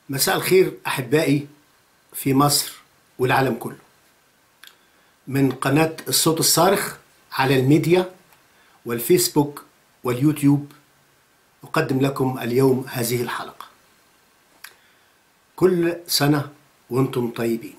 مساء الخير احبائي في مصر والعالم كله من قناه الصوت الصارخ على الميديا والفيسبوك واليوتيوب اقدم لكم اليوم هذه الحلقه كل سنه وانتم طيبين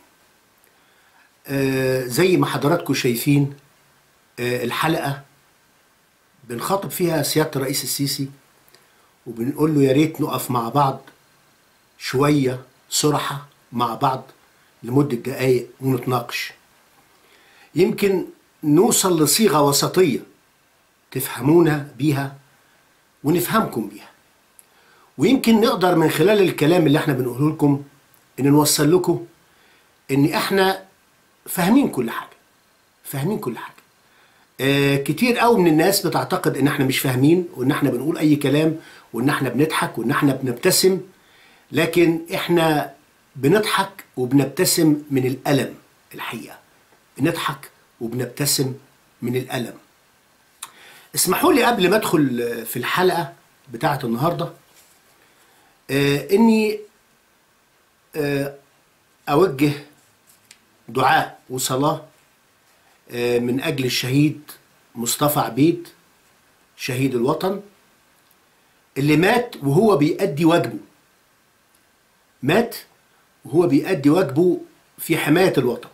آه زي ما حضراتكم شايفين آه الحلقه بنخاطب فيها سياده الرئيس السيسي وبنقول له يا ريت نقف مع بعض شويه صرحه مع بعض لمده دقائق ونتناقش يمكن نوصل لصيغه وسطيه تفهمونا بيها ونفهمكم بيها ويمكن نقدر من خلال الكلام اللي احنا بنقوله لكم ان نوصل لكم ان احنا فاهمين كل حاجه فاهمين كل حاجه آه كتير قوي من الناس بتعتقد ان احنا مش فاهمين وان احنا بنقول اي كلام وان احنا بنضحك وان احنا بنبتسم لكن احنا بنضحك وبنبتسم من الالم الحقيقه بنضحك وبنبتسم من الالم اسمحوا لي قبل ما ادخل في الحلقه بتاعه النهارده آه اني آه اوجه دعاء وصلاه آه من اجل الشهيد مصطفى عبيد شهيد الوطن اللي مات وهو بيأدي واجبه مات وهو بيأدي واجبه في حماية الوطن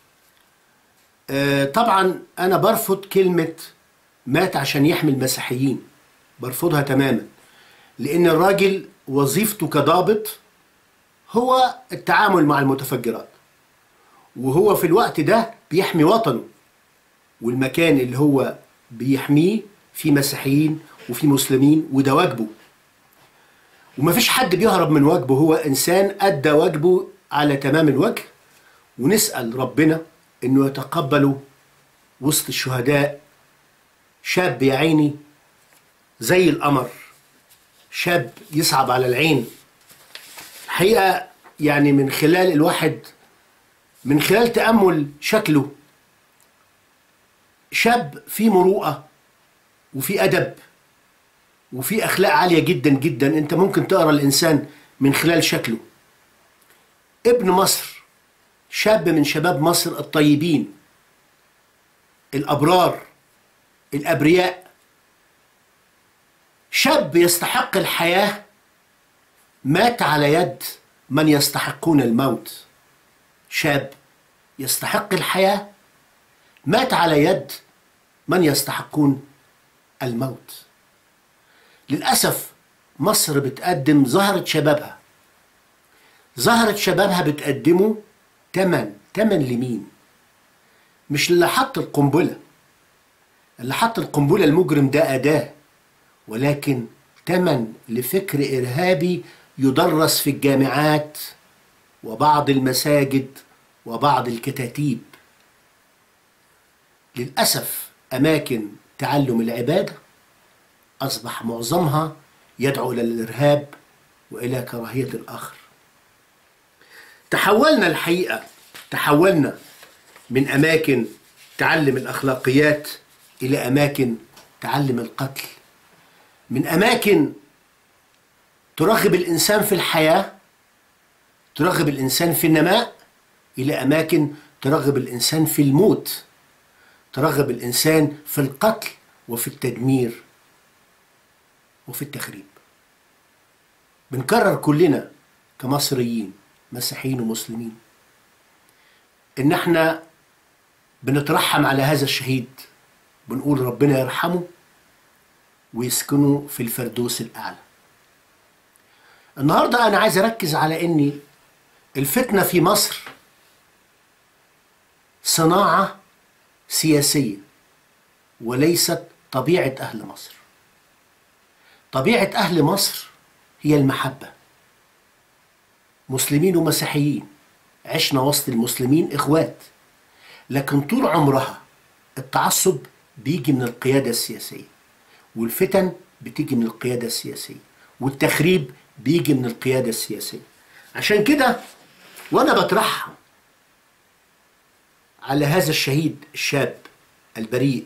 آه طبعا أنا برفض كلمة مات عشان يحمي المسيحيين برفضها تماما لأن الراجل وظيفته كضابط هو التعامل مع المتفجرات وهو في الوقت ده بيحمي وطنه والمكان اللي هو بيحميه في مسيحيين وفي مسلمين وده واجبه ومفيش حد بيهرب من واجبه هو انسان ادى واجبه على تمام الوجه ونسال ربنا انه يتقبله وسط الشهداء شاب يا عيني زي القمر شاب يصعب على العين الحقيقه يعني من خلال الواحد من خلال تامل شكله شاب فيه مروءه وفي ادب وفي اخلاق عاليه جدا جدا انت ممكن تقرا الانسان من خلال شكله ابن مصر شاب من شباب مصر الطيبين الابرار الابرياء شاب يستحق الحياه مات على يد من يستحقون الموت شاب يستحق الحياه مات على يد من يستحقون الموت للأسف مصر بتقدم زهرة شبابها زهرة شبابها بتقدمه تمن تمن لمين مش اللي حط القنبلة اللي حط القنبلة المجرم ده أداة ولكن تمن لفكر إرهابي يدرس في الجامعات وبعض المساجد وبعض الكتاتيب للأسف أماكن تعلم العبادة أصبح معظمها يدعو إلى الإرهاب وإلى كراهية الآخر تحولنا الحقيقة تحولنا من أماكن تعلم الأخلاقيات إلى أماكن تعلم القتل من أماكن ترغب الإنسان في الحياة ترغب الإنسان في النماء إلى أماكن ترغب الإنسان في الموت ترغب الإنسان في القتل وفي التدمير وفي التخريب بنكرر كلنا كمصريين مسيحيين ومسلمين ان احنا بنترحم على هذا الشهيد بنقول ربنا يرحمه ويسكنه في الفردوس الاعلى النهارده انا عايز اركز على ان الفتنه في مصر صناعه سياسيه وليست طبيعه اهل مصر طبيعة أهل مصر هي المحبة مسلمين ومسيحيين عشنا وسط المسلمين إخوات لكن طول عمرها التعصب بيجي من القيادة السياسية والفتن بتيجي من القيادة السياسية والتخريب بيجي من القيادة السياسية عشان كده وأنا بترحم على هذا الشهيد الشاب البريء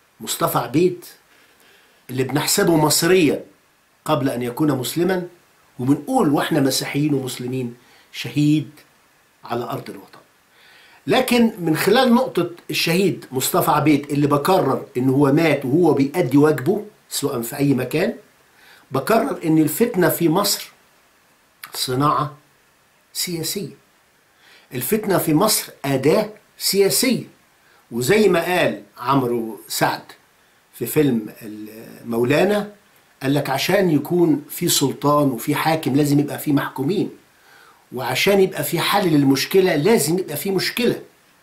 مصطفى عبيد اللي بنحسبه مصريا قبل ان يكون مسلما وبنقول واحنا مسيحيين ومسلمين شهيد على ارض الوطن لكن من خلال نقطة الشهيد مصطفى عبيد اللي بكرر ان هو مات وهو بيأدي واجبه سواء في اي مكان بكرر ان الفتنة في مصر صناعة سياسية الفتنة في مصر أداة سياسية وزي ما قال عمرو سعد في فيلم مولانا قال لك عشان يكون في سلطان وفي حاكم لازم يبقى في محكومين وعشان يبقى في حل للمشكلة لازم يبقى في مشكلة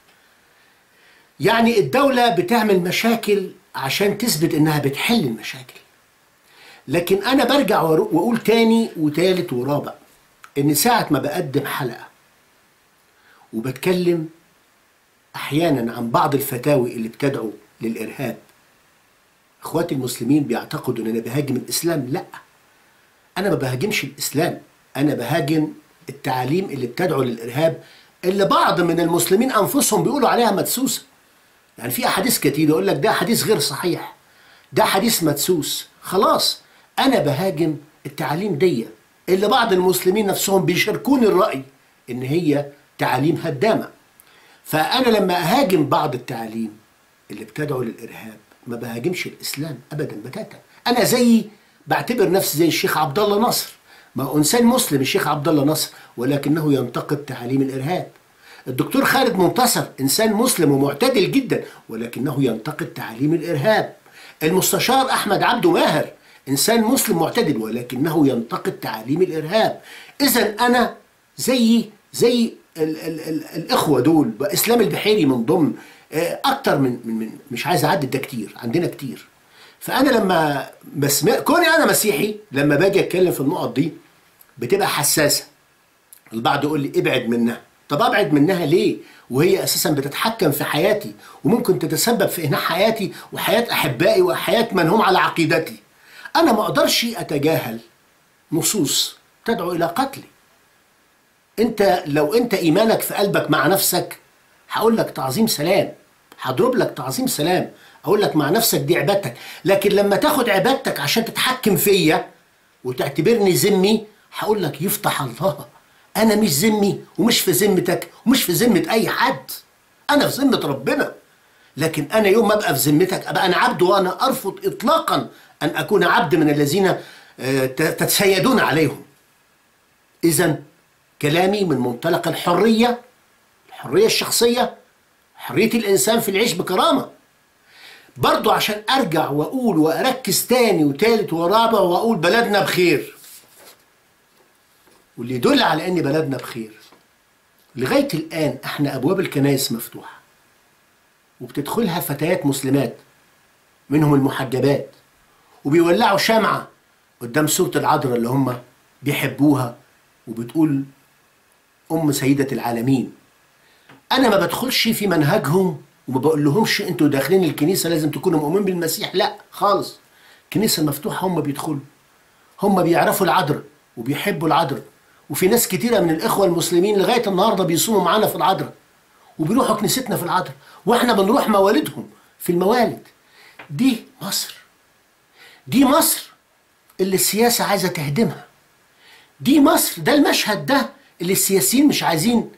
يعني الدولة بتعمل مشاكل عشان تثبت انها بتحل المشاكل لكن انا برجع واقول تاني وتالت ورابع ان ساعة ما بقدم حلقة وبتكلم احيانا عن بعض الفتاوي اللي بتدعو للارهاب اخواتي المسلمين بيعتقدوا ان انا بهاجم الاسلام لا انا ما بهاجمش الاسلام انا بهاجم التعاليم اللي بتدعو للارهاب اللي بعض من المسلمين انفسهم بيقولوا عليها مدسوسه يعني في احاديث كتير يقول لك ده حديث غير صحيح ده حديث مدسوس خلاص انا بهاجم التعاليم دي اللي بعض المسلمين نفسهم بيشاركوني الراي ان هي تعاليم هدامه فانا لما اهاجم بعض التعاليم اللي بتدعو للارهاب ما بهاجمش الاسلام ابدا بتاتا انا زي بعتبر نفسي زي الشيخ عبد الله نصر ما هو انسان مسلم الشيخ عبد الله نصر ولكنه ينتقد تعاليم الارهاب الدكتور خالد منتصر انسان مسلم ومعتدل جدا ولكنه ينتقد تعاليم الارهاب المستشار احمد عبده ماهر انسان مسلم معتدل ولكنه ينتقد تعاليم الارهاب اذا انا زي زي ال ال ال الاخوه دول اسلام البحيري من ضمن اكتر من, من, من مش عايز اعدد ده كتير عندنا كتير فانا لما بس كوني انا مسيحي لما باجي اتكلم في النقط دي بتبقى حساسه البعض يقول لي ابعد منها طب ابعد منها ليه وهي اساسا بتتحكم في حياتي وممكن تتسبب في انهاء حياتي وحياه احبائي وحياه من هم على عقيدتي انا ما اقدرش اتجاهل نصوص تدعو الى قتلي انت لو انت ايمانك في قلبك مع نفسك هقول لك تعظيم سلام هضرب لك تعظيم سلام اقول لك مع نفسك دي عبادتك لكن لما تاخد عبادتك عشان تتحكم فيا وتعتبرني ذمي هقول لك يفتح الله انا مش ذمي ومش في ذمتك ومش في ذمه اي حد انا في ذمه ربنا لكن انا يوم ما ابقى في ذمتك ابقى انا عبد وانا ارفض اطلاقا ان اكون عبد من الذين تتسيدون عليهم اذا كلامي من منطلق الحريه الحريه الشخصيه حريه الانسان في العيش بكرامه برضو عشان ارجع واقول واركز تاني وتالت ورابع واقول بلدنا بخير واللي يدل على ان بلدنا بخير لغايه الان احنا ابواب الكنائس مفتوحه وبتدخلها فتيات مسلمات منهم المحجبات وبيولعوا شمعه قدام صوره العذراء اللي هم بيحبوها وبتقول ام سيده العالمين انا ما بدخلش في منهجهم وما بقول لهمش انتوا داخلين الكنيسه لازم تكونوا مؤمنين بالمسيح لا خالص الكنيسه مفتوحه هم بيدخلوا هم بيعرفوا العذراء وبيحبوا العذراء وفي ناس كتيره من الاخوه المسلمين لغايه النهارده بيصوموا معانا في العذراء وبيروحوا كنيستنا في العذراء واحنا بنروح موالدهم في الموالد دي مصر دي مصر اللي السياسه عايزه تهدمها دي مصر ده المشهد ده اللي السياسيين مش عايزين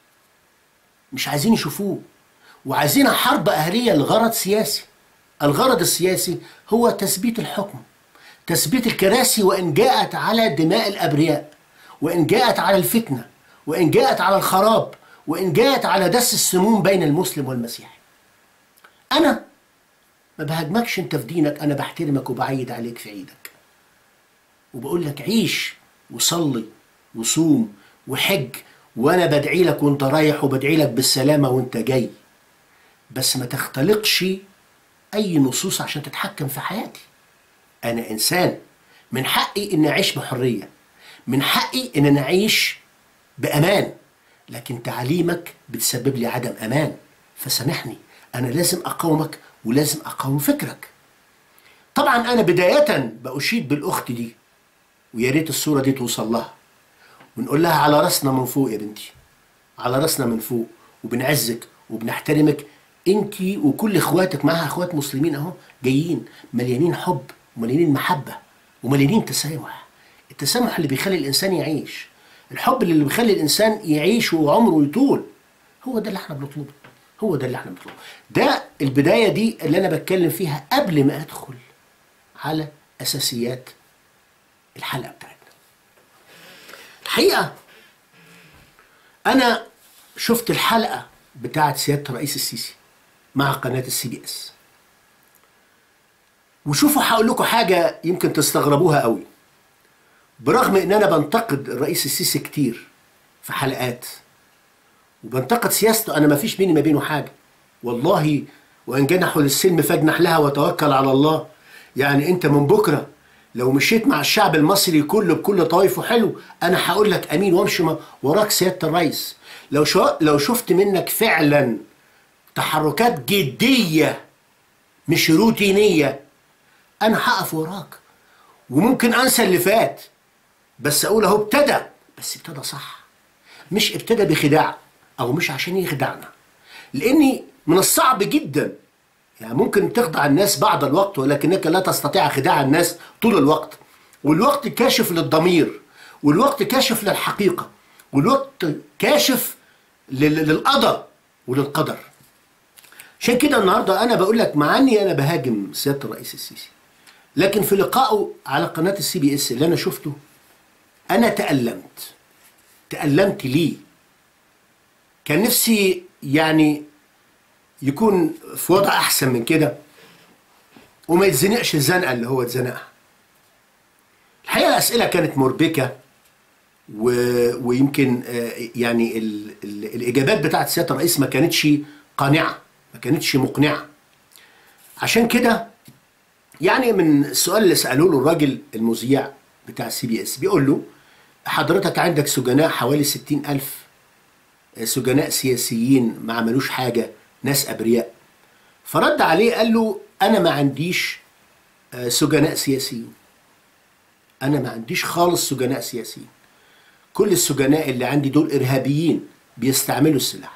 مش عايزين يشوفوه وعايزين حرب أهلية لغرض سياسي الغرض السياسي هو تثبيت الحكم تثبيت الكراسي وإن جاءت على دماء الأبرياء وإن جاءت على الفتنة وإن جاءت على الخراب وإن جاءت على دس السموم بين المسلم والمسيحي أنا ما بهاجمكش أنت في دينك أنا بحترمك وبعيد عليك في عيدك وبقول لك عيش وصلي وصوم وحج وانا بدعي لك وانت رايح وبدعي لك بالسلامه وانت جاي بس ما تختلقش اي نصوص عشان تتحكم في حياتي انا انسان من حقي ان اعيش بحريه من حقي ان انا اعيش بامان لكن تعليمك بتسبب لي عدم امان فسامحني انا لازم اقاومك ولازم اقاوم فكرك طبعا انا بدايه باشيد بالاخت دي ويا ريت الصوره دي توصل لها ونقول لها على راسنا من فوق يا بنتي على راسنا من فوق وبنعزك وبنحترمك انت وكل اخواتك معاها اخوات مسلمين اهو جايين مليانين حب ومليانين محبه ومليانين تسامح التسامح اللي بيخلي الانسان يعيش الحب اللي بيخلي الانسان يعيش وعمره يطول هو ده اللي احنا بنطلبه هو ده اللي احنا بنطلبه ده البدايه دي اللي انا بتكلم فيها قبل ما ادخل على اساسيات الحلقه بتاعتنا الحقيقه انا شفت الحلقه بتاعت سياده الرئيس السيسي مع قناه السي بي اس وشوفوا هقول لكم حاجه يمكن تستغربوها قوي برغم ان انا بنتقد الرئيس السيسي كتير في حلقات وبنتقد سياسته انا ما فيش بيني ما بينه حاجه والله وان جنحوا للسلم فاجنح لها وتوكل على الله يعني انت من بكره لو مشيت مع الشعب المصري كله بكل طوائفه حلو انا هقول لك امين وامشي وراك سياده الرئيس لو شو لو شفت منك فعلا تحركات جديه مش روتينيه انا هقف وراك وممكن انسى اللي فات بس اقول اهو ابتدى بس ابتدى صح مش ابتدى بخداع او مش عشان يخدعنا لاني من الصعب جدا يعني ممكن تخدع الناس بعض الوقت ولكنك لا تستطيع خداع الناس طول الوقت والوقت كاشف للضمير والوقت كاشف للحقيقة والوقت كاشف للقضاء وللقدر عشان كده النهاردة أنا بقول لك مع أني أنا بهاجم سيادة الرئيس السيسي لكن في لقائه على قناة السي بي اس اللي أنا شفته أنا تألمت تألمت ليه كان نفسي يعني يكون في وضع احسن من كده وما يتزنقش الزنقه اللي هو اتزنقها الحقيقه الاسئله كانت مربكه و... ويمكن يعني ال... ال... الاجابات بتاعت سياده الرئيس ما كانتش قانعه ما كانتش مقنعه عشان كده يعني من السؤال اللي سالوه له الراجل المذيع بتاع السي بي اس بيقول له حضرتك عندك سجناء حوالي ستين ألف سجناء سياسيين ما عملوش حاجة ناس أبرياء فرد عليه قال له أنا ما عنديش سجناء سياسيين أنا ما عنديش خالص سجناء سياسيين كل السجناء اللي عندي دول إرهابيين بيستعملوا السلاح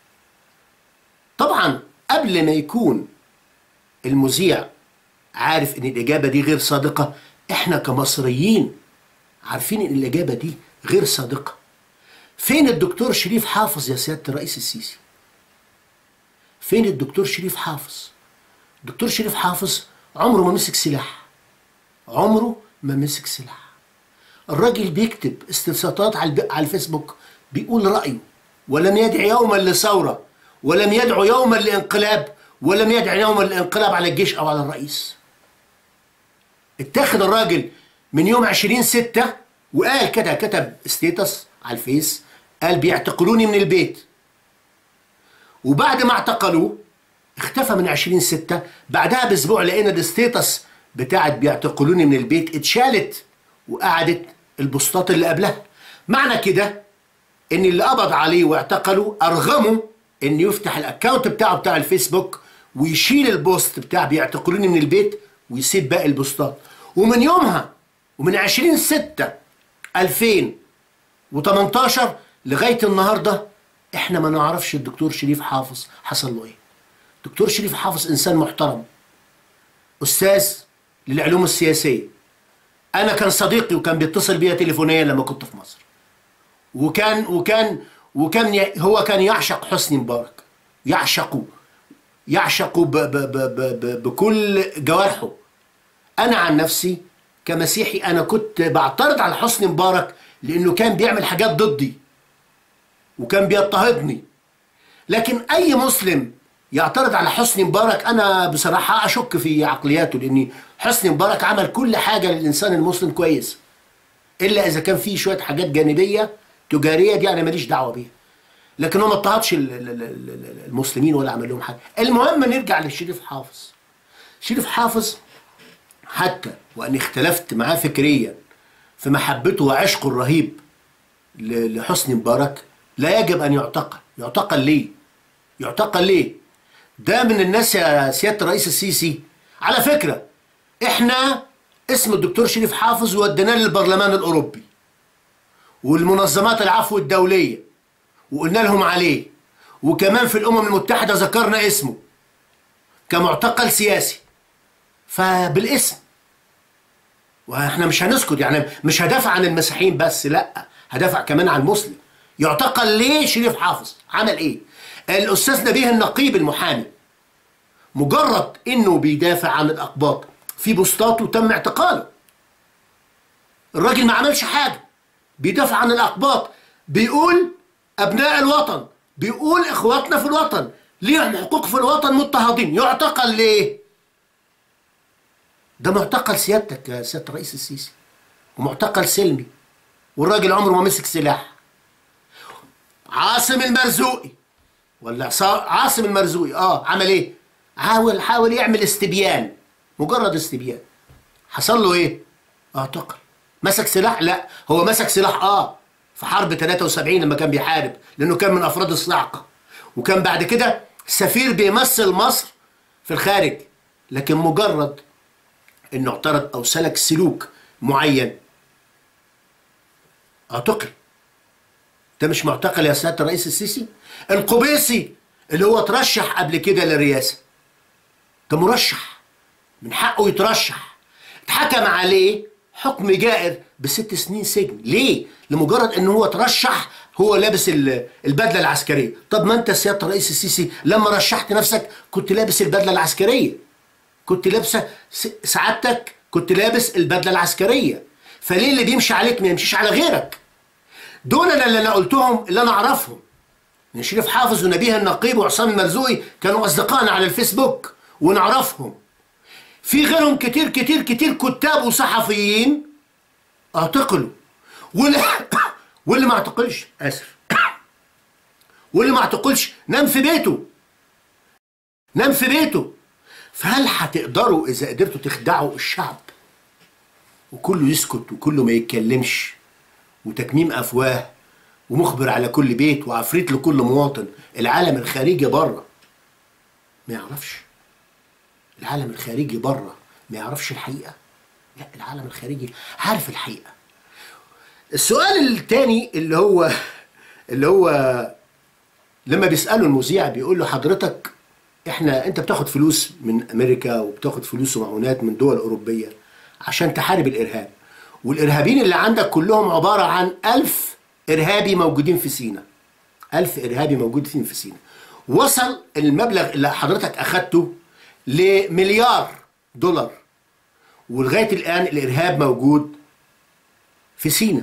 طبعا قبل ما يكون المذيع عارف ان الإجابة دي غير صادقة احنا كمصريين عارفين ان الإجابة دي غير صادقة فين الدكتور شريف حافظ يا سيادة الرئيس السيسي فين الدكتور شريف حافظ الدكتور شريف حافظ عمره ما مسك سلاح عمره ما مسك سلاح الراجل بيكتب استفسارات على على الفيسبوك بيقول رأيه ولم يدع يوما لثورة ولم يدعو يوما لانقلاب ولم يدع يوما لانقلاب على الجيش أو على الرئيس اتاخد الراجل من يوم 20 ستة وقال كده كتب ستيتس على الفيس قال بيعتقلوني من البيت وبعد ما اعتقلوه اختفى من 20 ستة بعدها باسبوع لقينا الستيتس بتاعت بيعتقلوني من البيت اتشالت وقعدت البوستات اللي قبلها معنى كده ان اللي قبض عليه واعتقله ارغمه ان يفتح الاكونت بتاعه بتاع الفيسبوك ويشيل البوست بتاع بيعتقلوني من البيت ويسيب باقي البوستات ومن يومها ومن 20 6 2018 لغايه النهارده احنا ما نعرفش الدكتور شريف حافظ حصل له ايه دكتور شريف حافظ انسان محترم استاذ للعلوم السياسيه انا كان صديقي وكان بيتصل بيا تليفونيا لما كنت في مصر وكان وكان وكان هو كان يعشق حسني مبارك يعشقه يعشقه ب ب ب ب ب بكل جوارحه انا عن نفسي كمسيحي انا كنت بعترض على حسني مبارك لانه كان بيعمل حاجات ضدي وكان بيضطهدني لكن اي مسلم يعترض على حسني مبارك انا بصراحه اشك في عقلياته لان حسني مبارك عمل كل حاجه للانسان المسلم كويس الا اذا كان في شويه حاجات جانبيه تجاريه دي انا ماليش دعوه بيها لكن هو ما اضطهدش المسلمين ولا عمل لهم حاجه المهم نرجع للشريف حافظ شريف حافظ حتى وان اختلفت معاه فكريا في محبته وعشقه الرهيب لحسني مبارك لا يجب ان يعتقل يعتقل ليه يعتقل ليه ده من الناس يا سياده الرئيس السيسي على فكره احنا اسم الدكتور شريف حافظ وديناه للبرلمان الاوروبي والمنظمات العفو الدوليه وقلنا لهم عليه وكمان في الامم المتحده ذكرنا اسمه كمعتقل سياسي فبالاسم واحنا مش هنسكت يعني مش هدافع عن المسيحيين بس لا هدافع كمان عن المسلم يعتقل ليه شريف حافظ عمل ايه الاستاذ نبيه النقيب المحامي مجرد انه بيدافع عن الاقباط في بوستاته تم اعتقاله الراجل ما عملش حاجه بيدافع عن الاقباط بيقول ابناء الوطن بيقول اخواتنا في الوطن ليهم حقوق في الوطن مضطهدين يعتقل ليه ده معتقل سيادتك يا سياده الرئيس السيسي ومعتقل سلمي والراجل عمره ما مسك سلاح عاصم المرزوقي ولا عاصم المرزوقي اه عمل ايه حاول حاول يعمل استبيان مجرد استبيان حصل له ايه اعتقل مسك سلاح لا هو مسك سلاح اه في حرب 73 لما كان بيحارب لانه كان من افراد الصاعقه وكان بعد كده سفير بيمثل مصر في الخارج لكن مجرد انه اعترض او سلك سلوك معين اعتقل ده مش معتقل يا سياده الرئيس السيسي القبيسي اللي هو ترشح قبل كده للرئاسه ده مرشح من حقه يترشح اتحكم عليه حكم جائر بست سنين سجن ليه لمجرد ان هو ترشح هو لابس البدله العسكريه طب ما انت سياده الرئيس السيسي لما رشحت نفسك كنت لابس البدله العسكريه كنت لابسه سعادتك كنت لابس البدله العسكريه فليه اللي بيمشي عليك ما يمشيش على غيرك دول انا اللي انا قلتهم اللي انا اعرفهم من شريف حافظ ونبيه النقيب وعصام المرزوقي كانوا اصدقائنا على الفيسبوك ونعرفهم في غيرهم كتير كتير كتير كتاب وصحفيين اعتقلوا واللي واللي ما اعتقلش اسف واللي ما اعتقلش نام في بيته نام في بيته فهل هتقدروا اذا قدرتوا تخدعوا الشعب وكله يسكت وكله ما يتكلمش وتكميم افواه ومخبر على كل بيت وعفريت لكل مواطن العالم الخارجي بره ما يعرفش العالم الخارجي بره ما يعرفش الحقيقه لا العالم الخارجي عارف الحقيقه السؤال الثاني اللي هو اللي هو لما بيسالوا المذيع بيقول له حضرتك احنا انت بتاخد فلوس من امريكا وبتاخد فلوس ومعونات من دول اوروبيه عشان تحارب الارهاب والارهابيين اللي عندك كلهم عباره عن ألف ارهابي موجودين في سينا ألف ارهابي موجودين في سينا وصل المبلغ اللي حضرتك اخدته لمليار دولار ولغايه الان الارهاب موجود في سينا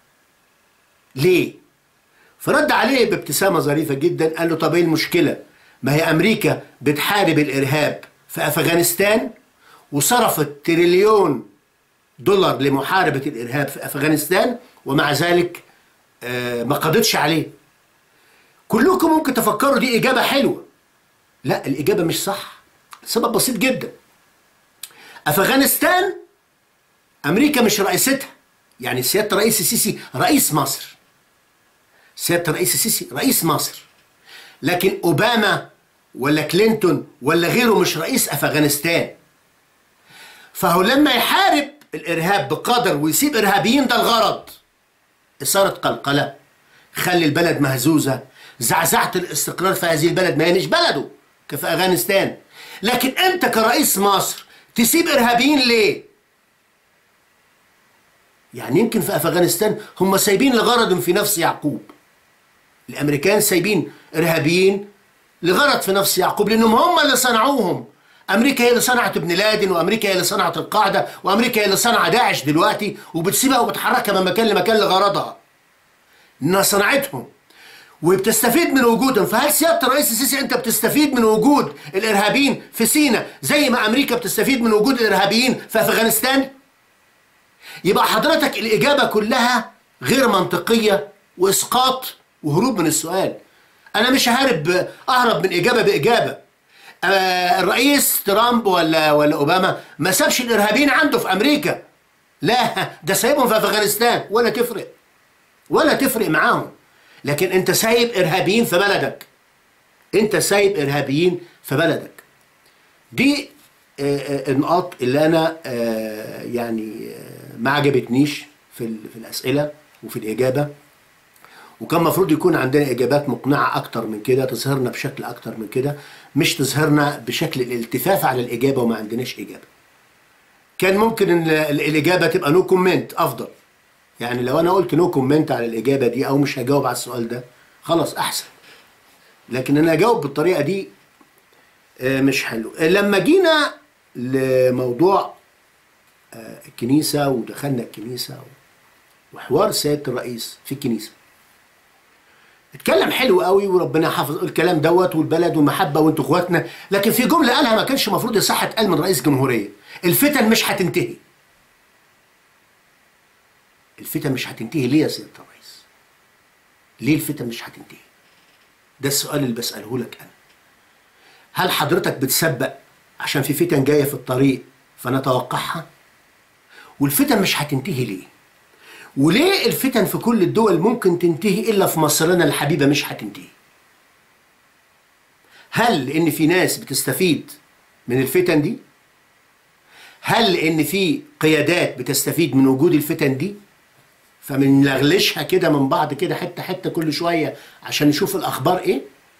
ليه فرد عليه بابتسامه ظريفه جدا قال له طب ايه المشكله ما هي امريكا بتحارب الارهاب في افغانستان وصرفت تريليون دولار لمحاربه الارهاب في افغانستان ومع ذلك ما قضتش عليه كلكم ممكن تفكروا دي اجابه حلوه لا الاجابه مش صح سبب بسيط جدا افغانستان امريكا مش رئيستها يعني سياده الرئيس السيسي رئيس مصر سياده الرئيس السيسي رئيس مصر لكن اوباما ولا كلينتون ولا غيره مش رئيس افغانستان فهو لما يحارب الارهاب بقدر ويسيب ارهابيين ده الغرض اثاره قلقله خلي البلد مهزوزه زعزعت الاستقرار في هذه البلد ما هي مش بلده كفي افغانستان لكن انت كرئيس مصر تسيب ارهابيين ليه يعني يمكن في افغانستان هم سايبين لغرض في نفس يعقوب الامريكان سايبين ارهابيين لغرض في نفس يعقوب لانهم هم اللي صنعوهم امريكا هي اللي صنعت ابن لادن وامريكا هي اللي صنعت القاعده وامريكا هي اللي صنع داعش دلوقتي وبتسيبها وبتحركها من مكان لمكان لغرضها انها صنعتهم وبتستفيد من وجودهم فهل سياده الرئيس السيسي انت بتستفيد من وجود الارهابيين في سينا زي ما امريكا بتستفيد من وجود الارهابيين في افغانستان يبقى حضرتك الاجابه كلها غير منطقيه واسقاط وهروب من السؤال انا مش ههرب اهرب من اجابه باجابه آه الرئيس ترامب ولا ولا اوباما ما سابش الارهابيين عنده في امريكا لا ده سايبهم في افغانستان ولا تفرق ولا تفرق معاهم لكن انت سايب ارهابيين في بلدك انت سايب ارهابيين في بلدك دي آه النقاط اللي انا آه يعني ما عجبتنيش في في الاسئله وفي الاجابه وكان المفروض يكون عندنا اجابات مقنعه اكتر من كده تظهرنا بشكل اكتر من كده مش تظهرنا بشكل الالتفاف على الاجابه وما عندناش اجابه كان ممكن إن ال- الاجابه تبقى نو كومنت افضل يعني لو انا قلت نو كومنت على الاجابه دي او مش هجاوب على السؤال ده خلاص احسن لكن انا اجاوب بالطريقه دي آه، مش حلو آه، لما جينا لموضوع آه، الكنيسه ودخلنا الكنيسه وحوار سياده الرئيس في الكنيسه اتكلم حلو قوي وربنا حافظ الكلام دوت والبلد والمحبه وانتوا اخواتنا لكن في جمله قالها ما كانش المفروض يصح اتقال من رئيس جمهوريه الفتن مش هتنتهي الفتن مش هتنتهي ليه يا سياده الرئيس ليه الفتن مش هتنتهي ده السؤال اللي بساله لك انا هل حضرتك بتسبق عشان في فتن جايه في الطريق فنتوقعها والفتن مش هتنتهي ليه وليه الفتن في كل الدول ممكن تنتهي الا في مصرنا الحبيبه مش هتنتهي هل لان في ناس بتستفيد من الفتن دي هل لان في قيادات بتستفيد من وجود الفتن دي فمنلغلشها كده من بعض كده حته حته كل شويه عشان نشوف الاخبار ايه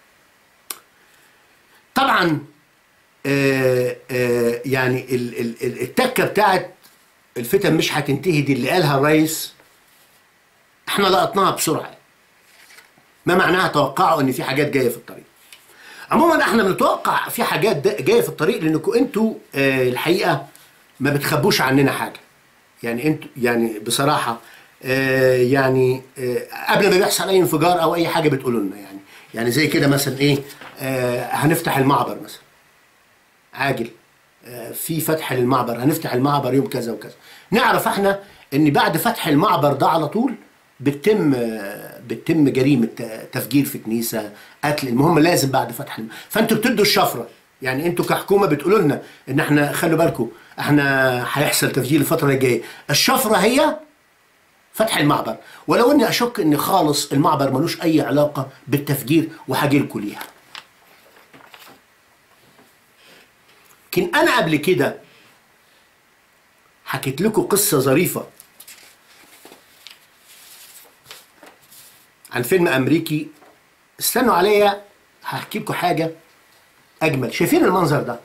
طبعا آه آه يعني ال- ال- ال- التكه بتاعت الفتن مش هتنتهي دي اللي قالها الرئيس احنا لقطناها بسرعه ما معناها توقعوا ان في حاجات جايه في الطريق عموما احنا بنتوقع في حاجات دا- جايه في الطريق لانكم انتوا آه الحقيقه ما بتخبوش عننا حاجه يعني انتوا يعني بصراحه آه يعني آه قبل ما بيحصل اي انفجار او اي حاجه بتقولوا لنا يعني يعني زي كده مثلا ايه آه هنفتح المعبر مثلا عاجل آه، في فتح للمعبر هنفتح المعبر يوم كذا وكذا نعرف احنا ان بعد فتح المعبر ده على طول بتتم آه، بتتم جريمه ت- تفجير في كنيسه قتل المهم لازم بعد فتح الم... فانتوا بتدوا الشفره يعني انتوا كحكومه بتقولوا لنا ان احنا خلوا بالكم احنا هيحصل تفجير الفتره الجايه الشفره هي فتح المعبر ولو اني اشك ان خالص المعبر ملوش اي علاقه بالتفجير وهاجي لكم ليها لكن انا قبل كده حكيت لكم قصه ظريفه عن فيلم امريكي استنوا عليا هحكي لكم حاجه اجمل شايفين المنظر ده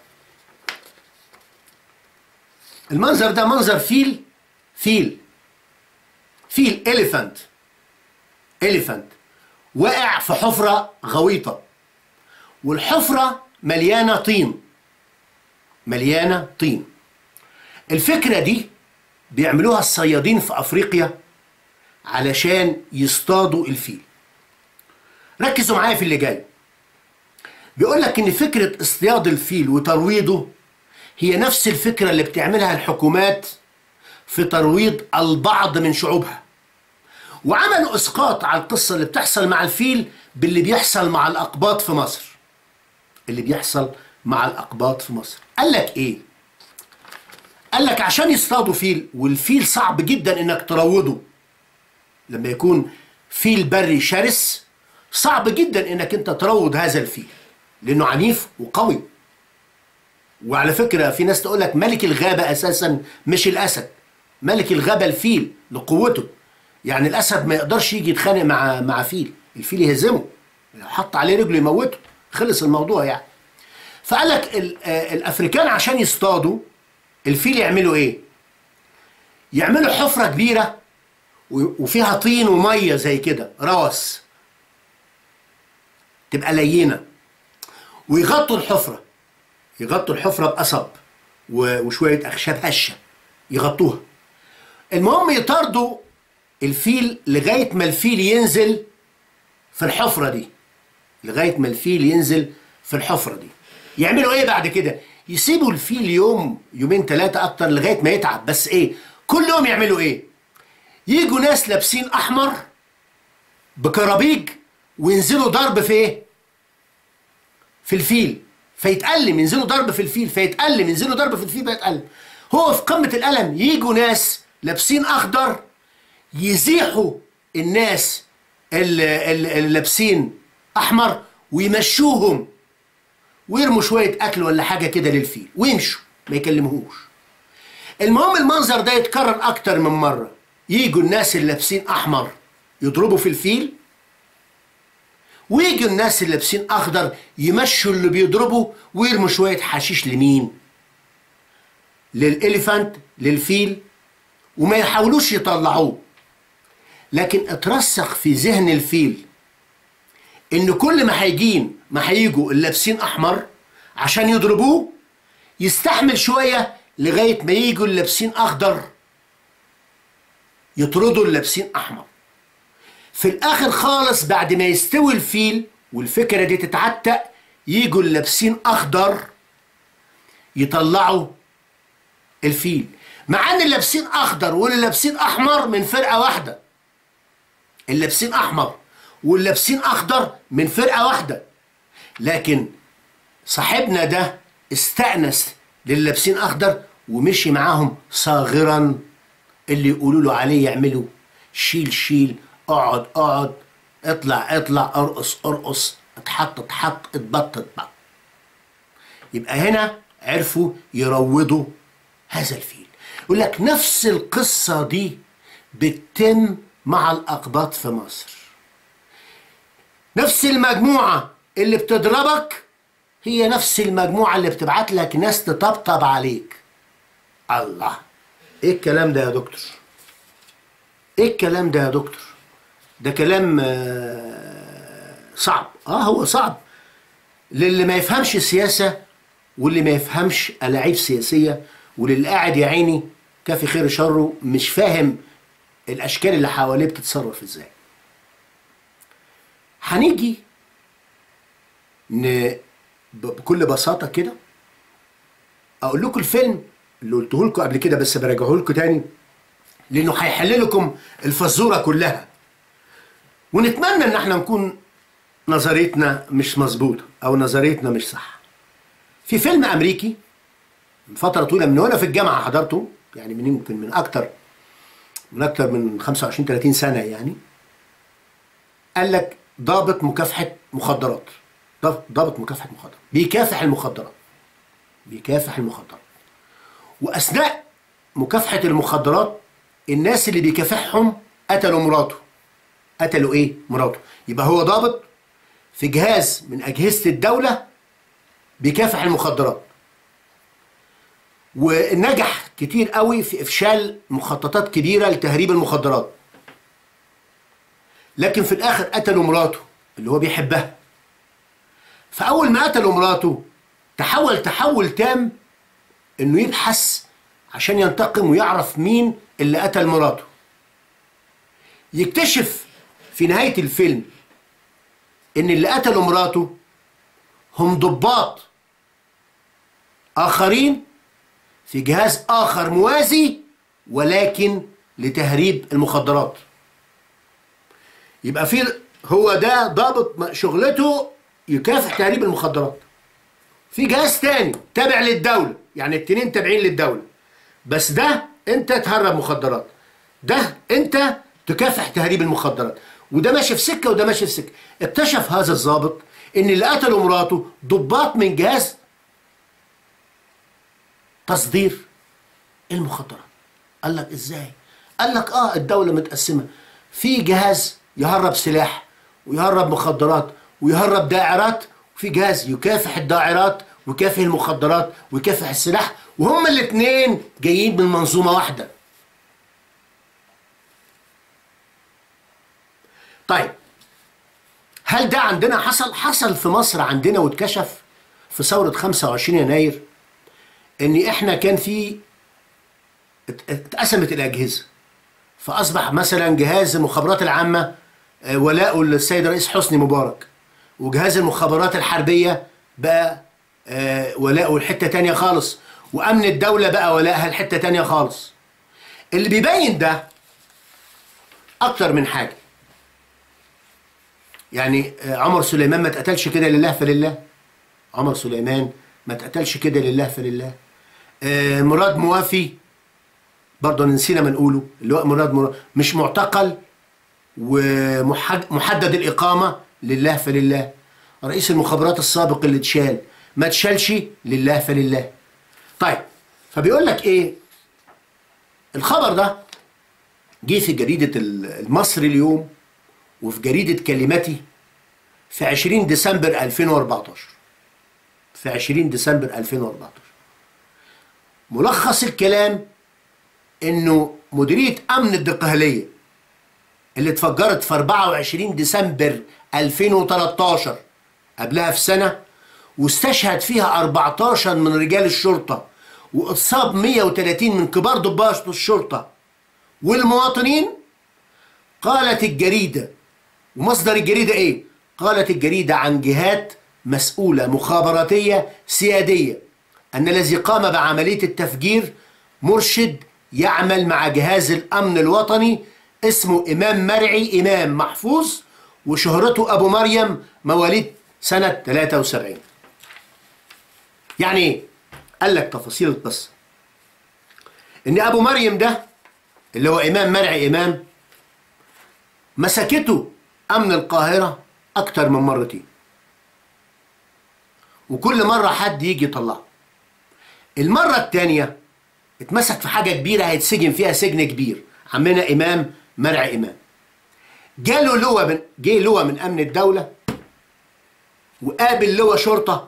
المنظر ده منظر فيل فيل فيل اليفانت اليفانت وقع في حفره غويطه والحفره مليانه طين مليانه طين الفكره دي بيعملوها الصيادين في افريقيا علشان يصطادوا الفيل ركزوا معايا في اللي جاي بيقول لك ان فكره اصطياد الفيل وترويضه هي نفس الفكره اللي بتعملها الحكومات في ترويض البعض من شعوبها وعملوا اسقاط على القصه اللي بتحصل مع الفيل باللي بيحصل مع الاقباط في مصر اللي بيحصل مع الاقباط في مصر قال لك ايه قال لك عشان يصطادوا فيل والفيل صعب جدا انك تروضه لما يكون فيل بري شرس صعب جدا انك انت تروض هذا الفيل لانه عنيف وقوي وعلى فكره في ناس تقول لك ملك الغابه اساسا مش الاسد ملك الغابه الفيل لقوته يعني الاسد ما يقدرش يجي يتخانق مع مع فيل الفيل يهزمه لو حط عليه رجله يموته خلص الموضوع يعني فقال لك ال- آه، الافريكان عشان يصطادوا الفيل يعملوا ايه يعملوا حفره كبيره و- وفيها طين وميه زي كده روس تبقى لينه ويغطوا الحفره يغطوا الحفره بقصب و- وشويه اخشاب هشه يغطوها المهم يطاردوا الفيل لغايه ما الفيل ينزل في الحفره دي لغايه ما الفيل ينزل في الحفره دي يعملوا ايه بعد كده يسيبوا الفيل يوم يومين ثلاثه اكتر لغايه ما يتعب بس ايه كل يوم يعملوا ايه يجوا ناس لابسين احمر بكرابيج وينزلوا ضرب في ايه في الفيل فيتألم ينزلوا ضرب في الفيل فيتألم ينزلوا ضرب في الفيل فيتألم هو في قمة الألم يجوا ناس لابسين أخضر يزيحوا الناس اللي, اللي لابسين أحمر ويمشوهم ويرموا شوية أكل ولا حاجة كده للفيل ويمشوا ما يكلمهوش المهم المنظر ده يتكرر أكتر من مرة يجوا الناس اللي لابسين أحمر يضربوا في الفيل ويجوا الناس اللي لابسين اخضر يمشوا اللي بيضربوا ويرموا شويه حشيش لمين للإليفانت للفيل وما يحاولوش يطلعوه لكن اترسخ في ذهن الفيل ان كل ما هيجين ما هيجوا اللابسين احمر عشان يضربوه يستحمل شويه لغايه ما يجوا اللابسين اخضر يطردوا اللابسين احمر في الاخر خالص بعد ما يستوي الفيل والفكره دي تتعتق يجوا اللابسين اخضر يطلعوا الفيل مع ان اللابسين اخضر واللي لابسين احمر من فرقه واحده اللي لابسين احمر واللي لابسين اخضر من فرقه واحده لكن صاحبنا ده استأنس للي لابسين اخضر ومشي معاهم صاغرا اللي يقولوا له عليه يعملوا شيل شيل اقعد اقعد اطلع اطلع ارقص ارقص اتحط اتحط اتبط اتبط يبقى هنا عرفوا يروضوا هذا الفيل يقول لك نفس القصة دي بتتم مع الأقباط في مصر نفس المجموعة اللي بتضربك هي نفس المجموعة اللي بتبعت لك ناس تطبطب عليك الله ايه الكلام ده يا دكتور ايه الكلام ده يا دكتور ده كلام آه، صعب اه هو صعب للي ما يفهمش السياسة واللي ما يفهمش ألاعيب سياسية واللي قاعد يا عيني كافي خير شره مش فاهم الأشكال اللي حواليه بتتصرف ازاي هنيجي ن... ب- بكل بساطة كده أقول لكم الفيلم اللي قلته لكم قبل كده بس براجعه لكم تاني لأنه هيحل لكم الفزورة كلها ونتمنى إن احنا نكون نظريتنا مش مظبوطة أو نظريتنا مش صح في فيلم أمريكي من فترة طويلة من وأنا في الجامعة حضرته يعني من يمكن من أكتر من أكتر من 25 30 سنة يعني قال لك ضابط مكافحة مخدرات ضابط ضابط مكافحة مخدرات بيكافح المخدرات بيكافح المخدرات وأثناء مكافحة المخدرات الناس اللي بيكافحهم قتلوا مراته قتلوا ايه مراته يبقى هو ضابط في جهاز من أجهزة الدولة بيكافح المخدرات ونجح كتير قوي في افشال مخططات كبيره لتهريب المخدرات لكن في الاخر قتلوا مراته اللي هو بيحبها فاول ما قتلوا مراته تحول تحول تام انه يبحث عشان ينتقم ويعرف مين اللي قتل مراته يكتشف في نهايه الفيلم ان اللي قتلوا مراته هم ضباط اخرين في جهاز اخر موازي ولكن لتهريب المخدرات يبقى في هو ده ضابط شغلته يكافح تهريب المخدرات في جهاز تاني تابع للدولة يعني التنين تابعين للدولة بس ده انت تهرب مخدرات ده انت تكافح تهريب المخدرات وده ماشي في سكة وده ماشي في سكة اكتشف هذا الضابط ان اللي قتلوا مراته ضباط من جهاز تصدير المخدرات قال لك ازاي قال لك اه الدولة متقسمة في جهاز يهرب سلاح ويهرب مخدرات ويهرب دائرات وفي جهاز يكافح الدائرات ويكافح المخدرات ويكافح السلاح وهما الاثنين جايين من منظومة واحدة طيب هل ده عندنا حصل حصل في مصر عندنا واتكشف في ثورة 25 يناير ان احنا كان في ات- اتقسمت الاجهزه فاصبح مثلا جهاز المخابرات العامه آه، ولاءه للسيد رئيس حسني مبارك وجهاز المخابرات الحربيه بقى آه، ولاءه لحته تانية خالص وامن الدوله بقى ولاءها لحته تانية خالص اللي بيبين ده اكتر من حاجه يعني آه، عمر سليمان ما اتقتلش كده لله فلله عمر سليمان ما اتقتلش كده لله فلله آه، مراد موافي برضه نسينا ما نقوله اللي هو مراد مراد مش معتقل ومحدد الإقامة لله فلله رئيس المخابرات السابق اللي اتشال ما اتشالش لله فلله طيب فبيقول لك ايه الخبر ده جه في جريدة المصري اليوم وفي جريدة كلمتي في 20 ديسمبر 2014 في 20 ديسمبر 2014 ملخص الكلام انه مديريه امن الدقهليه اللي اتفجرت في 24 ديسمبر 2013 قبلها في سنه واستشهد فيها 14 من رجال الشرطه واصاب 130 من كبار ضباط الشرطه والمواطنين قالت الجريده ومصدر الجريده ايه؟ قالت الجريده عن جهات مسؤوله مخابراتيه سياديه ان الذي قام بعمليه التفجير مرشد يعمل مع جهاز الامن الوطني اسمه امام مرعي امام محفوظ وشهرته ابو مريم مواليد سنه 73 يعني ايه قال لك تفاصيل القصه ان ابو مريم ده اللي هو امام مرعي امام مسكته امن القاهره اكتر من مرتين وكل مره حد يجي يطلعه المره الثانيه اتمسك في حاجه كبيره هيتسجن فيها سجن كبير عمنا امام مرعي امام جاله لواء من جه لواء من امن الدوله وقابل لواء شرطه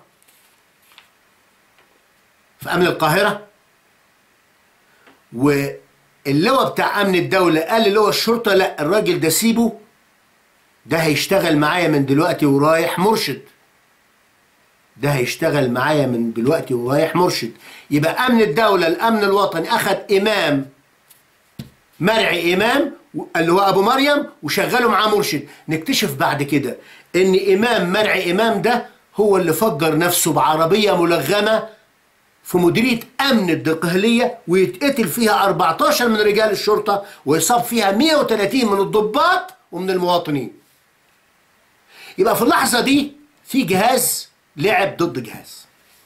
في امن القاهره واللواء بتاع امن الدوله قال للواء الشرطه لا الراجل ده سيبه ده هيشتغل معايا من دلوقتي ورايح مرشد ده هيشتغل معايا من دلوقتي ورايح مرشد يبقى امن الدوله الامن الوطني اخذ امام مرعي امام اللي هو ابو مريم وشغله معاه مرشد نكتشف بعد كده ان امام مرعي امام ده هو اللي فجر نفسه بعربيه ملغمه في مديريه امن الدقهليه ويتقتل فيها 14 من رجال الشرطه ويصاب فيها 130 من الضباط ومن المواطنين يبقى في اللحظه دي في جهاز لعب ضد جهاز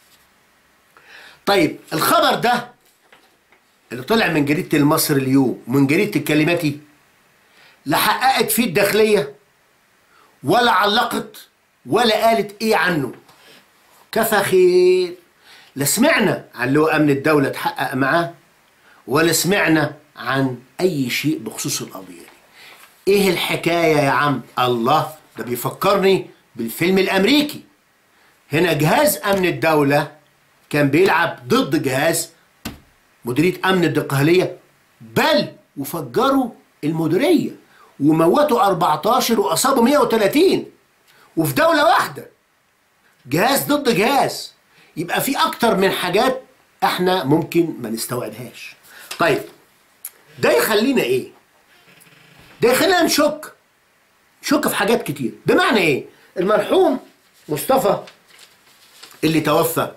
طيب الخبر ده اللي طلع من جريده المصري اليوم ومن جريده الكلماتي لا حققت فيه الداخليه ولا علقت ولا قالت ايه عنه كفى خير لا سمعنا عن اللي هو امن الدوله اتحقق معاه ولا سمعنا عن اي شيء بخصوص القضيه دي ايه الحكايه يا عم الله ده بيفكرني بالفيلم الامريكي هنا جهاز امن الدوله كان بيلعب ضد جهاز مديريه امن الدقهليه بل وفجروا المديريه وموتوا 14 واصابوا 130 وفي دوله واحده جهاز ضد جهاز يبقى في اكتر من حاجات احنا ممكن ما نستوعبهاش طيب ده يخلينا ايه ده يخلينا نشك نشك في حاجات كتير بمعنى ايه المرحوم مصطفى اللي توفى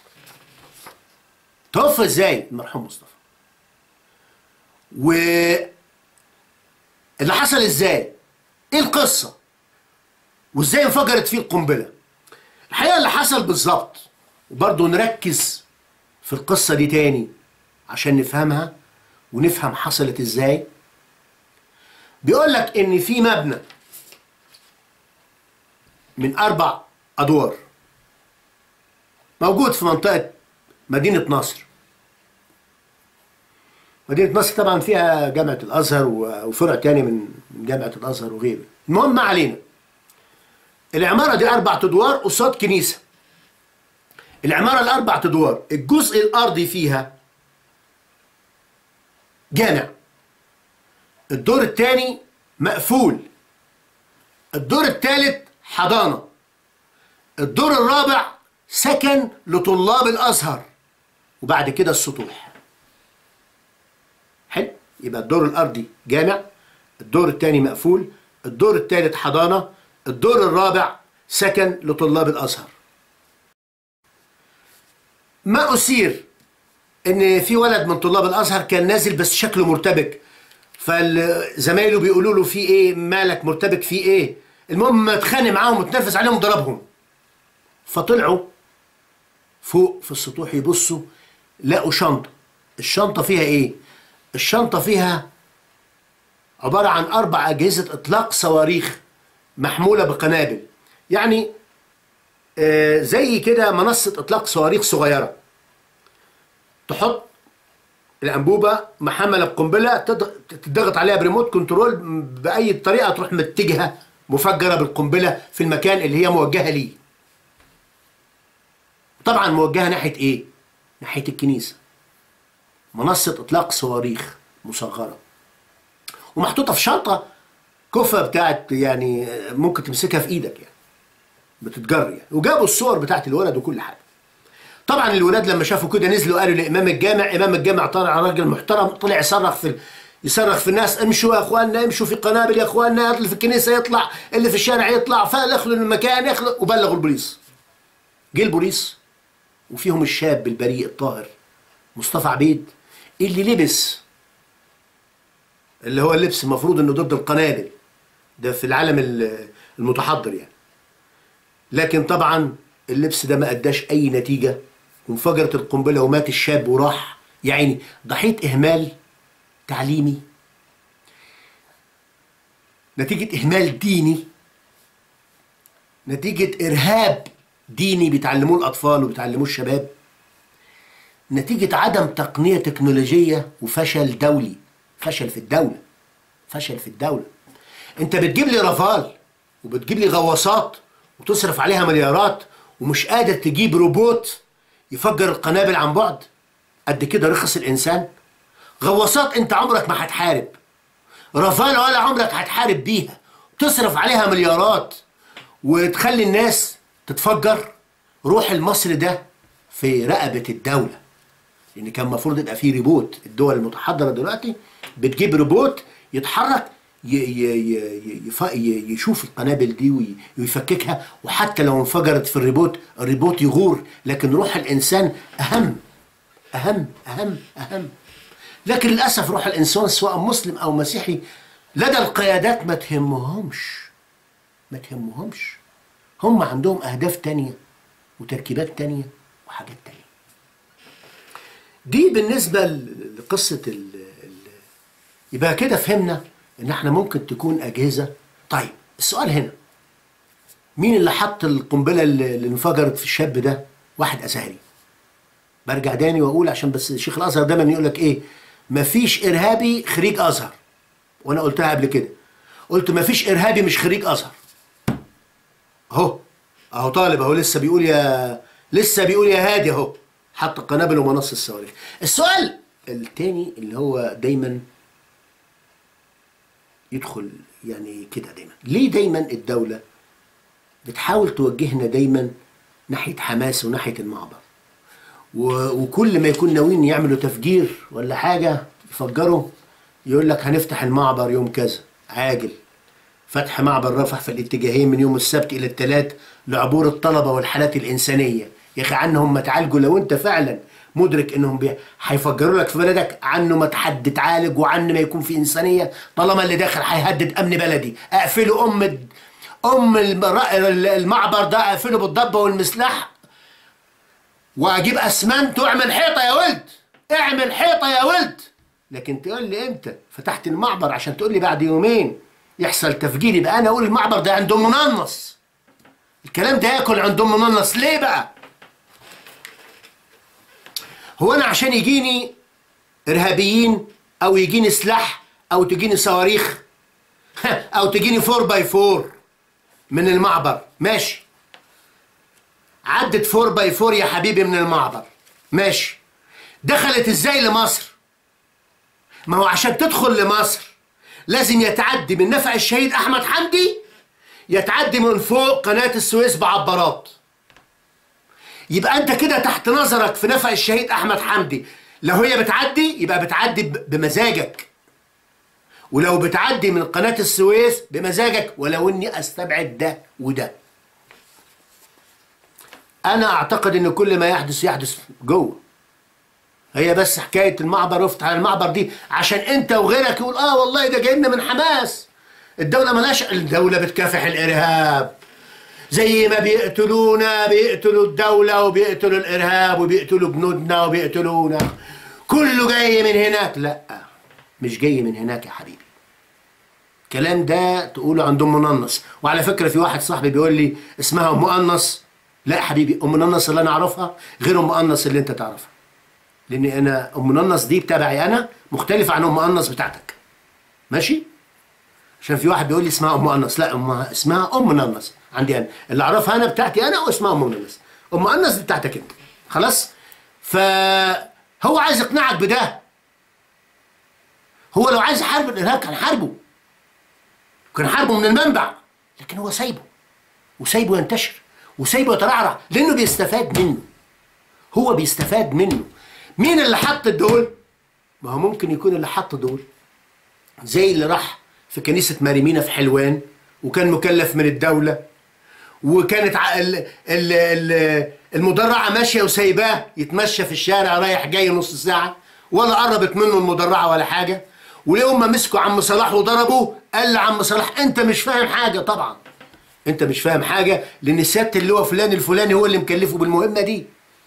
توفى ازاي المرحوم مصطفى و اللي حصل ازاي ايه القصه وازاي انفجرت فيه القنبله الحقيقه اللي حصل بالظبط وبرضه نركز في القصه دي تاني عشان نفهمها ونفهم حصلت ازاي بيقول لك ان في مبنى من اربع ادوار موجود في منطقه مدينه نصر مدينه نصر طبعا فيها جامعه الازهر وفرع تاني من جامعه الازهر وغيره المهم ما علينا العماره دي اربع ادوار قصاد كنيسه العماره الاربع ادوار الجزء الارضي فيها جامع الدور الثاني مقفول الدور الثالث حضانه الدور الرابع سكن لطلاب الازهر وبعد كده السطوح حلو يبقى الدور الارضي جامع الدور الثاني مقفول الدور الثالث حضانه الدور الرابع سكن لطلاب الازهر ما اثير ان في ولد من طلاب الازهر كان نازل بس شكله مرتبك فزمايله بيقولوا له في ايه مالك مرتبك في ايه المهم اتخانق معاهم واتنرفز عليهم وضربهم فطلعوا فوق في السطوح يبصوا لقوا شنطه الشنطه فيها ايه الشنطه فيها عباره عن اربع اجهزه اطلاق صواريخ محموله بقنابل يعني آه زي كده منصه اطلاق صواريخ صغيره تحط الانبوبه محمله بقنبله تضغط عليها بريموت كنترول باي طريقه تروح متجهه مفجره بالقنبله في المكان اللي هي موجهه ليه طبعا موجهه ناحيه ايه ناحيه الكنيسه منصة إطلاق صواريخ مصغرة ومحطوطة في شنطة كفة بتاعت يعني ممكن تمسكها في إيدك يعني بتتجر يعني وجابوا الصور بتاعت الولد وكل حاجة طبعا الولاد لما شافوا كده نزلوا قالوا لإمام الجامع إمام الجامع طلع راجل محترم طلع يصرخ في يصرخ في الناس امشوا يا اخواننا امشوا في قنابل يا اخواننا اللي في الكنيسه يطلع اللي في الشارع يطلع فاخلوا المكان يخلق وبلغوا البوليس جه البوليس وفيهم الشاب البريء الطاهر مصطفى عبيد اللي لبس اللي هو اللبس المفروض انه ضد القنابل ده في العالم المتحضر يعني لكن طبعا اللبس ده ما اداش اي نتيجه وانفجرت القنبله ومات الشاب وراح يعني ضحيه اهمال تعليمي نتيجه اهمال ديني نتيجه ارهاب ديني بيتعلموه الاطفال وبيتعلموه الشباب نتيجه عدم تقنيه تكنولوجيه وفشل دولي فشل في الدوله فشل في الدوله انت بتجيب لي رافال وبتجيب لي غواصات وتصرف عليها مليارات ومش قادر تجيب روبوت يفجر القنابل عن بعد قد كده رخص الانسان غواصات انت عمرك ما هتحارب رافال ولا عمرك هتحارب بيها تصرف عليها مليارات وتخلي الناس تتفجر روح المصري ده في رقبة الدولة لأن كان المفروض يبقى فيه ريبوت الدول المتحضرة دلوقتي بتجيب روبوت يتحرك ي ي ي يشوف القنابل دي ويفككها وحتى لو انفجرت في الريبوت الريبوت يغور لكن روح الإنسان أهم أهم أهم أهم لكن للأسف روح الإنسان سواء مسلم أو مسيحي لدى القيادات ما تهمهمش ما تهمهمش هم عندهم أهداف تانية وتركيبات تانية وحاجات تانية دي بالنسبة لقصة ال ال يبقى كده فهمنا إن إحنا ممكن تكون أجهزة طيب السؤال هنا مين اللي حط القنبلة اللي انفجرت في الشاب ده؟ واحد أزهري برجع تاني وأقول عشان بس شيخ الأزهر دايما يقول لك إيه مفيش إرهابي خريج أزهر وأنا قلتها قبل كده قلت مفيش إرهابي مش خريج أزهر اهو اهو طالب اهو لسه بيقول يا لسه بيقول يا هادي اهو حط قنابل ومنص الصواريخ السؤال التاني اللي هو دايما يدخل يعني كده دايما ليه دايما الدولة بتحاول توجهنا دايما ناحية حماس وناحية المعبر وكل ما يكون ناويين يعملوا تفجير ولا حاجة يفجروا يقول لك هنفتح المعبر يوم كذا عاجل فتح معبر رفح في الاتجاهين من يوم السبت الى الثلاث لعبور الطلبه والحالات الانسانيه يا اخي عنهم ما تعالجوا لو انت فعلا مدرك انهم بي... هيفجروا لك في بلدك عنه ما تحد تعالج وعنه ما يكون في انسانيه طالما اللي داخل هيهدد امن بلدي اقفلوا ام ام المعبر ده اقفله بالضبه والمسلح واجيب اسمنت واعمل حيطه يا ولد اعمل حيطه يا ولد لكن تقول لي امتى فتحت المعبر عشان تقول لي بعد يومين يحصل تفجير يبقى انا اقول المعبر ده عنده مننص الكلام ده ياكل عنده مننص ليه بقى هو انا عشان يجيني ارهابيين او يجيني سلاح او تجيني صواريخ او تجيني 4 باي 4 من المعبر ماشي عدت 4 باي 4 يا حبيبي من المعبر ماشي دخلت ازاي لمصر ما هو عشان تدخل لمصر لازم يتعدي من نفع الشهيد احمد حمدي يتعدي من فوق قناه السويس بعبارات يبقى انت كده تحت نظرك في نفع الشهيد احمد حمدي لو هي بتعدي يبقى بتعدي بمزاجك ولو بتعدي من قناه السويس بمزاجك ولو اني استبعد ده وده انا اعتقد ان كل ما يحدث يحدث جوه هي بس حكايه المعبر افتح على المعبر دي عشان انت وغيرك يقول اه والله ده جاي لنا من حماس الدوله ملاش الدوله بتكافح الارهاب زي ما بيقتلونا بيقتلوا الدوله وبيقتلوا الارهاب وبيقتلوا جنودنا وبيقتلونا كله جاي من هناك لا مش جاي من هناك يا حبيبي الكلام ده تقوله عندهم مننص وعلى فكره في واحد صاحبي بيقول لي اسمها ام مؤنص لا يا حبيبي ام مننص اللي انا اعرفها غير ام مؤنص اللي انت تعرفها لان انا ام مننص دي بتاعي انا مختلفه عن ام مؤنص بتاعتك ماشي عشان في واحد بيقول لي اسمها ام مؤنص لا ام اسمها ام مننص عندي انا اللي اعرفها انا بتاعتي انا واسمها ام مننص ام مؤنص دي بتاعتك انت خلاص فهو عايز يقنعك بده هو لو عايز يحارب الارهاب كان حاربه كان حاربه من المنبع لكن هو سايبه وسايبه ينتشر وسايبه يترعرع لانه بيستفاد منه هو بيستفاد منه مين اللي حط دول ما هو ممكن يكون اللي حط دول زي اللي راح في كنيسة ماريمينا في حلوان وكان مكلف من الدولة وكانت ع- ال- ال- ال- المدرعة ماشية وسايباه يتمشى في الشارع رايح جاي نص ساعة ولا قربت منه المدرعة ولا حاجة وليوم ما مسكوا عم صلاح وضربوه قال لعم صلاح انت مش فاهم حاجة طبعا انت مش فاهم حاجة لان سيادة اللواء فلان الفلاني هو اللي مكلفه بالمهمة دي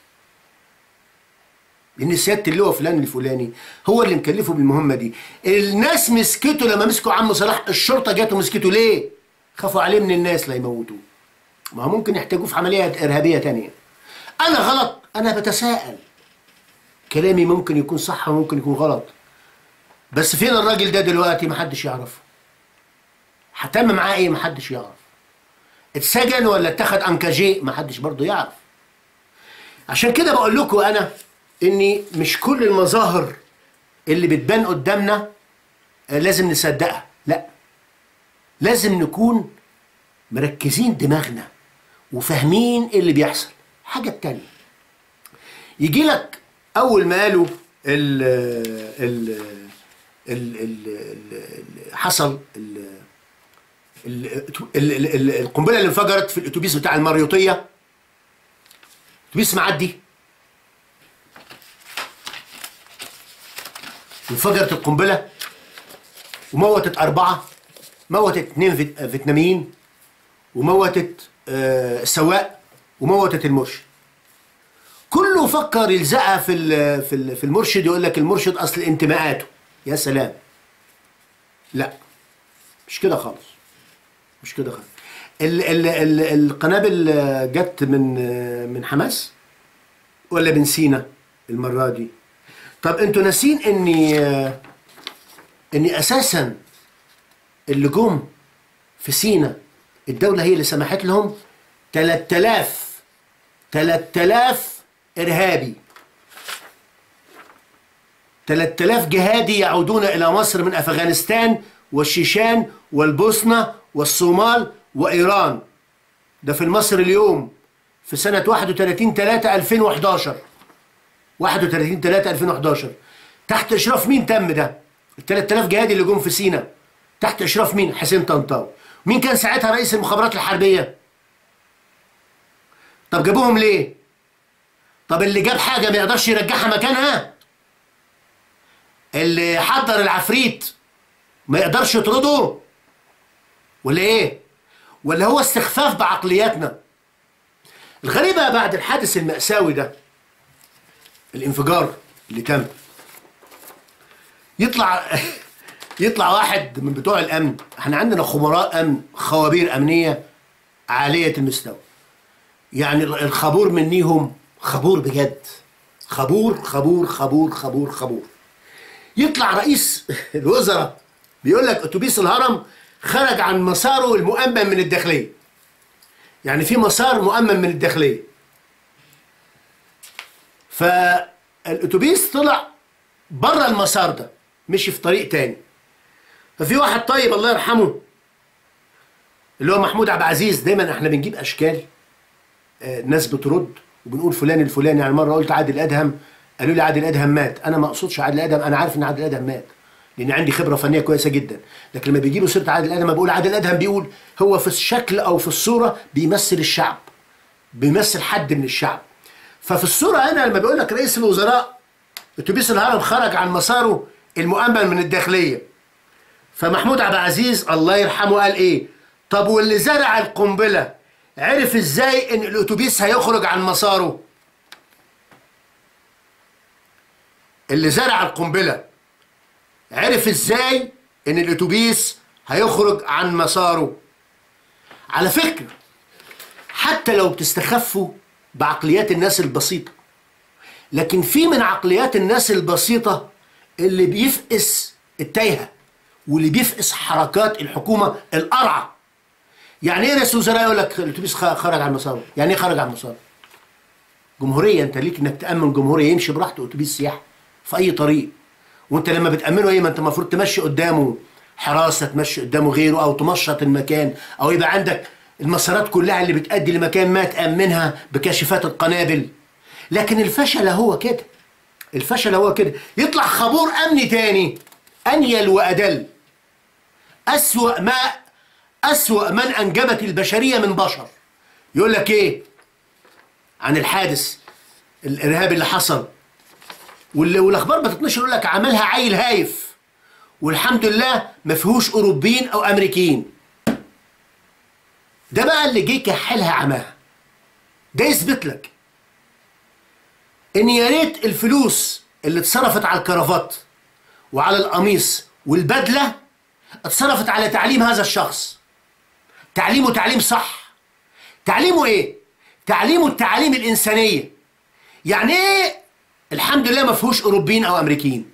لان سياده اللواء فلان الفلاني هو اللي مكلفه بالمهمه دي الناس مسكته لما مسكوا عم صلاح الشرطه جاته مسكته ليه خافوا عليه من الناس لا يموتوه ما هو ممكن يحتاجوه في عمليه ارهابيه تانية انا غلط انا بتساءل كلامي ممكن يكون صح وممكن يكون غلط بس فين الراجل ده دلوقتي محدش يعرفه هتم معاه ايه محدش يعرف اتسجن ولا اتخذ انكاجي محدش برضه يعرف عشان كده بقول لكم انا اني مش كل المظاهر اللي بتبان قدامنا آه، لازم نصدقها لا لازم نكون مركزين دماغنا وفاهمين إيه اللي بيحصل حاجة تانية يجي لك اول ما قالوا ال ال ال ال ال حصل ال ال ال ال ال القنبله اللي انفجرت في الاتوبيس بتاع المريوطيه اتوبيس معدي انفجرت القنبله وموتت اربعه موتت اثنين فيت- فيتناميين وموتت آه، السواق وموتت المرشد كله فكر يلزقها في ال- في ال- في المرشد يقول لك المرشد اصل انتماءاته يا سلام لا مش كده خالص مش كده خالص ال ال ال القنابل جت من من حماس ولا من سينا المره دي طب انتوا ناسين اني اني اساسا اللي جم في سينا الدوله هي اللي سمحت لهم 3000 3000 ارهابي 3000 جهادي يعودون إلى مصر من أفغانستان والشيشان والبوسنة والصومال وإيران ده في مصر اليوم في سنة 31 3 2011 31 3 2011 تحت إشراف مين تم ده؟ ال 3000 جهادي اللي جم في سينا تحت إشراف مين؟ حسين طنطاوي مين كان ساعتها رئيس المخابرات الحربية؟ طب جابوهم ليه؟ طب اللي جاب حاجة ما يقدرش يرجعها مكانها؟ اللي حضر العفريت ما يقدرش يطرده ولا ايه ولا هو استخفاف بعقلياتنا الغريبة بعد الحادث المأساوي ده الانفجار اللي تم يطلع يطلع واحد من بتوع الامن احنا عندنا خبراء امن خوابير امنيه عاليه المستوى يعني الخبور منيهم خبور بجد خبور خبور خبور خبور خبور يطلع رئيس الوزراء بيقول لك اتوبيس الهرم خرج عن مساره المؤمن من الداخليه يعني في مسار مؤمن من الداخليه فالاتوبيس طلع بره المسار ده مشي في طريق تاني ففي واحد طيب الله يرحمه اللي هو محمود عبد العزيز دايما احنا بنجيب اشكال آه، ناس بترد وبنقول فلان الفلاني يعني مره قلت عادل ادهم قالوا لي عادل ادهم مات انا ما اقصدش عادل ادهم انا عارف ان عادل ادهم مات لان عندي خبره فنيه كويسه جدا لكن لما بيجيبوا سيره عادل ادهم بقول عادل ادهم بيقول هو في الشكل او في الصوره بيمثل الشعب بيمثل حد من الشعب ففي الصوره هنا لما بيقول لك رئيس الوزراء اتوبيس الهرم خرج عن مساره المؤمن من الداخليه فمحمود عبد العزيز الله يرحمه قال ايه طب واللي زرع القنبله عرف ازاي ان الاتوبيس هيخرج عن مساره اللي زرع القنبله عرف ازاي ان الاتوبيس هيخرج عن مساره على فكره حتى لو بتستخفوا بعقليات الناس البسيطه لكن في من عقليات الناس البسيطه اللي بيفقس التايهه واللي بيفقس حركات الحكومه القرعه يعني ايه رئيس الوزراء يقول لك الاتوبيس خ- خرج عن مساره يعني ايه خرج عن مساره جمهوريه انت ليك انك تامن جمهوريه يمشي براحته اتوبيس سياحه في اي طريق وانت لما بتامنه ايه ما انت المفروض تمشي قدامه حراسه تمشي قدامه غيره او تمشط المكان او يبقى عندك المسارات كلها اللي بتؤدي لمكان ما تامنها بكاشفات القنابل لكن الفشل هو كده الفشل هو كده يطلع خبور امني تاني انيل وادل اسوا ما اسوا من انجبت البشريه من بشر يقول لك ايه عن الحادث الارهابي اللي حصل واللي والاخبار بتتنشر يقول لك عملها عيل هايف والحمد لله ما فيهوش اوروبيين او امريكيين ده بقى اللي جه كحلها عماها ده يثبت لك ان يا ريت الفلوس اللي اتصرفت على الكرافات وعلى القميص والبدله اتصرفت على تعليم هذا الشخص تعليمه تعليم صح تعليمه ايه تعليمه التعاليم الانسانيه يعني ايه الحمد لله ما فيهوش اوروبيين او امريكيين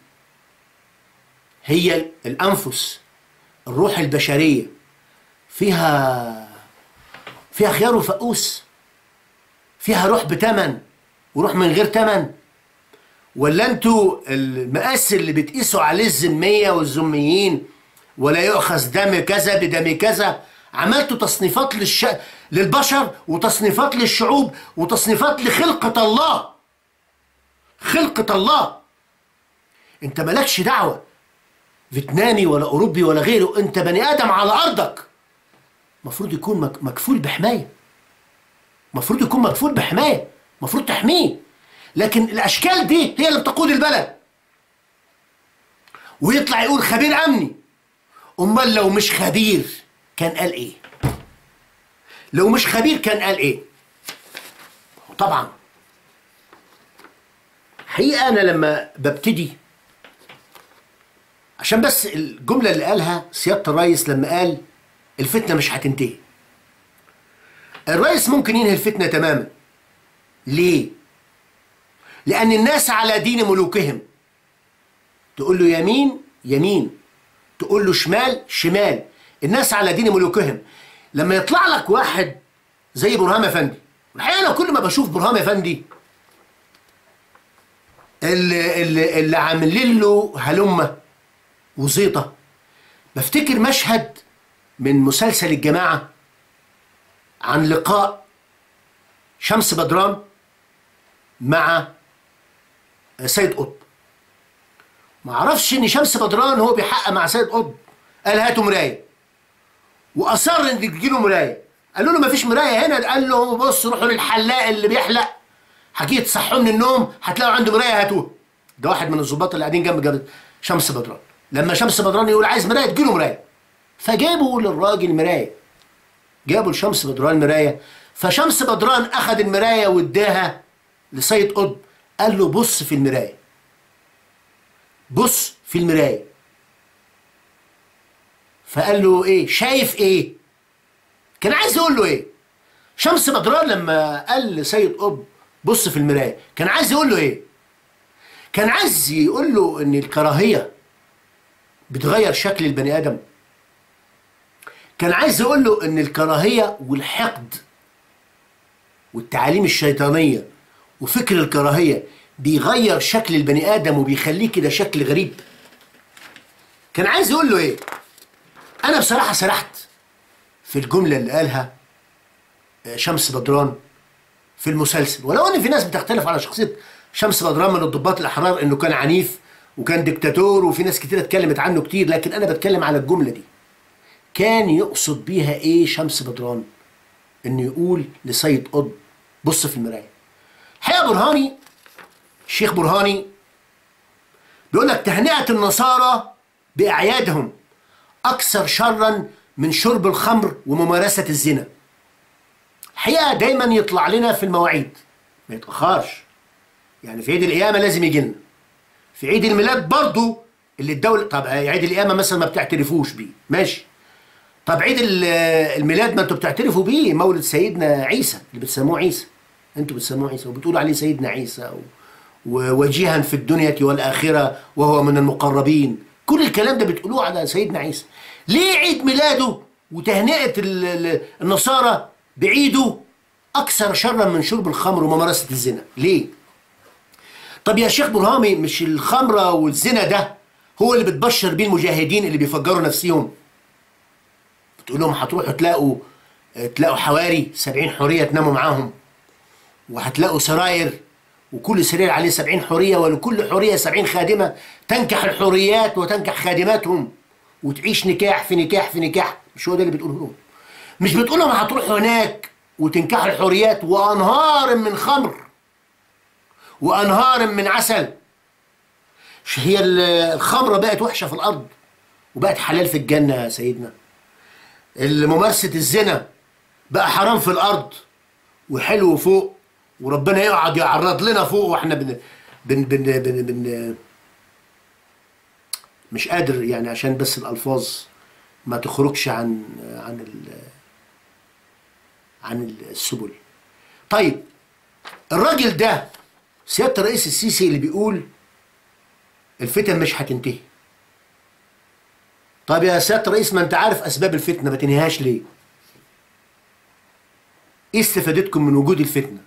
هي الانفس الروح البشريه فيها فيها خيار وفقوس فيها روح بتمن وروح من غير تمن ولا انتوا المقاس اللي بتقيسوا عليه الذميه والذميين ولا يؤخذ دم كذا بدم كذا عملتوا تصنيفات للش... للبشر وتصنيفات للشعوب وتصنيفات لخلقة الله خلقة الله انت مالكش دعوة فيتنامي ولا اوروبي ولا غيره انت بني ادم على ارضك المفروض يكون مك... مكفول بحماية المفروض يكون مكفول بحماية المفروض تحميه لكن الاشكال دي هي اللي بتقود البلد ويطلع يقول خبير امني امال لو مش خبير كان قال ايه لو مش خبير كان قال ايه طبعا حقيقة أنا لما ببتدي عشان بس الجملة اللي قالها سيادة الرئيس لما قال الفتنة مش هتنتهي الرئيس ممكن ينهي الفتنة تماما ليه؟ لأن الناس على دين ملوكهم تقول له يمين يمين تقول له شمال شمال الناس على دين ملوكهم لما يطلع لك واحد زي برهام افندي الحقيقه انا كل ما بشوف برهام افندي اللي, اللي, اللي عاملين له هلمه وزيطه بفتكر مشهد من مسلسل الجماعه عن لقاء شمس بدران مع سيد قطب ما اعرفش ان شمس بدران هو بيحقق مع سيد قطب قال هاتوا مرايه واصر ان تجيله مرايه قالوا له ما فيش مرايه هنا قال له بص روحوا للحلاق اللي بيحلق حكيت تصحوا من النوم هتلاقوا عنده مرايه هاتوها ده واحد من الظباط اللي قاعدين جنب جنب شمس بدران لما شمس بدران يقول عايز مرايه تجيله مرايه فجابوا للراجل مرايه جابوا لشمس بدران مرايه فشمس بدران اخذ المرايه واداها لسيد قطب قال له بص في المرايه بص في المرايه فقال له ايه شايف ايه كان عايز يقول له ايه شمس بدران لما قال لسيد قطب بص في المرايه كان عايز يقول له ايه كان عايز يقول له ان الكراهيه بتغير شكل البني ادم كان عايز يقول له ان الكراهيه والحقد والتعاليم الشيطانيه وفكر الكراهيه بيغير شكل البني ادم وبيخليه كده شكل غريب كان عايز يقول له ايه انا بصراحه سرحت في الجمله اللي قالها شمس بدران في المسلسل ولو ان في ناس بتختلف على شخصيه شمس بدران من الضباط الاحرار انه كان عنيف وكان ديكتاتور وفي ناس كتير اتكلمت عنه كتير لكن انا بتكلم على الجمله دي كان يقصد بيها ايه شمس بدران انه يقول لسيد قطب بص في المرايه الحقيقه برهاني الشيخ برهاني بيقول لك تهنئه النصارى باعيادهم اكثر شرا من شرب الخمر وممارسه الزنا الحقيقه دايما يطلع لنا في المواعيد ما يتاخرش يعني في عيد القيامه لازم يجي لنا في عيد الميلاد برضه اللي الدوله طب عيد القيامه مثلا ما بتعترفوش بيه ماشي طب عيد الميلاد ما انتوا بتعترفوا بيه مولد سيدنا عيسى اللي بتسموه عيسى انتوا بتسموه عيسى وبتقولوا عليه سيدنا عيسى ووجيها في الدنيا والاخره وهو من المقربين كل الكلام ده بتقولوه على سيدنا عيسى ليه عيد ميلاده وتهنئه النصارى بعيده اكثر شرا من شرب الخمر وممارسه الزنا ليه طب يا شيخ برهامي مش الخمره والزنا ده هو اللي بتبشر بيه المجاهدين اللي بيفجروا نفسهم بتقول لهم هتروحوا تلاقوا تلاقوا حواري سبعين حورية تناموا معاهم وهتلاقوا سراير وكل سرير عليه سبعين حورية ولكل حورية سبعين خادمة تنكح الحوريات وتنكح خادماتهم وتعيش نكاح في نكاح في نكاح مش هو ده اللي بتقوله لهم مش بتقول لهم هتروحوا هناك وتنكحوا الحوريات وأنهار من خمر وأنهار من عسل هي الخمرة بقت وحشة في الأرض وبقت حلال في الجنة يا سيدنا ممارسة الزنا بقى حرام في الأرض وحلو فوق وربنا يقعد يعرض لنا فوق واحنا بن بن بن بن, بن مش قادر يعني عشان بس الألفاظ ما تخرجش عن عن ال عن السبل طيب الراجل ده سيادة الرئيس السيسي اللي بيقول الفتن مش هتنتهي طب يا سيادة الرئيس ما انت عارف اسباب الفتنة ما تنهيهاش ليه ايه استفادتكم من وجود الفتنة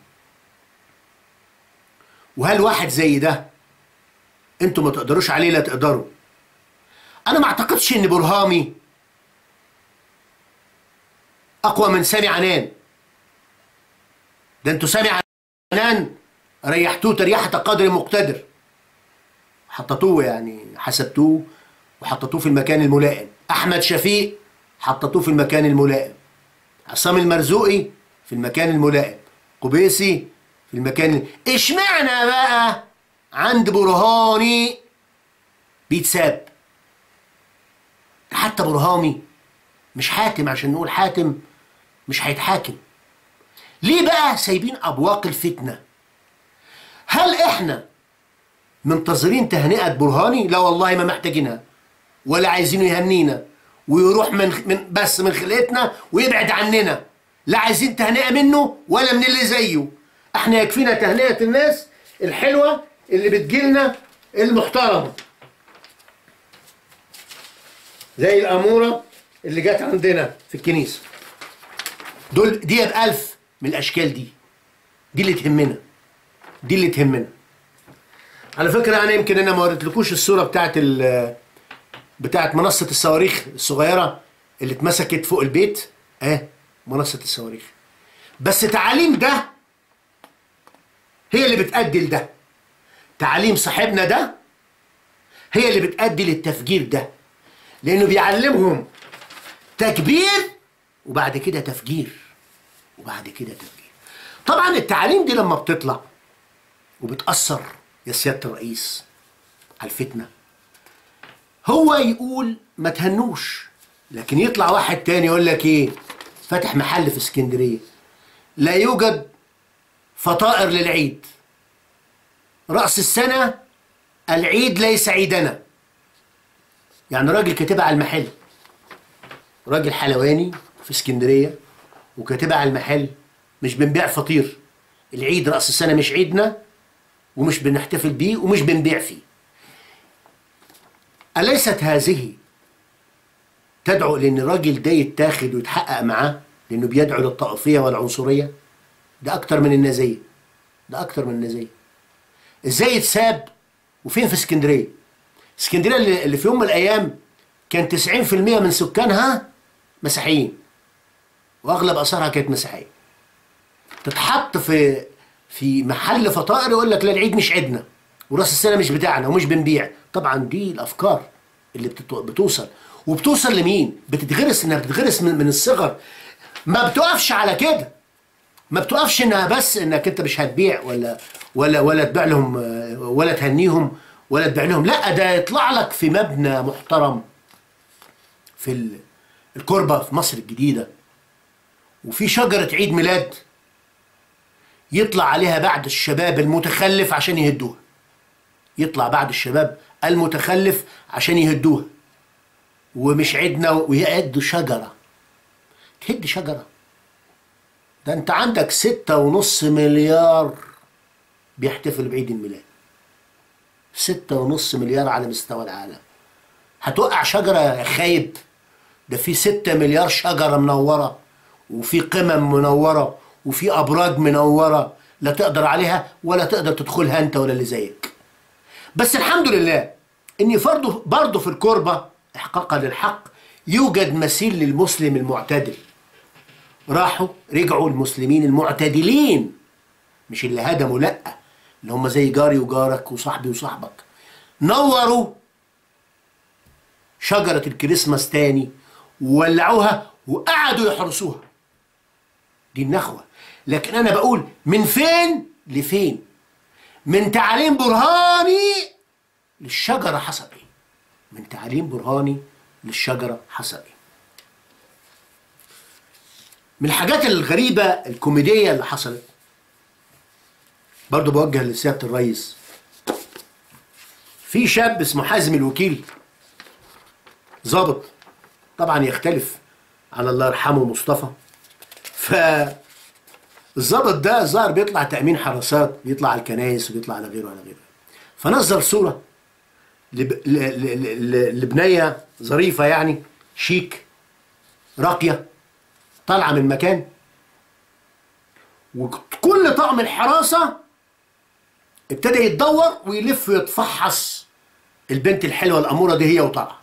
وهل واحد زي ده انتوا ما تقدروش عليه لا تقدروا انا ما اعتقدش ان برهامي اقوى من سامي عنان ده انتوا سامي عنان ريحتوه تريحة قدر مقتدر حطتوه يعني حسبتوه وحطتوه في المكان الملائم احمد شفيق حطتوه في المكان الملائم عصام المرزوقي في المكان الملائم قبيسي في المكان اشمعنى بقى عند برهاني بيتساب حتى برهامي مش حاكم عشان نقول حاكم مش هيتحاكم ليه بقى سايبين ابواق الفتنه هل احنا منتظرين تهنئه برهاني لا والله ما محتاجينها ولا عايزينه يهنينا ويروح من من بس من خلقتنا ويبعد عننا لا عايزين تهنئه منه ولا من اللي زيه احنا يكفينا تهنئه الناس الحلوه اللي بتجيلنا المحترمه زي الاموره اللي جت عندنا في الكنيسه دول دي بألف من الاشكال دي دي اللي تهمنا دي اللي تهمنا على فكره انا يمكن انا ما وريتلكوش الصوره بتاعت ال بتاعت منصه الصواريخ الصغيره اللي اتمسكت فوق البيت اه منصه الصواريخ بس تعاليم ده هي اللي بتأدي لده تعاليم صاحبنا ده هي اللي بتأدي للتفجير ده لأنه بيعلمهم تكبير وبعد كده تفجير وبعد كده تفجير طبعا التعاليم دي لما بتطلع وبتأثر يا سيادة الرئيس على الفتنة هو يقول ما تهنوش لكن يطلع واحد تاني يقول لك ايه فاتح محل في اسكندرية لا يوجد فطائر للعيد رأس السنة العيد ليس عيدنا يعني راجل كاتبها على المحل راجل حلواني في اسكندرية وكاتبها على المحل مش بنبيع فطير العيد رأس السنة مش عيدنا ومش بنحتفل بيه ومش بنبيع فيه أليست هذه تدعو لأن الراجل ده يتاخد ويتحقق معاه لأنه بيدعو للطائفية والعنصرية ده أكتر من النازية ده أكتر من النازية إزاي يتساب وفين في اسكندرية اسكندرية اللي اللي في يوم من الأيام كان 90% من سكانها مسيحيين وأغلب آثارها كانت مسيحية تتحط في في محل فطائر يقول لك لا العيد مش عيدنا وراس السنه مش بتاعنا ومش بنبيع طبعا دي الافكار اللي بتتو... بتوصل وبتوصل لمين بتتغرس انها بتتغرس من, من الصغر ما بتقفش على كده ما بتقفش انها بس انك انت مش هتبيع ولا ولا ولا تبيع لهم ولا تهنيهم ولا تبيع لهم لا ده يطلع لك في مبنى محترم في ال- الكوربه في مصر الجديده وفي شجره عيد ميلاد يطلع عليها بعد الشباب المتخلف عشان يهدوها يطلع بعد الشباب المتخلف عشان يهدوها ومش عيدنا ويهدوا شجرة تهد شجرة ده انت عندك ستة ونص مليار بيحتفلوا بعيد الميلاد ستة ونص مليار على مستوى العالم هتوقع شجرة يا خايب ده في ستة مليار شجرة منورة وفي قمم منورة وفي أبراج منورة لا تقدر عليها ولا تقدر تدخلها أنت ولا اللي زيك بس الحمد لله ان برضه برضه في الكربة احقاقا للحق يوجد مثيل للمسلم المعتدل راحوا رجعوا المسلمين المعتدلين مش اللي هدموا لا اللي هم زي جاري وجارك وصاحبي وصاحبك نوروا شجرة الكريسماس تاني وولعوها وقعدوا يحرسوها دي النخوة لكن أنا بقول من فين لفين من تعليم برهاني للشجرة حصل إيه من تعليم برهاني للشجرة حصل إيه من الحاجات الغريبة الكوميدية اللي حصلت برضو بوجه لسيادة الرئيس في شاب اسمه حازم الوكيل ظابط طبعا يختلف عن الله يرحمه مصطفى ف الظابط ده ظهر بيطلع تأمين حراسات بيطلع على الكنايس وبيطلع على غيره على غيره فنزل صورة لب... ل... ل... ل... لبنية ظريفة يعني شيك راقية طالعة من مكان وكل طقم الحراسة ابتدى يتدور ويلف ويتفحص البنت الحلوة الأمورة دي هي وطالعة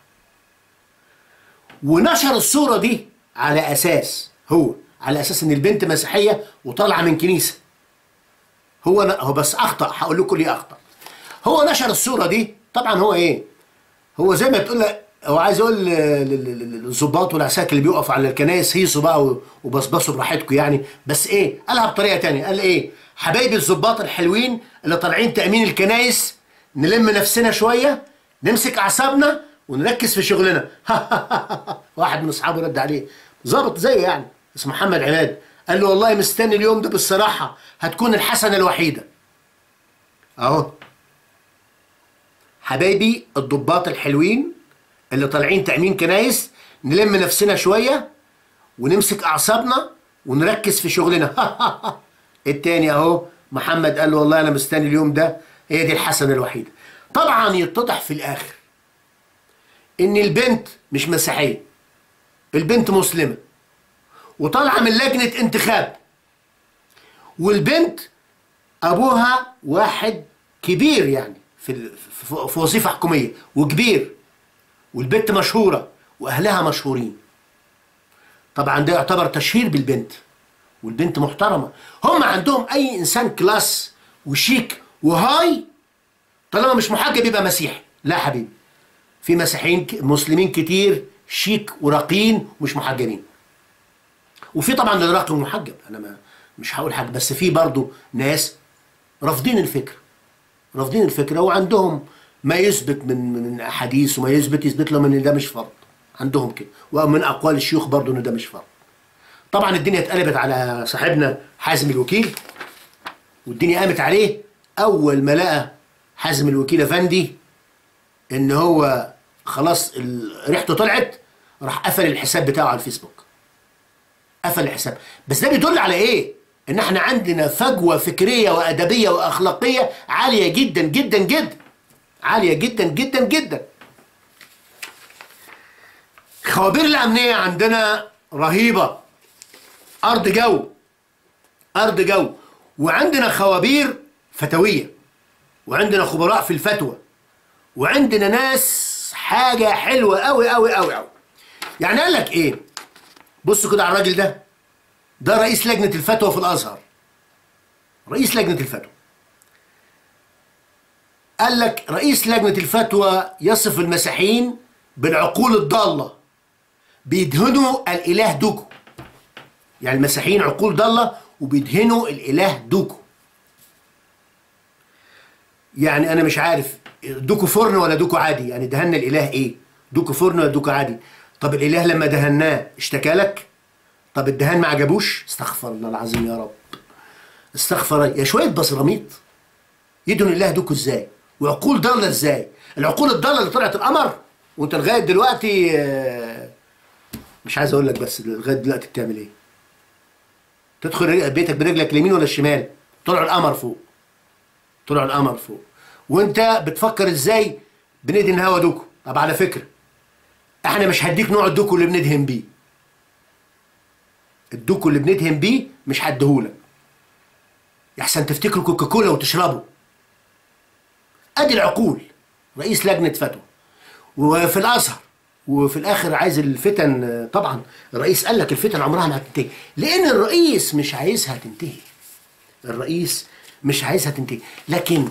ونشر الصورة دي على أساس هو على أساس إن البنت مسيحية وطالعة من كنيسة هو ن... هو بس أخطأ هقول لكم ليه أخطأ هو نشر الصورة دي طبعا هو إيه هو زي ما تقول هو عايز يقول للظباط والعساكر اللي بيقفوا على الكنايس هيصوا بقى وبصبصوا براحتكم يعني بس ايه قالها بطريقه تانية قال ايه حبايبي الظباط الحلوين اللي طالعين تامين الكنايس نلم نفسنا شويه نمسك اعصابنا ونركز في شغلنا واحد من اصحابه رد عليه ظابط زيه يعني اسمه محمد عماد قال له والله مستني اليوم ده بالصراحه هتكون الحسنه الوحيده اهو حبايبي الضباط الحلوين اللي طالعين تأمين كنايس نلم نفسنا شوية ونمسك أعصابنا ونركز في شغلنا التاني أهو محمد قال له والله أنا مستني اليوم ده هي دي الحسنة الوحيدة طبعا يتضح في الآخر إن البنت مش مسيحية البنت مسلمة وطالعة من لجنة انتخاب والبنت أبوها واحد كبير يعني في في وظيفة حكومية وكبير والبنت مشهورة وأهلها مشهورين طبعا ده يعتبر تشهير بالبنت والبنت محترمة هم عندهم أي إنسان كلاس وشيك وهاي طالما مش محجب يبقى مسيحي لا حبيبي في مسيحيين مسلمين كتير شيك وراقيين ومش محجبين وفي طبعا الراقي والمحجب انا ما مش هقول حاجه بس في برضه ناس رافضين الفكره رافضين الفكره وعندهم ما يثبت من من احاديث وما يثبت يثبت لهم ان ده مش فرض عندهم كده ومن اقوال الشيوخ برضه ان ده مش فرض طبعا الدنيا اتقلبت على صاحبنا حازم الوكيل والدنيا قامت عليه اول ما لقى حازم الوكيل افندي ان هو خلاص ريحته طلعت راح قفل الحساب بتاعه على الفيسبوك قفل الحساب بس ده بيدل على ايه ان احنا عندنا فجوه فكريه وادبيه واخلاقيه عاليه جدا جدا جدا عاليه جدا جدا جدا خوابير الامنيه عندنا رهيبه ارض جو ارض جو وعندنا خوابير فتويه وعندنا خبراء في الفتوى وعندنا ناس حاجه حلوه قوي قوي قوي قوي يعني قال لك ايه بصوا كده على الراجل ده ده رئيس لجنه الفتوى في الازهر رئيس لجنه الفتوى قال لك رئيس لجنه الفتوى يصف المسيحيين بالعقول الضاله بيدهنوا الاله دوكو يعني المسيحيين عقول ضاله وبيدهنوا الاله دوكو يعني انا مش عارف دوكو فرن ولا دوكو عادي يعني دهنا الاله ايه دوكو فرن ولا دوكو عادي طب الاله لما دهناه اشتكى لك طب الدهان ما عجبوش استغفر الله العظيم يا رب استغفر يا شويه بصراميط يدهن الاله دوكو ازاي وعقول ضاله ازاي العقول الضاله اللي طلعت القمر وانت لغايه دلوقتي مش عايز اقول لك بس لغايه دلوقتي بتعمل ايه تدخل بيتك برجلك اليمين ولا الشمال طلعوا القمر فوق طلعوا القمر فوق وانت بتفكر ازاي بندهن هوا دوكو طب على فكره احنا مش هديك نوع الدوكو اللي بندهن بيه الدوكو اللي بندهن بيه مش هديهولك يحسن تفتكروا كوكاكولا وتشربوا ادي العقول رئيس لجنه فتوى وفي الازهر وفي الاخر عايز الفتن آه، طبعا الرئيس قال لك الفتن عمرها ما هتنتهي لان الرئيس مش عايزها تنتهي الرئيس مش عايزها تنتهي لكن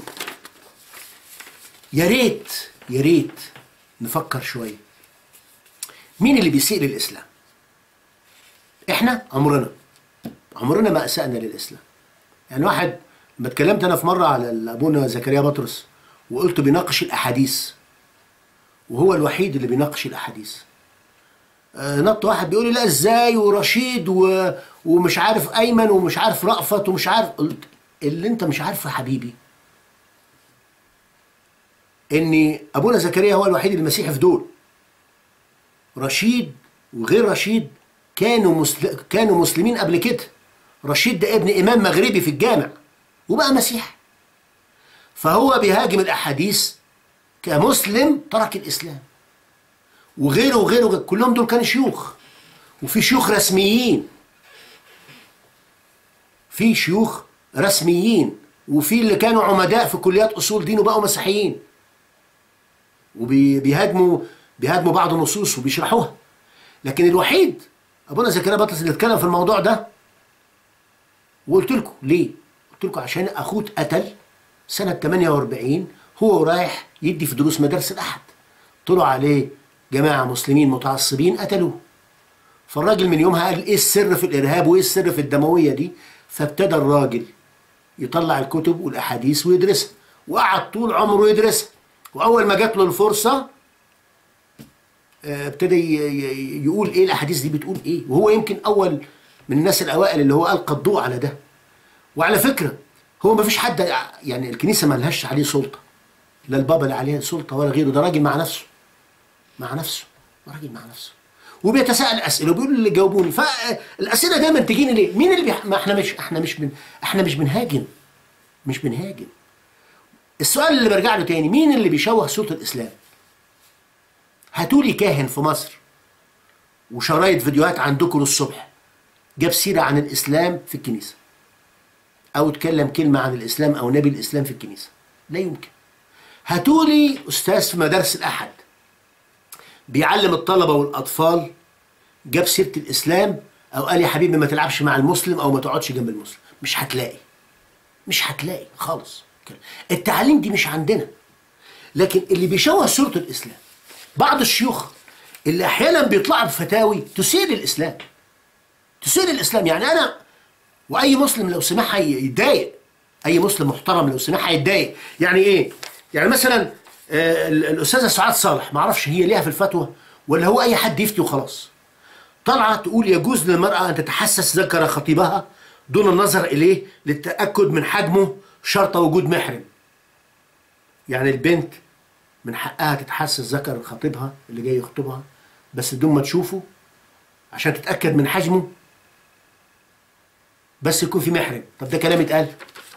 يا ريت يا ريت نفكر شويه مين اللي بيسيء للاسلام احنا عمرنا عمرنا ما اسانا للاسلام يعني واحد لما اتكلمت انا في مره على ابونا زكريا بطرس وقلت بيناقش الاحاديث وهو الوحيد اللي بيناقش الاحاديث آه، نط واحد بيقول لي لا ازاي ورشيد و... ومش عارف ايمن ومش عارف رأفت ومش عارف قلت اللي انت مش عارفه يا حبيبي ان ابونا زكريا هو الوحيد المسيحي في دول رشيد وغير رشيد كانوا مسل... كانوا مسلمين قبل كده رشيد ده ابن امام مغربي في الجامع وبقى مسيحي فهو بيهاجم الاحاديث كمسلم ترك الاسلام وغيره وغيره وغيره. كلهم دول كانوا شيوخ وفي شيوخ رسميين في شيوخ رسميين وفي اللي كانوا عمداء في كليات اصول دين وبقوا مسيحيين وبيهاجموا بيهاجموا بعض النصوص وبيشرحوها لكن الوحيد ابونا زكريا بطرس اللي اتكلم في الموضوع ده وقلت لكم ليه؟ قلت لكم عشان اخوه اتقتل سنه 48 هو رايح يدي في دروس مدارس الاحد طلعوا عليه جماعه مسلمين متعصبين قتلوه فالراجل من يومها قال ايه السر في الارهاب وايه السر في الدمويه دي فابتدى الراجل يطلع الكتب والاحاديث ويدرسها وقعد طول عمره يدرسها واول ما جات له الفرصه آه، ابتدى ي- ي- يقول ايه الاحاديث دي بتقول ايه وهو يمكن اول من الناس الاوائل اللي هو القى الضوء على ده وعلى فكره هو ما فيش حد يعني الكنيسه ما لهاش عليه سلطه لا البابا اللي عليه سلطه ولا غيره ده راجل مع نفسه مع نفسه راجل مع نفسه وبيتساءل اسئله وبيقول اللي جاوبوني فالاسئله دايما تجيني ليه؟ مين اللي بيح... ما احنا مش احنا مش بن... احنا مش بنهاجم مش بنهاجم السؤال اللي برجع له تاني مين اللي بيشوه صوره الاسلام؟ هاتولي كاهن في مصر وشرايط فيديوهات عندكم للصبح جاب سيره عن الاسلام في الكنيسه او اتكلم كلمه عن الاسلام او نبي الاسلام في الكنيسه لا يمكن هاتولي استاذ في مدارس الاحد بيعلم الطلبه والاطفال جاب سيره الاسلام او قال يا حبيبي ما تلعبش مع المسلم او ما تقعدش جنب المسلم مش هتلاقي مش هتلاقي خالص التعليم دي مش عندنا لكن اللي بيشوه صوره الاسلام بعض الشيوخ اللي احيانا بيطلعوا بفتاوي تسيء للاسلام تسيء للاسلام يعني انا واي مسلم لو سمعها يتضايق اي مسلم محترم لو سمعها يتضايق يعني ايه يعني مثلا آه، ال- الاستاذه سعاد صالح ما اعرفش هي ليها في الفتوى ولا هو اي حد يفتي وخلاص طالعه تقول يجوز للمراه ان تتحسس ذكر خطيبها دون النظر اليه للتاكد من حجمه شرط وجود محرم يعني البنت من حقها تتحسس ذكر خطيبها اللي جاي يخطبها بس بدون ما تشوفه عشان تتاكد من حجمه بس يكون في محرم طب ده كلام اتقال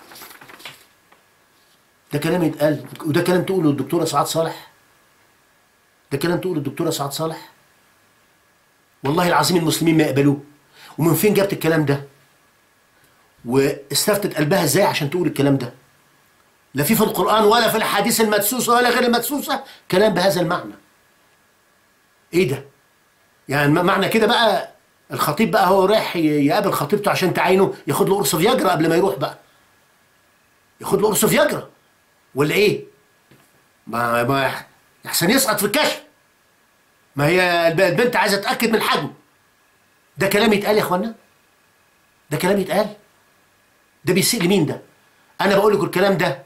ده كلام يتقال وده كلام تقوله الدكتوره سعاد صالح ده كلام تقوله الدكتوره سعاد صالح والله العظيم المسلمين ما يقبلوه ومن فين جابت الكلام ده واستفتت قلبها ازاي عشان تقول الكلام ده لا في في القرآن ولا في الحديث المدسوسة ولا غير المدسوسة كلام بهذا المعنى ايه ده يعني م- معنى كده بقى الخطيب بقى هو رايح ي- يقابل خطيبته عشان تعينه ياخد له قرص فياجرا قبل ما يروح بقى ياخد له قرص فياجرا ولا ايه ما ما احسن يسقط في الكشف ما هي الب- البنت عايزه تتاكد من الحجم ده كلام يتقال يا اخوانا ده كلام يتقال ده بيسيء لمين ده انا بقول لكم الكلام ده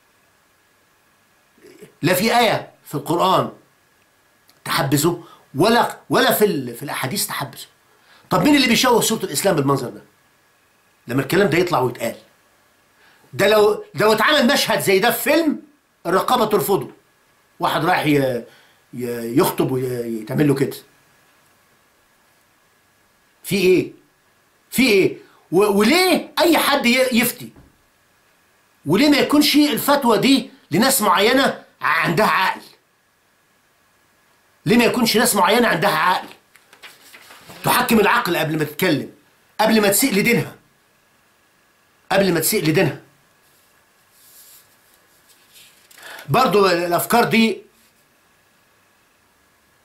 لا في ايه في القران تحبسه ولا ولا في ال- في الاحاديث تحبسه طب مين اللي بيشوه صوره الاسلام بالمنظر ده لما الكلام ده يطلع ويتقال ده لو لو اتعمل مشهد زي ده في فيلم الرقابه ترفضه واحد رايح ي- ي- يخطب ويتعمل له كده في ايه في ايه و- وليه اي حد ي- يفتي وليه ما يكونش الفتوى دي لناس معينه عندها عقل ليه ما يكونش ناس معينه عندها عقل تحكم العقل قبل ما تتكلم قبل ما تسيء لدينها قبل ما تسيء لدينها برضو الافكار دي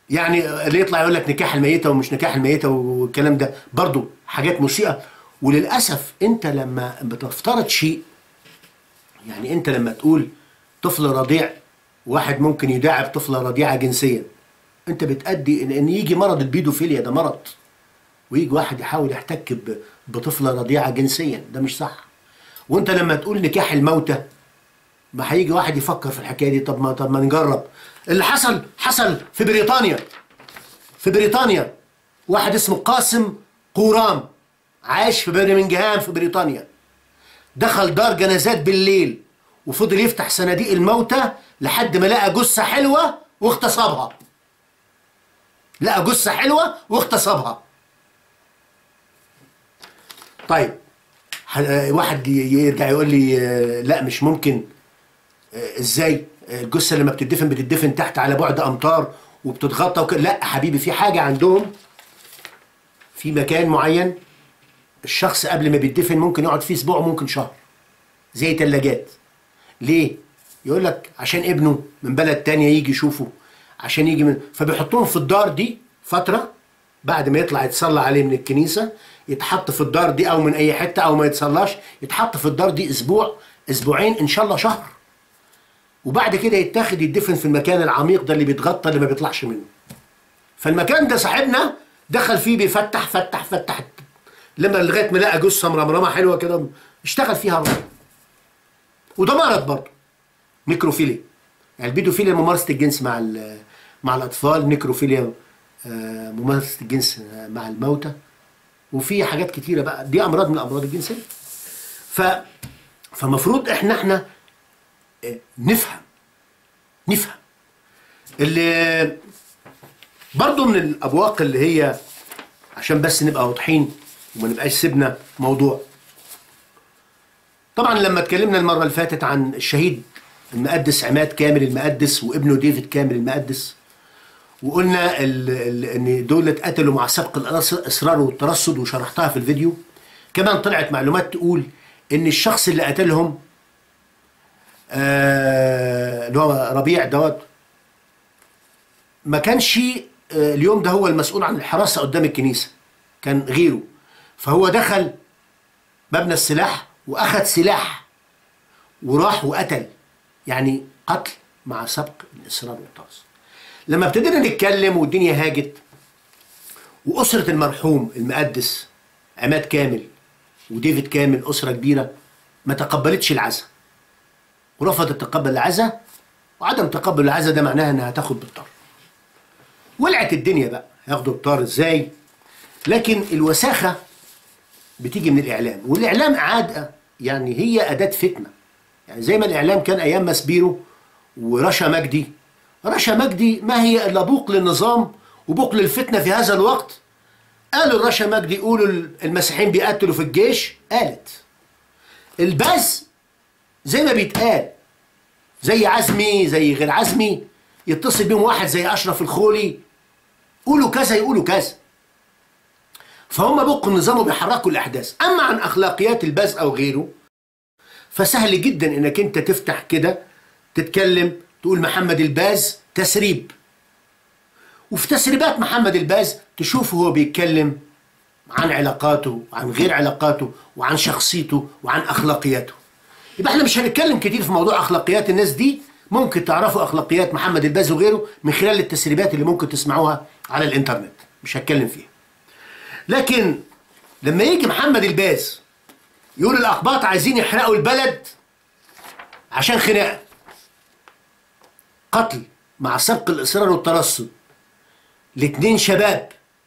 يعني اللي يطلع يقول لك نكاح الميته ومش نكاح الميته والكلام ده برضو حاجات مسيئه وللاسف انت لما بتفترض شيء يعني انت لما تقول طفل رضيع واحد ممكن يداعب طفله رضيعه جنسيا انت بتأدي ان, إن يجي مرض البيدوفيليا ده مرض ويجي واحد يحاول يحتك ب- بطفله رضيعه جنسيا ده مش صح وانت لما تقول نكاح الموتى ما هيجي واحد يفكر في الحكايه دي طب ما طب ما نجرب اللي حصل حصل في بريطانيا في بريطانيا واحد اسمه قاسم قورام عاش في برمنجهام في بريطانيا دخل دار جنازات بالليل وفضل يفتح صناديق الموتى لحد ما لقى جثه حلوه واغتصبها لقى جثه حلوه واغتصبها طيب ح- واحد ي- يرجع يقول لي آه، لا مش ممكن آه، ازاي آه، الجثه لما بتدفن بتدفن تحت على بعد امتار وبتتغطى وك... لا حبيبي في حاجه عندهم في مكان معين الشخص قبل ما بيدفن ممكن يقعد فيه اسبوع ممكن شهر زي تلاجات ليه يقول لك عشان ابنه من بلد تانية يجي يشوفه عشان يجي من فبيحطوهم في الدار دي فترة بعد ما يطلع يتصلى عليه من الكنيسة يتحط في الدار دي او من اي حتة او ما يتصلاش يتحط في الدار دي اسبوع اسبوعين ان شاء الله شهر وبعد كده يتاخد يدفن في المكان العميق ده اللي بيتغطى اللي ما بيطلعش منه فالمكان ده صاحبنا دخل فيه بيفتح فتح فتح لما لغايه ما لقى جثه مرمرمه حلوه كده اشتغل فيها الراجل وده مرض برضه نيكروفيليا يعني البيدوفيليا ممارسه الجنس مع ال- مع الاطفال نيكروفيليا آه، ممارسه الجنس آه، مع الموتى وفي حاجات كتيره بقى دي امراض من الامراض الجنسيه ف فمفروض احنا احنا آه، نفهم نفهم اللي برضه من الابواق اللي هي عشان بس نبقى واضحين وما نبقاش سيبنا موضوع طبعا لما اتكلمنا المره اللي فاتت عن الشهيد المقدس عماد كامل المقدس وابنه ديفيد كامل المقدس وقلنا ال ال ان دول اتقتلوا مع سبق الاصرار والترصد وشرحتها في الفيديو كمان طلعت معلومات تقول ان الشخص اللي قتلهم آه، اللي هو ربيع دوت ما كانش آه، اليوم ده هو المسؤول عن الحراسه قدام الكنيسه كان غيره فهو دخل مبنى السلاح واخد سلاح وراح وقتل يعني قتل مع سبق الاصرار والترصد لما ابتدينا نتكلم والدنيا هاجت واسره المرحوم المقدس عماد كامل وديفيد كامل اسره كبيره ما تقبلتش العزاء ورفضت تقبل العزاء وعدم تقبل العزاء ده معناها انها هتاخد بالطار ولعت الدنيا بقى هياخدوا الطار ازاي لكن الوساخه بتيجي من الاعلام والاعلام عاده يعني هي اداه فتنه يعني زي ما الاعلام كان ايام ماسبيرو ورشا مجدي رشا مجدي ما هي الا بوق للنظام وبوق للفتنه في هذا الوقت قالوا رشا مجدي يقولوا المسيحيين بيقتلوا في الجيش قالت البث زي ما بيتقال زي عزمي زي غير عزمي يتصل بيهم واحد زي اشرف الخولي قولوا كذا يقولوا كذا فهم بقوا النظام وبيحركوا الاحداث اما عن اخلاقيات الباز او غيره فسهل جدا انك انت تفتح كده تتكلم تقول محمد الباز تسريب وفي تسريبات محمد الباز تشوفه هو بيتكلم عن علاقاته وعن غير علاقاته وعن شخصيته وعن اخلاقياته يبقى احنا مش هنتكلم كتير في موضوع اخلاقيات الناس دي ممكن تعرفوا اخلاقيات محمد الباز وغيره من خلال التسريبات اللي ممكن تسمعوها على الانترنت مش هتكلم فيها لكن لما يجي محمد الباز يقول الاقباط عايزين يحرقوا البلد عشان خناقه قتل مع سبق الاصرار والترصد لاتنين شباب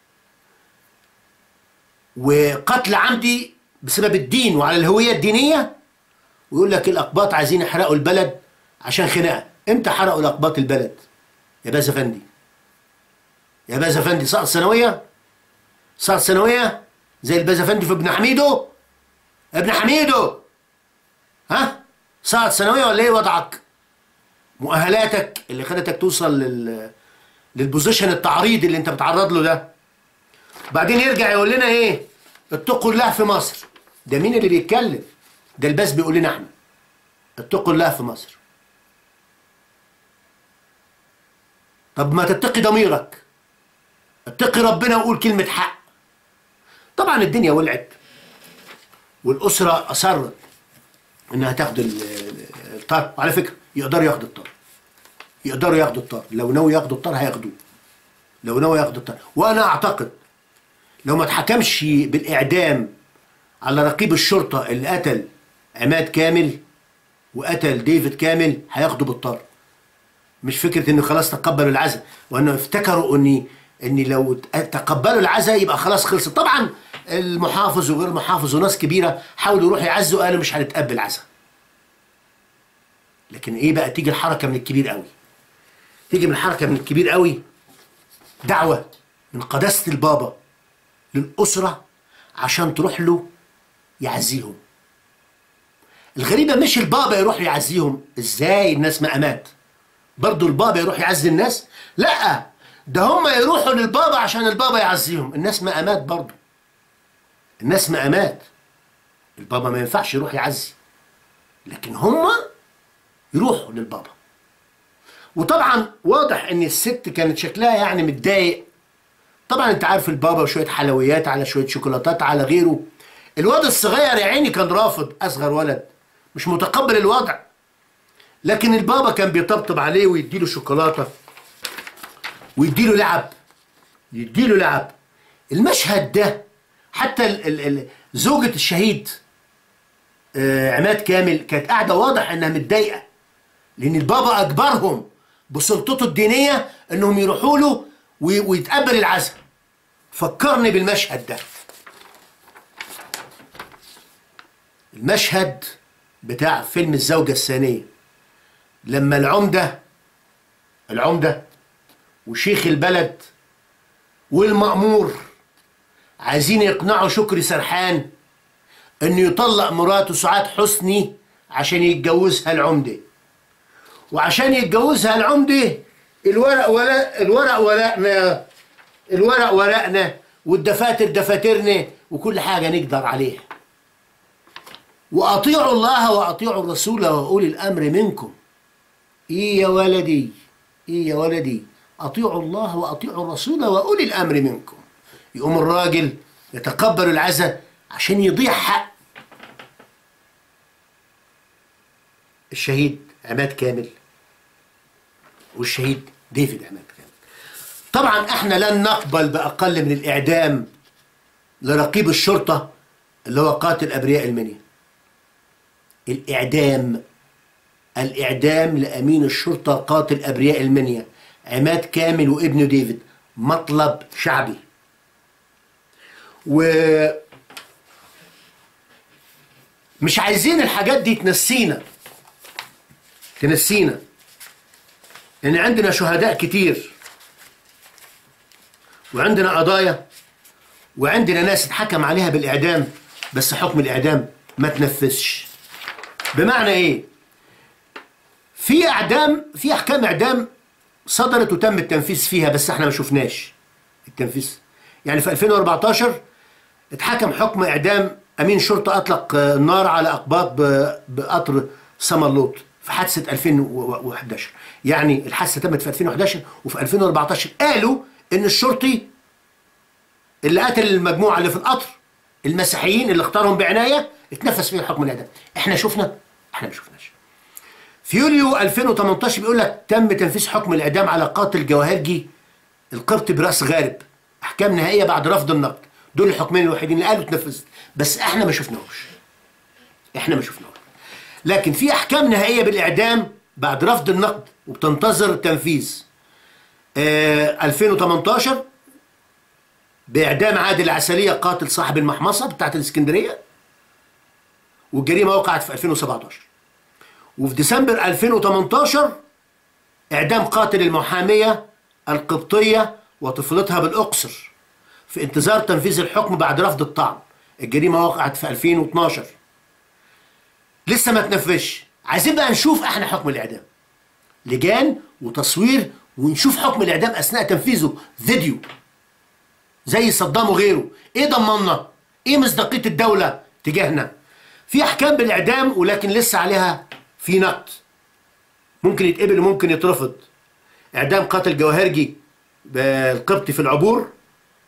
وقتل عمدي بسبب الدين وعلى الهويه الدينيه ويقول لك الاقباط عايزين يحرقوا البلد عشان خناقه امتى حرقوا الاقباط البلد يا باز افندي يا باز افندي سقط ثانويه سقط ثانويه زي الباز افندي في ابن حميدو ابن حميدو ها سقط ثانويه ولا ايه وضعك مؤهلاتك اللي خلتك توصل لل للبوزيشن التعريضي اللي انت بتعرض له ده بعدين يرجع يقول لنا ايه اتقوا الله في مصر ده مين اللي بيتكلم ده الباس بيقول لنا احنا اتقوا الله في مصر طب ما تتقي ضميرك اتقي ربنا وقول كلمة حق طبعا الدنيا ولعت والأسرة أصرت إنها تاخد ال- ال- الطار وعلى فكرة يقدروا ياخدوا الطار يقدروا ياخدوا الطار لو ناوي ياخدوا الطار هياخدوه لو ناوي ياخدوا الطار وأنا أعتقد لو ما اتحكمش بالإعدام على رقيب الشرطة اللي قتل عماد كامل وقتل ديفيد كامل هياخدوا بالطار مش فكره انه خلاص تقبلوا العزاء وانه افتكروا اني اني لو تقبلوا العزاء يبقى خلاص خلصت طبعا المحافظ وغير المحافظ وناس كبيره حاولوا يروحوا يعزوا قالوا مش هنتقبل عزاء لكن ايه بقى تيجي الحركه من الكبير قوي تيجي من الحركه من الكبير قوي دعوه من قداسه البابا للاسره عشان تروح له يعزيهم الغريبه مش البابا يروح يعزيهم ازاي الناس مقامات برضو البابا يروح يعزي الناس لا ده هم يروحوا للبابا عشان البابا يعزيهم الناس مقامات برضو الناس مقامات البابا ما ينفعش يروح يعزي لكن هم يروحوا للبابا وطبعا واضح ان الست كانت شكلها يعني متضايق طبعا انت عارف البابا وشويه حلويات على شويه شوكولاتات على غيره الواد الصغير يا عيني كان رافض اصغر ولد مش متقبل الوضع لكن البابا كان بيطبطب عليه ويديله شوكولاته ويديله لعب يديله لعب المشهد ده حتى ال ال ال زوجة الشهيد آه عماد كامل كانت قاعدة واضح انها متضايقة لان البابا اجبرهم بسلطته الدينية انهم يروحوا له وي- ويتقبل العزاء فكرني بالمشهد ده المشهد بتاع فيلم الزوجة الثانية لما العمدة العمدة وشيخ البلد والمأمور عايزين يقنعوا شكري سرحان انه يطلق مراته سعاد حسني عشان يتجوزها العمدة وعشان يتجوزها العمدة الورق ولا الورق ورقنا الورق ورقنا والدفاتر دفاترنا وكل حاجة نقدر عليها وأطيعوا الله وأطيعوا الرسول وأولي الأمر منكم إيه يا ولدي إيه يا ولدي أطيعوا الله وأطيعوا الرسول وأولي الأمر منكم يقوم الراجل يتقبل العزاء عشان يضيع حق الشهيد عماد كامل والشهيد ديفيد عماد كامل طبعا احنا لن نقبل بأقل من الإعدام لرقيب الشرطة اللي هو قاتل أبرياء المنيا الإعدام الإعدام لأمين الشرطة قاتل أبرياء المنيا عماد كامل وابنه ديفيد مطلب شعبي و مش عايزين الحاجات دي تنسينا تنسينا لأن عندنا شهداء كتير وعندنا قضايا وعندنا ناس اتحكم عليها بالإعدام بس حكم الإعدام ما تنفذش بمعنى إيه؟ في اعدام في احكام اعدام صدرت وتم التنفيذ فيها بس احنا ما شفناش التنفيذ يعني في 2014 اتحكم حكم اعدام امين شرطه اطلق آه، النار على اقباط ب- بقطر سمرلوط في حادثه 2011 يعني الحادثه تمت في 2011 وفي 2014 قالوا ان الشرطي اللي قتل المجموعه اللي في القطر المسيحيين اللي اختارهم بعنايه اتنفذ فيهم حكم الاعدام احنا شفنا احنا ما شفناش في يوليو 2018 بيقول لك تم تنفيذ حكم الاعدام على قاتل جواهرجي القبطي براس غارب احكام نهائيه بعد رفض النقد دول الحكمين الوحيدين اللي قالوا اتنفذت بس احنا ما شفناهوش احنا ما شفناهوش لكن في احكام نهائيه بالاعدام بعد رفض النقد وبتنتظر التنفيذ آه 2018 باعدام عادل عسليه قاتل صاحب المحمصه بتاعت الاسكندريه والجريمه وقعت في 2017 وفي ديسمبر 2018 اعدام قاتل المحاميه القبطيه وطفلتها بالاقصر في انتظار تنفيذ الحكم بعد رفض الطعن الجريمه وقعت في 2012 لسه ما تنفذش عايزين بقى نشوف احنا حكم الاعدام لجان وتصوير ونشوف حكم الاعدام اثناء تنفيذه فيديو زي صدام وغيره ايه ضمننا ايه مصداقيه الدوله تجاهنا في احكام بالاعدام ولكن لسه عليها في نقد ممكن يتقبل وممكن يترفض اعدام قاتل جوهرجي القبطي في العبور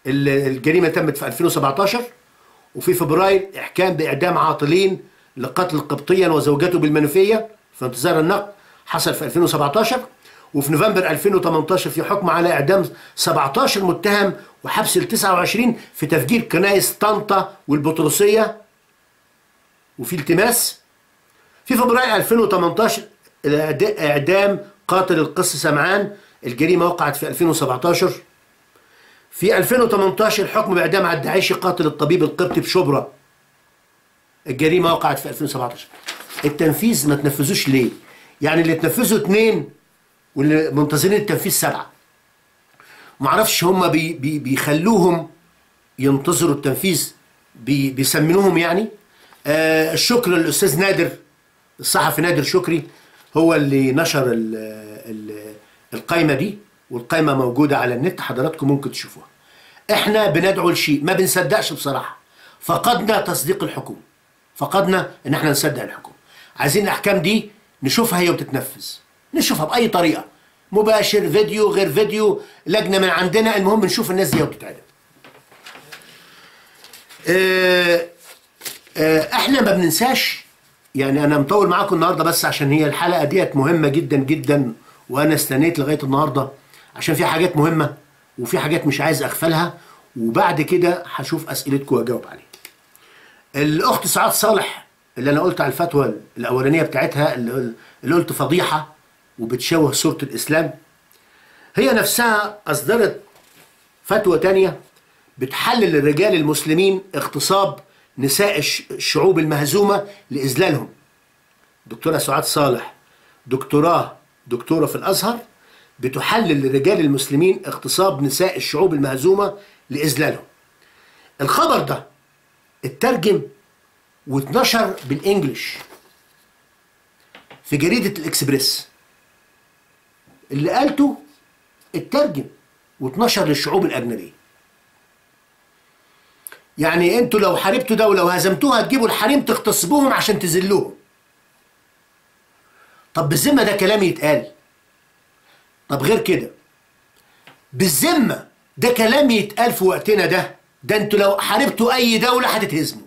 ال- الجريمه تمت في 2017 وفي فبراير احكام باعدام عاطلين لقتل قبطيا وزوجته بالمنوفيه في انتظار النقد حصل في 2017 وفي نوفمبر 2018 في حكم على اعدام 17 متهم وحبس ال 29 في تفجير كنائس طنطا والبطرسيه وفي التماس في فبراير 2018 الإعد- اعدام قاتل القس سمعان الجريمه وقعت في 2017 في 2018 الحكم باعدام عبد العيشي قاتل الطبيب القبطي بشبرا الجريمه وقعت في 2017 التنفيذ ما تنفذوش ليه يعني اللي تنفذوا اتنين واللي منتظرين التنفيذ سبعه معرفش هم بي بي بيخلوهم ينتظروا التنفيذ بي بيسمنوهم يعني آه الشكر للاستاذ نادر الصحفي نادر شكري هو اللي نشر ال ال القايمه دي والقايمه موجوده على النت حضراتكم ممكن تشوفوها احنا بندعو لشيء ما بنصدقش بصراحه فقدنا تصديق الحكومه فقدنا ان احنا نصدق الحكومه عايزين الاحكام دي نشوفها هي وتتنفذ نشوفها باي طريقه مباشر فيديو غير فيديو لجنه من عندنا المهم نشوف الناس دي وبتتعدم آه، آه، احنا ما بننساش يعني انا مطول معاكم النهارده بس عشان هي الحلقه ديت مهمه جدا جدا وانا استنيت لغايه النهارده عشان في حاجات مهمه وفي حاجات مش عايز اغفلها وبعد كده هشوف اسئلتكم واجاوب عليها. الاخت سعاد صالح اللي انا قلت على الفتوى الاولانيه بتاعتها اللي اللي قلت فضيحه وبتشوه صوره الاسلام هي نفسها اصدرت فتوى تانية بتحلل الرجال المسلمين اغتصاب نساء الش- الشعوب المهزومة لإذلالهم دكتورة سعاد صالح دكتوراه دكتورة في الأزهر بتحلل للرجال المسلمين اغتصاب نساء الشعوب المهزومة لإذلالهم الخبر ده اترجم واتنشر بالإنجليش في جريدة الإكسبريس اللي قالته اترجم واتنشر للشعوب الأجنبية يعني انتوا لو حاربتوا دولة وهزمتوها تجيبوا الحريم تغتصبوهم عشان تذلوهم طب بالذمة ده كلام يتقال طب غير كده بالذمة ده كلام يتقال في وقتنا ده ده انتوا لو حاربتوا اي دولة هتتهزموا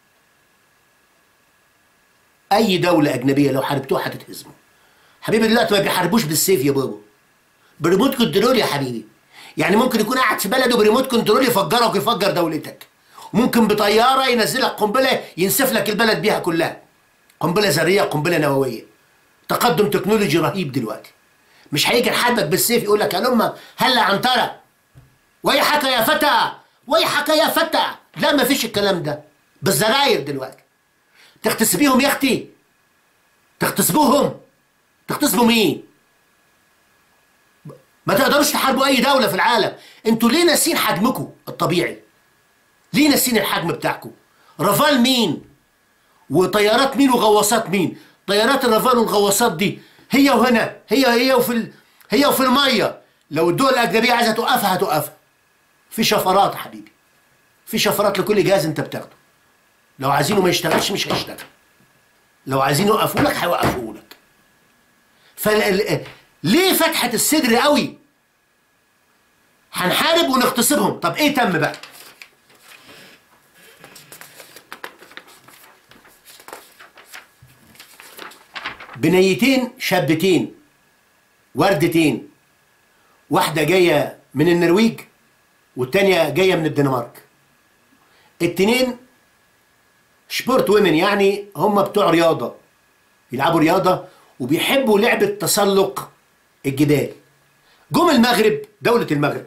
اي دولة اجنبية لو حاربتوها هتتهزموا حبيبي دلوقتي ما بيحاربوش بالسيف يا بابا بريموت كنترول يا حبيبي يعني ممكن يكون قاعد في بلده بريموت كنترول يفجرك ويفجر دولتك ممكن بطياره ينزلك قنبله ينسف لك البلد بيها كلها قنبله ذريه قنبله نوويه تقدم تكنولوجي رهيب دلوقتي مش هيجي يحاربك بالسيف يقول لك يا لما هلا عنتره ويحك يا فتى ويحك يا فتى لا ما فيش الكلام ده بالزراير دلوقتي تغتصبيهم يا اختي تغتصبوهم تغتصبوا مين ما تقدروش تحاربوا اي دوله في العالم انتوا ليه ناسين حجمكم الطبيعي ليه ناسين الحجم بتاعكم رافال مين وطيارات مين وغواصات مين طيارات الرافال والغواصات دي هي وهنا هي هي وفي ال... هي وفي الميه لو الدول الاجنبيه عايزه توقفها هتوقفها في شفرات يا حبيبي في شفرات لكل جهاز انت بتاخده لو عايزينه ما يشتغلش مش هيشتغل لو عايزين يوقفوا لك هيوقفوا لك فال... ليه فتحة الصدر قوي هنحارب ونغتصبهم طب ايه تم بقى بنيتين شابتين وردتين واحدة جاية من النرويج والتانية جاية من الدنمارك التنين سبورت ويمن يعني هم بتوع رياضة يلعبوا رياضة وبيحبوا لعبة تسلق الجبال جم المغرب دولة المغرب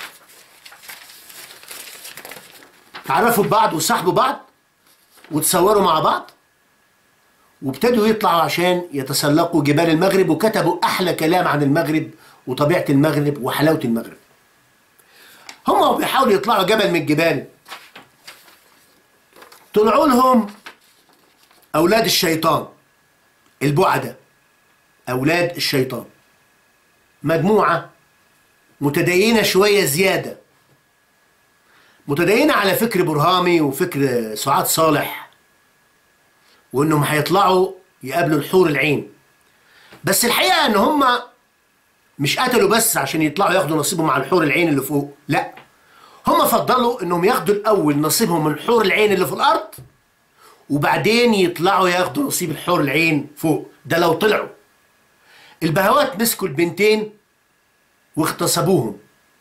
تعرفوا ببعض وصاحبوا بعض وتصوروا مع بعض وابتدوا يطلعوا عشان يتسلقوا جبال المغرب وكتبوا احلى كلام عن المغرب وطبيعه المغرب وحلاوه المغرب. هم بيحاولوا يطلعوا جبل من الجبال طلعوا لهم اولاد الشيطان البعدة اولاد الشيطان مجموعه متدينه شويه زياده متدينه على فكر برهامي وفكر سعاد صالح وانهم هيطلعوا يقابلوا الحور العين بس الحقيقه ان هم مش قتلوا بس عشان يطلعوا ياخدوا نصيبهم مع الحور العين اللي فوق لا هم فضلوا انهم ياخدوا الاول نصيبهم من حور العين اللي في الارض وبعدين يطلعوا ياخدوا نصيب الحور العين فوق ده لو طلعوا البهوات مسكوا البنتين واغتصبوهم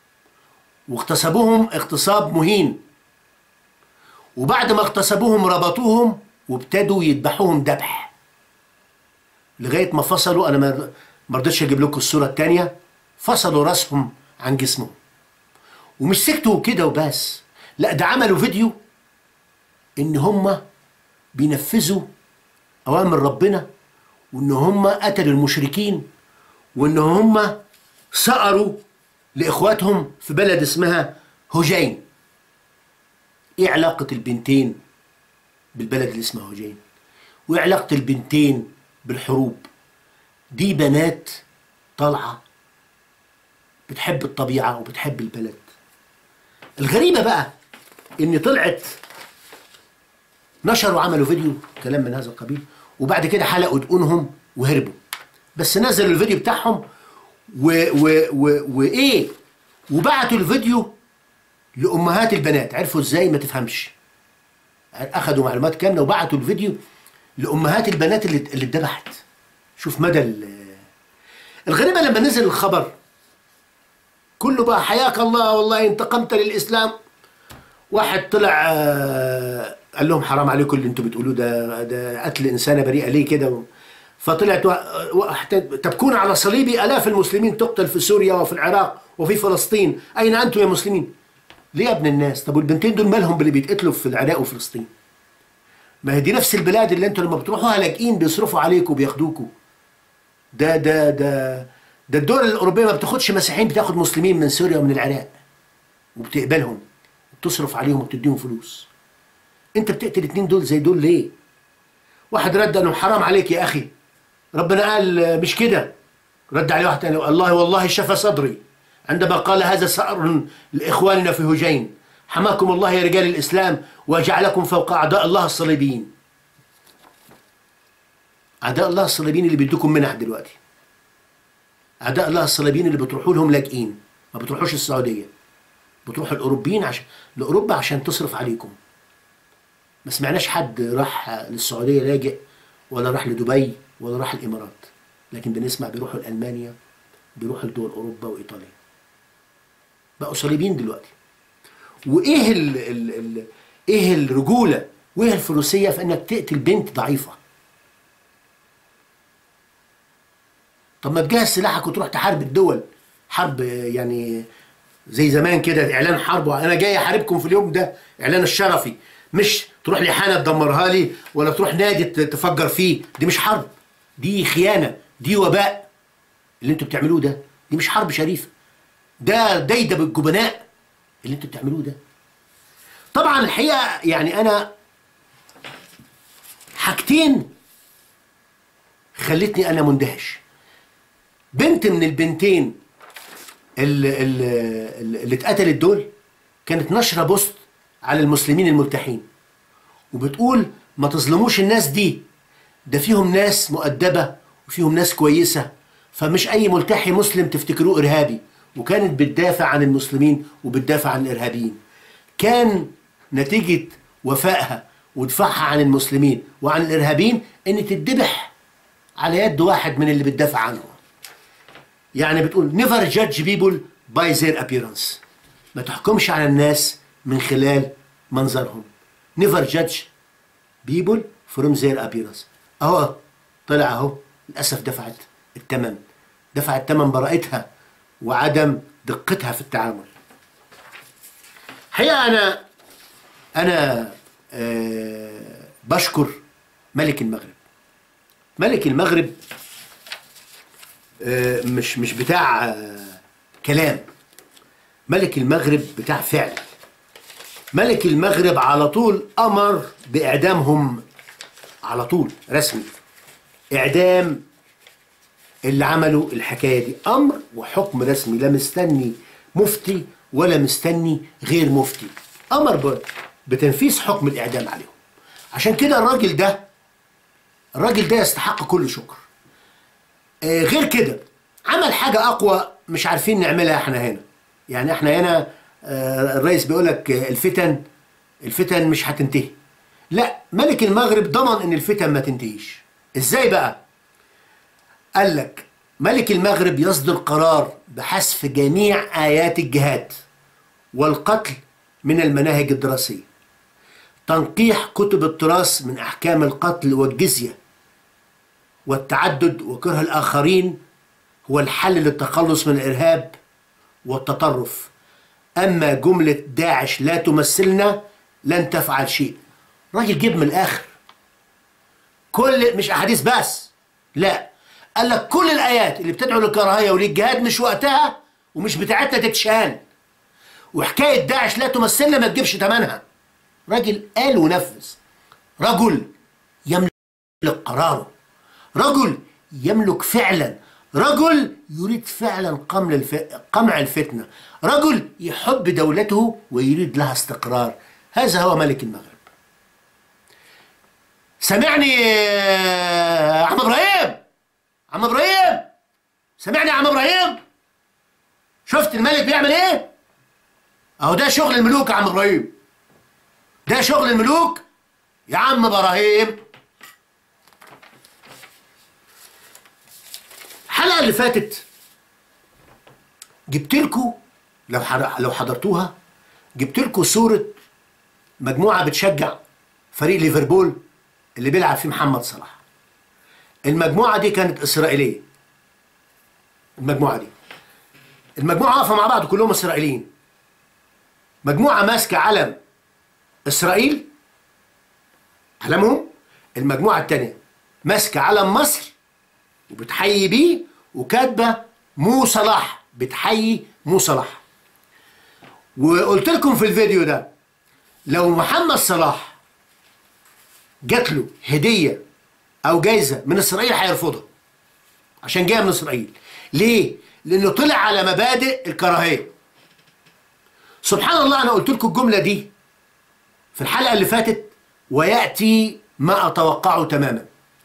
واغتصبوهم اغتصاب مهين وبعد ما اغتصبوهم ربطوهم وابتدوا يذبحوهم ذبح لغايه ما فصلوا انا ما ما رضيتش اجيب لكم الصوره الثانيه فصلوا راسهم عن جسمهم ومش سكتوا كده وبس لا ده عملوا فيديو ان هم بينفذوا اوامر ربنا وان هم قتلوا المشركين وان هم سقروا لاخواتهم في بلد اسمها هجين ايه علاقة البنتين بالبلد اللي اسمها هجين وايه علاقة البنتين بالحروب دي بنات طالعة بتحب الطبيعة وبتحب البلد الغريبة بقى ان طلعت نشروا عملوا فيديو كلام من هذا القبيل وبعد كده حلقوا دقونهم وهربوا بس نزلوا الفيديو بتاعهم و و و وايه وبعتوا الفيديو لامهات البنات عرفوا ازاي ما تفهمش اخذوا معلومات كامله وبعتوا الفيديو لامهات البنات اللي اللي اتذبحت شوف مدى ال- الغريبه لما نزل الخبر كله بقى حياك الله والله انتقمت للاسلام واحد طلع آه، قال لهم حرام عليكم اللي انتم بتقولوه ده ده قتل انسانه بريئه ليه كده فطلعت وا- واحد- تبكون على صليبي الاف المسلمين تقتل في سوريا وفي العراق وفي فلسطين اين انتم يا مسلمين ليه يا ابن الناس طب والبنتين دول مالهم باللي بيتقتلوا في العراق وفلسطين ما هي دي نفس البلاد اللي انتوا لما بتروحوها لاجئين بيصرفوا عليكم وبياخدوكوا ده ده ده ده الدول الاوروبيه ما بتاخدش مسيحيين بتاخد مسلمين من سوريا ومن العراق وبتقبلهم وبتصرف عليهم وبتديهم فلوس انت بتقتل اتنين دول زي دول ليه واحد رد انه حرام عليك يا اخي ربنا قال مش كده رد عليه واحد تاني الله والله شفى صدري عندما قال هذا سأر لإخواننا في هجين حماكم الله يا رجال الإسلام وجعلكم فوق أعداء الله الصليبيين أعداء الله الصليبيين اللي بيدوكم منح دلوقتي أعداء الله الصليبيين اللي بتروحوا لهم لاجئين ما بتروحوش السعودية بتروحوا الأوروبيين عشان لأوروبا عشان تصرف عليكم ما سمعناش حد راح للسعودية لاجئ ولا راح لدبي ولا راح الإمارات لكن بنسمع بيروحوا لألمانيا بيروحوا لدول أوروبا وإيطاليا بقوا صليبيين دلوقتي وإيه ال ال ال إيه الرجولة وإيه الفروسية في إنك تقتل بنت ضعيفة طب ما تجهز سلاحك وتروح تحارب الدول حرب يعني زي زمان كده اعلان حرب انا جاي احاربكم في اليوم ده اعلان الشرفي مش تروح لي حانه تدمرها لي ولا تروح نادي ت- تفجر فيه دي مش حرب دي خيانه دي وباء اللي انتوا بتعملوه ده دي مش حرب شريفه ده دايده بالجبناء اللي انتوا بتعملوه ده طبعا الحقيقه يعني انا حاجتين خلتني انا مندهش بنت من البنتين اللي, اللي, اللي اتقتلت دول كانت نشرة بوست على المسلمين الملتحين وبتقول ما تظلموش الناس دي ده فيهم ناس مؤدبة وفيهم ناس كويسة فمش أي ملتحي مسلم تفتكروه إرهابي وكانت بتدافع عن المسلمين وبتدافع عن الإرهابيين كان نتيجة وفائها ودفاعها عن المسلمين وعن الإرهابيين إن تتذبح على يد واحد من اللي بتدافع عنهم يعني بتقول never judge people by their appearance ما تحكمش على الناس من خلال منظرهم never judge people from their appearance اهو طلع اهو للاسف دفعت الثمن دفعت ثمن براءتها وعدم دقتها في التعامل حقيقة أنا أنا آه بشكر ملك المغرب ملك المغرب آه، مش مش بتاع آه، كلام ملك المغرب بتاع فعل ملك المغرب على طول امر باعدامهم على طول رسمي اعدام اللي عملوا الحكايه دي امر وحكم رسمي لا مستني مفتي ولا مستني غير مفتي امر ب- بتنفيذ حكم الاعدام عليهم عشان كده الراجل ده الراجل ده يستحق كل شكر آه، غير كده عمل حاجة أقوى مش عارفين نعملها احنا هنا يعني احنا هنا آه، الرئيس بيقول لك آه، الفتن الفتن مش هتنتهي لا ملك المغرب ضمن ان الفتن ما تنتهيش ازاي بقى قال لك ملك المغرب يصدر قرار بحذف جميع آيات الجهاد والقتل من المناهج الدراسية تنقيح كتب التراث من أحكام القتل والجزية والتعدد وكره الآخرين هو الحل للتخلص من الإرهاب والتطرف أما جملة داعش لا تمثلنا لن تفعل شيء راجل جيب من الآخر كل مش أحاديث بس لا قال لك كل الآيات اللي بتدعو للكراهية وللجهاد مش وقتها ومش بتاعتنا تتشال وحكاية داعش لا تمثلنا ما تجيبش تمنها راجل قال ونفذ رجل يملك قراره رجل يملك فعلا رجل يريد فعلا قمع الف... قمع الفتنة رجل يحب دولته ويريد لها استقرار هذا هو ملك المغرب سمعني يا عم ابراهيم عم ابراهيم سمعني يا عم ابراهيم شفت الملك بيعمل ايه اهو ده شغل الملوك يا عم ابراهيم ده شغل الملوك يا عم ابراهيم الحلقه اللي فاتت جبت لكم لو حر- لو حضرتوها جبت لكم صوره مجموعه بتشجع فريق ليفربول اللي بيلعب فيه محمد صلاح المجموعه دي كانت اسرائيليه المجموعه دي المجموعه واقفه مع بعض كلهم اسرائيليين مجموعه ماسكه علم اسرائيل علمهم المجموعه الثانيه ماسكه علم مصر وبتحيي بيه وكاتبه مو صلاح بتحيي مو صلاح وقلت لكم في الفيديو ده لو محمد صلاح جات له هديه او جايزه من اسرائيل هيرفضها عشان جايه من اسرائيل ليه لانه طلع على مبادئ الكراهيه سبحان الله انا قلت لكم الجمله دي في الحلقه اللي فاتت وياتي ما اتوقعه تماما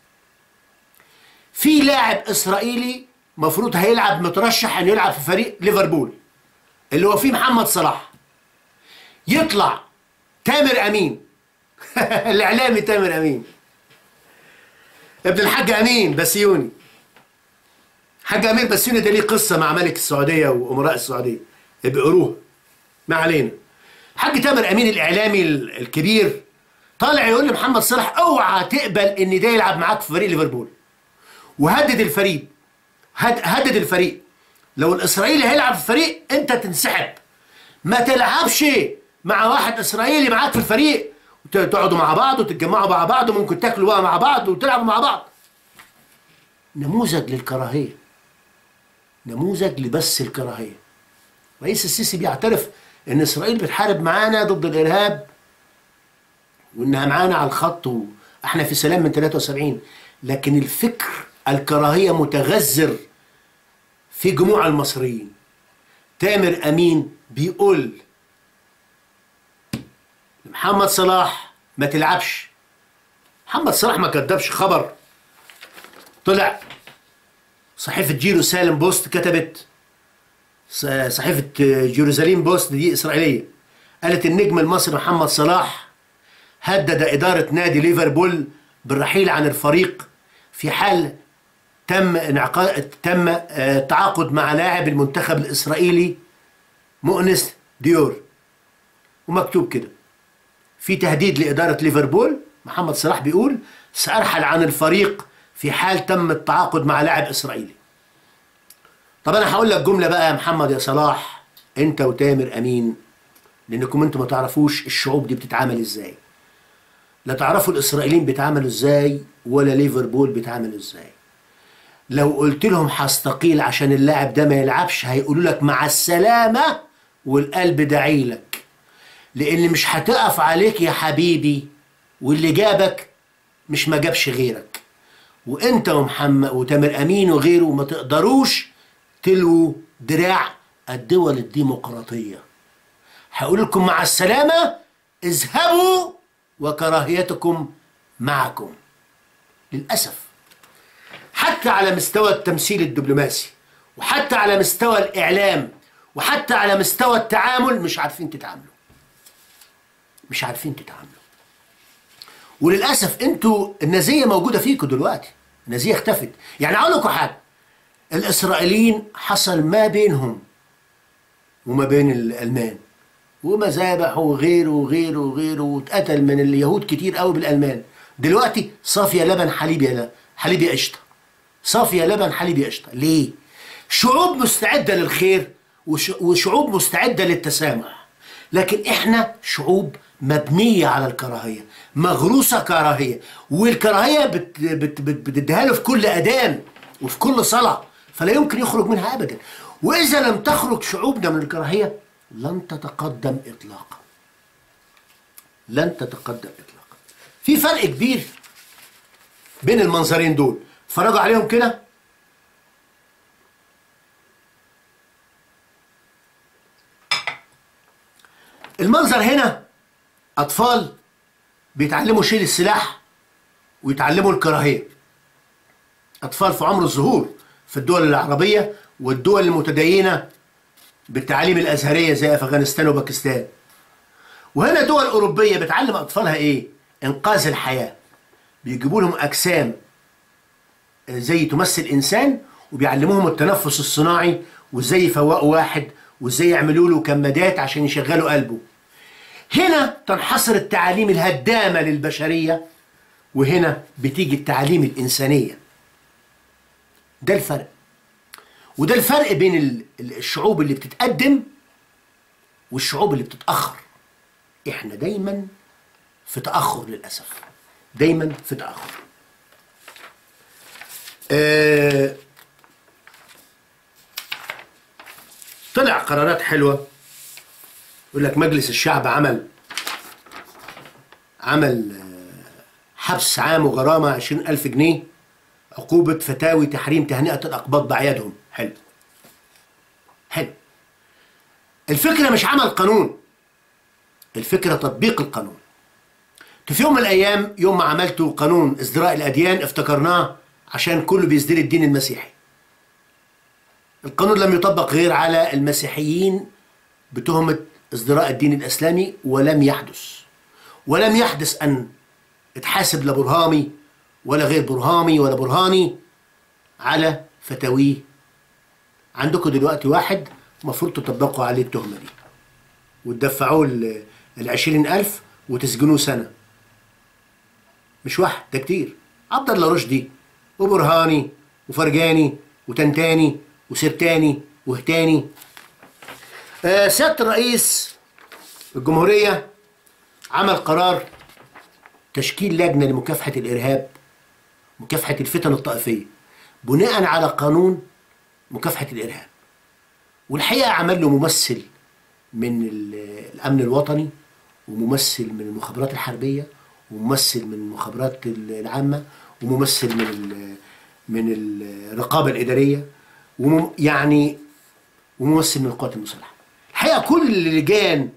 في لاعب اسرائيلي مفروض هيلعب مترشح انه يلعب في فريق ليفربول اللي هو فيه محمد صلاح يطلع تامر امين الاعلامي تامر امين ابن الحاج امين بسيوني حاج امين بسيوني ده ليه قصه مع ملك السعوديه وامراء السعوديه بيقروها ما علينا حاج تامر امين الاعلامي ال- الكبير طالع يقول لمحمد صلاح اوعى تقبل ان ده يلعب معاك في فريق ليفربول وهدد الفريق هد هدد الفريق لو الاسرائيلي هيلعب في الفريق انت تنسحب ما تلعبش مع واحد اسرائيلي معاك في الفريق وت- تقعدوا مع بعض وتتجمعوا مع بعض وممكن تاكلوا بقى مع بعض وتلعبوا مع بعض نموذج للكراهيه نموذج لبث الكراهيه رئيس السيسي بيعترف ان اسرائيل بتحارب معانا ضد الارهاب وانها معانا على الخط واحنا في سلام من 73 لكن الفكر الكراهيه متغذر في جموع المصريين تامر امين بيقول محمد صلاح ما تلعبش محمد صلاح ما كدبش خبر طلع صحيفه جيروسالم بوست كتبت ص- صحيفه جيروزاليم بوست دي اسرائيليه قالت النجم المصري محمد صلاح هدد إدارة نادي ليفربول بالرحيل عن الفريق في حال تم انعقاد تم آه، التعاقد مع لاعب المنتخب الإسرائيلي مؤنس ديور ومكتوب كده في تهديد لإدارة ليفربول محمد صلاح بيقول سأرحل عن الفريق في حال تم التعاقد مع لاعب إسرائيلي طب أنا هقول لك جملة بقى يا محمد يا صلاح أنت وتامر أمين لأنكم أنتم ما تعرفوش الشعوب دي بتتعامل إزاي لا تعرفوا الاسرائيليين بيتعاملوا ازاي ولا ليفربول بيتعاملوا ازاي لو قلت لهم هستقيل عشان اللاعب ده ما يلعبش هيقولوا لك مع السلامة والقلب داعي لك لان مش هتقف عليك يا حبيبي واللي جابك مش ما جابش غيرك وانت ومحمد وتامر امين وغيره ما تقدروش تلووا دراع الدول الديمقراطيه هقول لكم مع السلامة اذهبوا وكراهيتكم معكم للأسف حتى على مستوى التمثيل الدبلوماسي وحتى على مستوى الإعلام وحتى على مستوى التعامل مش عارفين تتعاملوا مش عارفين تتعاملوا وللاسف انتوا النازيه موجوده فيكم دلوقتي النازيه اختفت يعني اقول لكم حاجه الاسرائيليين حصل ما بينهم وما بين الالمان ومذابح وغيره وغيره وغيره واتقتل من اليهود كتير قوي بالالمان دلوقتي صافيه لبن حليب يا لا حليب يا قشطه صافيه لبن حليب يا قشطه ليه شعوب مستعده للخير وش وشعوب مستعده للتسامح لكن احنا شعوب مبنيه على الكراهيه مغروسه كراهيه والكراهيه بت بت بت بتديها له في كل اذان وفي كل صلاه فلا يمكن يخرج منها ابدا واذا لم تخرج شعوبنا من الكراهيه لن تتقدم اطلاقا لن تتقدم اطلاقا في فرق كبير بين المنظرين دول اتفرجوا عليهم كده المنظر هنا اطفال بيتعلموا شيل السلاح ويتعلموا الكراهيه اطفال في عمر الظهور في الدول العربيه والدول المتدينه بالتعليم الازهريه زي افغانستان وباكستان وهنا دول اوروبيه بتعلم اطفالها ايه انقاذ الحياه بيجيبوا لهم اجسام زي تمثل انسان وبيعلموهم التنفس الصناعي وازاي يفوقوا واحد وازاي يعملوا له كمادات عشان يشغلوا قلبه هنا تنحصر التعاليم الهدامه للبشريه وهنا بتيجي التعاليم الانسانيه ده الفرق وده الفرق بين ال- ال- الشعوب اللي بتتقدم والشعوب اللي بتتاخر احنا دايما في تاخر للاسف دايما في تاخر آه طلع قرارات حلوه يقول لك مجلس الشعب عمل عمل آه، حبس عام وغرامه 20000 جنيه عقوبة فتاوي تحريم تهنئة الأقباط بأعيادهم حلو حلو الفكرة مش عمل قانون الفكرة تطبيق القانون في يوم من الأيام يوم ما عملتوا قانون ازدراء الأديان افتكرناه عشان كله بيزدري الدين المسيحي القانون لم يطبق غير على المسيحيين بتهمة ازدراء الدين الإسلامي ولم يحدث ولم يحدث أن اتحاسب لا برهامي ولا غير برهامي ولا برهاني على فتاويه عندكم دلوقتي واحد المفروض تطبقوا عليه التهمة دي وتدفعوه ال- العشرين ألف وتسجنوه سنة مش واحد ده كتير عبد الله رشدي وبرهاني وفرجاني وتنتاني وسرتاني وهتاني آه سيادة الرئيس الجمهورية عمل قرار تشكيل لجنة لمكافحة الإرهاب مكافحة الفتن الطائفية بناء على قانون مكافحة الإرهاب والحقيقة عمل له ممثل من ال- الأمن الوطني وممثل من المخابرات الحربية وممثل من المخابرات العامة وممثل من ال- من الرقابة الإدارية ومم يعني وممثل من القوات المسلحة الحقيقة كل اللجان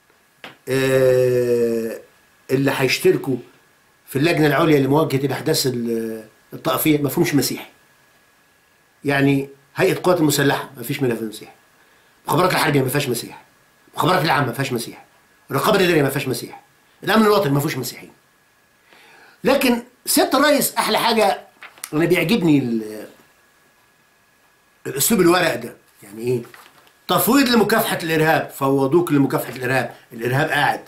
آه، اللي هيشتركوا في اللجنة العليا لمواجهة الأحداث ال- الطائفية ما فيهمش مسيحي يعني هيئة القوات المسلحة ما فيش منها في مسيحي المخابرات الحربية ما فيهاش مسيحي المخابرات العامة ما فيهاش مسيحي الرقابة الإدارية ما فيهاش مسيحي الأمن الوطني ما فيهوش مسيحيين لكن سيادة الرئيس أحلى حاجة أنا بيعجبني ال- الأسلوب الورق ده يعني إيه تفويض لمكافحة الإرهاب فوضوك لمكافحة الإرهاب الإرهاب قاعد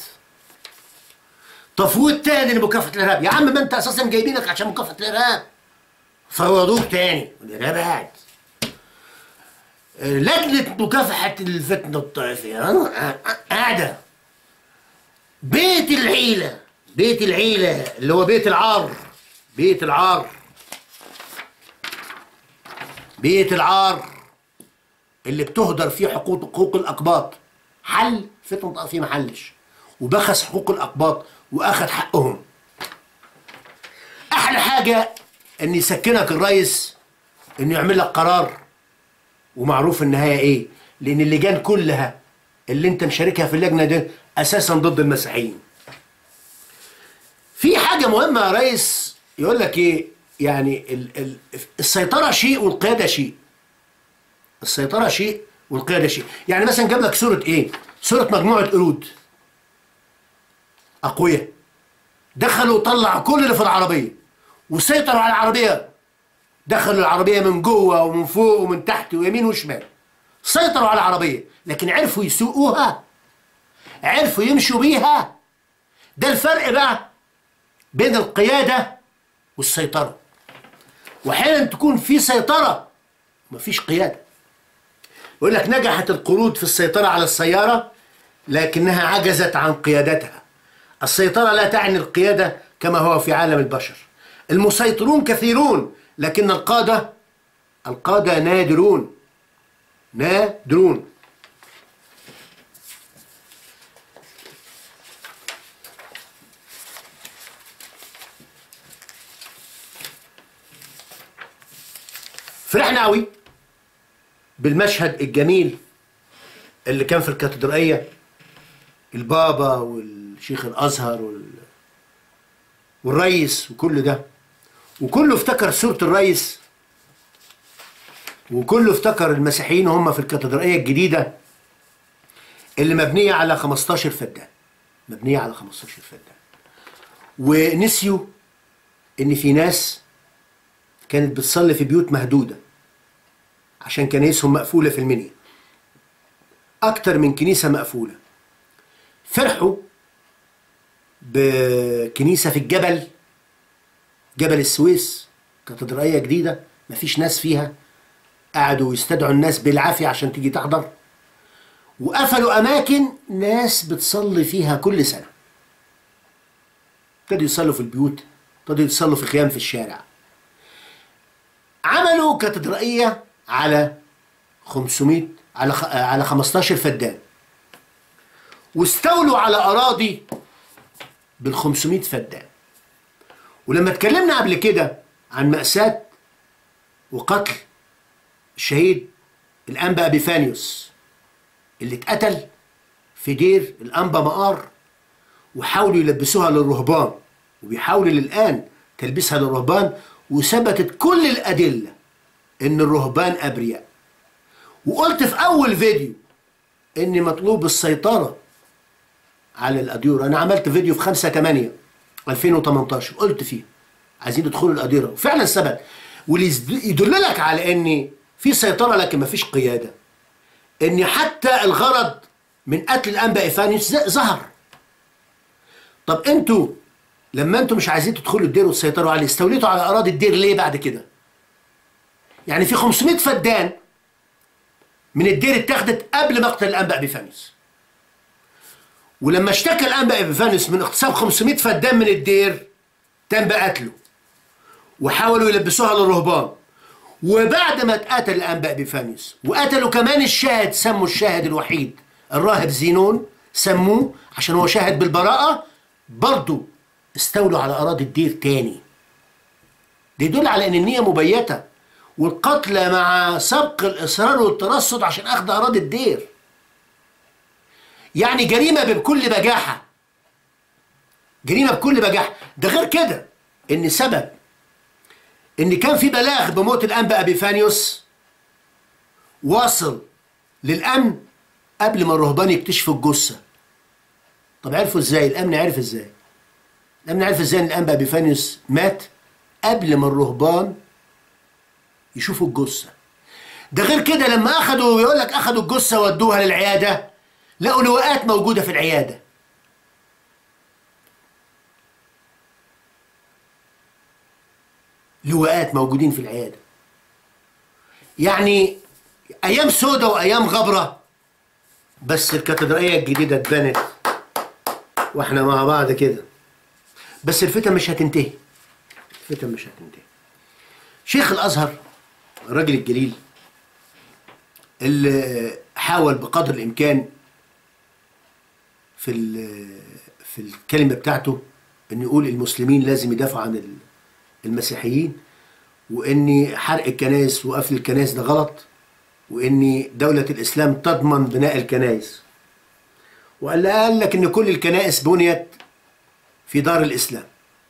تفويض تاني لمكافحة الإرهاب يا عم ما أنت أساسا جايبينك عشان مكافحة الإرهاب فوضوك تاني الإرهاب قاعد آه، لجنة مكافحة الفتنة الطائفية آه، آه، قاعدة بيت العيلة بيت العيلة اللي هو بيت العار بيت العار بيت العار اللي بتهدر فيه حقوق حقوق الأقباط حل فتنة طائفية ما حلش وبخس حقوق الأقباط وأخذ حقهم أحلى حاجة إن يسكنك الرئيس إنه يعمل لك قرار ومعروف النهاية إيه لأن اللجان كلها اللي أنت مشاركها في اللجنة دي أساسا ضد المسيحيين في حاجة مهمة يا ريس يقول لك إيه يعني ال ال السيطرة شيء والقيادة شيء السيطرة شيء والقياده شيء يعني مثلا جاب لك صوره ايه صوره مجموعه قرود اقوياء دخلوا وطلعوا كل اللي في العربيه وسيطروا على العربيه دخلوا العربيه من جوه ومن فوق ومن تحت ويمين وشمال سيطروا على العربيه لكن عرفوا يسوقوها عرفوا يمشوا بيها ده الفرق بقى بين القياده والسيطره واحيانا تكون في سيطره مفيش قياده يقول لك نجحت القرود في السيطره على السياره لكنها عجزت عن قيادتها السيطره لا تعني القياده كما هو في عالم البشر المسيطرون كثيرون لكن القاده القاده نادرون نادرون فرحنا قوي بالمشهد الجميل اللي كان في الكاتدرائية البابا والشيخ الأزهر وال... والريس وكل ده وكله افتكر صورة الريس وكله افتكر المسيحيين وهم في الكاتدرائية الجديدة اللي مبنية على 15 فدان مبنية على 15 فدان ونسيوا ان في ناس كانت بتصلي في بيوت مهدودة عشان كنايسهم مقفولة في المنيا أكتر من كنيسة مقفولة فرحوا بكنيسة في الجبل جبل السويس كاتدرائية جديدة مفيش ناس فيها قعدوا يستدعوا الناس بالعافية عشان تيجي تحضر وقفلوا أماكن ناس بتصلي فيها كل سنة ابتدوا يصلوا في البيوت ابتدوا يصلوا في خيام في الشارع عملوا كاتدرائية على 500 على خ... على 15 فدان واستولوا على أراضي بال 500 فدان ولما اتكلمنا قبل كده عن مأساة وقتل الشهيد الأنبا أبيفانيوس اللي اتقتل في دير الأنبا مقار وحاولوا يلبسوها للرهبان وبيحاولوا للآن تلبسها للرهبان وثبتت كل الأدلة إن الرهبان أبرياء وقلت في أول فيديو إن مطلوب السيطرة على الأديرة أنا عملت فيديو في 5 8 2018 قلت فيه عايزين يدخلوا الأديرة وفعلا ثبت واللي يدللك على إن في سيطرة لكن مفيش قيادة إن حتى الغرض من قتل الأنبا إيفانيوس ظهر طب أنتوا لما أنتوا مش عايزين تدخلوا الدير وتسيطروا عليه استوليتوا على أراضي الدير ليه بعد كده؟ يعني في 500 فدان من الدير اتاخدت قبل مقتل الأنبا إبيفانيوس ولما اشتكى الأنبا إبيفانيوس من اغتصاب 500 فدان من الدير تم بقتله وحاولوا يلبسوها للرهبان وبعد ما اتقتل الأنبا إبيفانيوس وقتلوا كمان الشاهد سموا الشاهد الوحيد الراهب زينون سموه عشان هو شاهد بالبراءة برضه استولوا على أراضي الدير تاني ده يدل على أن النية مبيتة والقتل مع سبق الإصرار والترصد عشان أخذ أراضي الدير يعني جريمة بكل بجاحة جريمة بكل بجاحة ده غير كده إن سبب إن كان في بلاغ بموت الأنبا أبيفانيوس واصل للأمن قبل ما الرهبان يكتشفوا الجثة طب عرفوا ازاي الأمن عرف ازاي الأمن عرف ازاي إن الأنبا أبيفانيوس مات قبل ما الرهبان يشوفوا الجثة ده غير كده لما أخدوا يقول لك أخدوا الجثة ودوها للعيادة لقوا لواءات موجودة في العيادة لواءات موجودين في العيادة يعني أيام سودة وأيام غبرة بس الكاتدرائية الجديدة اتبنت واحنا مع بعض كده بس الفتن مش هتنتهي الفتن مش هتنتهي شيخ الأزهر الراجل الجليل اللي حاول بقدر الإمكان في في الكلمة بتاعته إنه يقول المسلمين لازم يدافعوا عن المسيحيين وإن حرق الكنائس وقفل الكنائس ده غلط وإن دولة الإسلام تضمن بناء الكنائس وقال قال لك إن كل الكنائس بنيت في دار الإسلام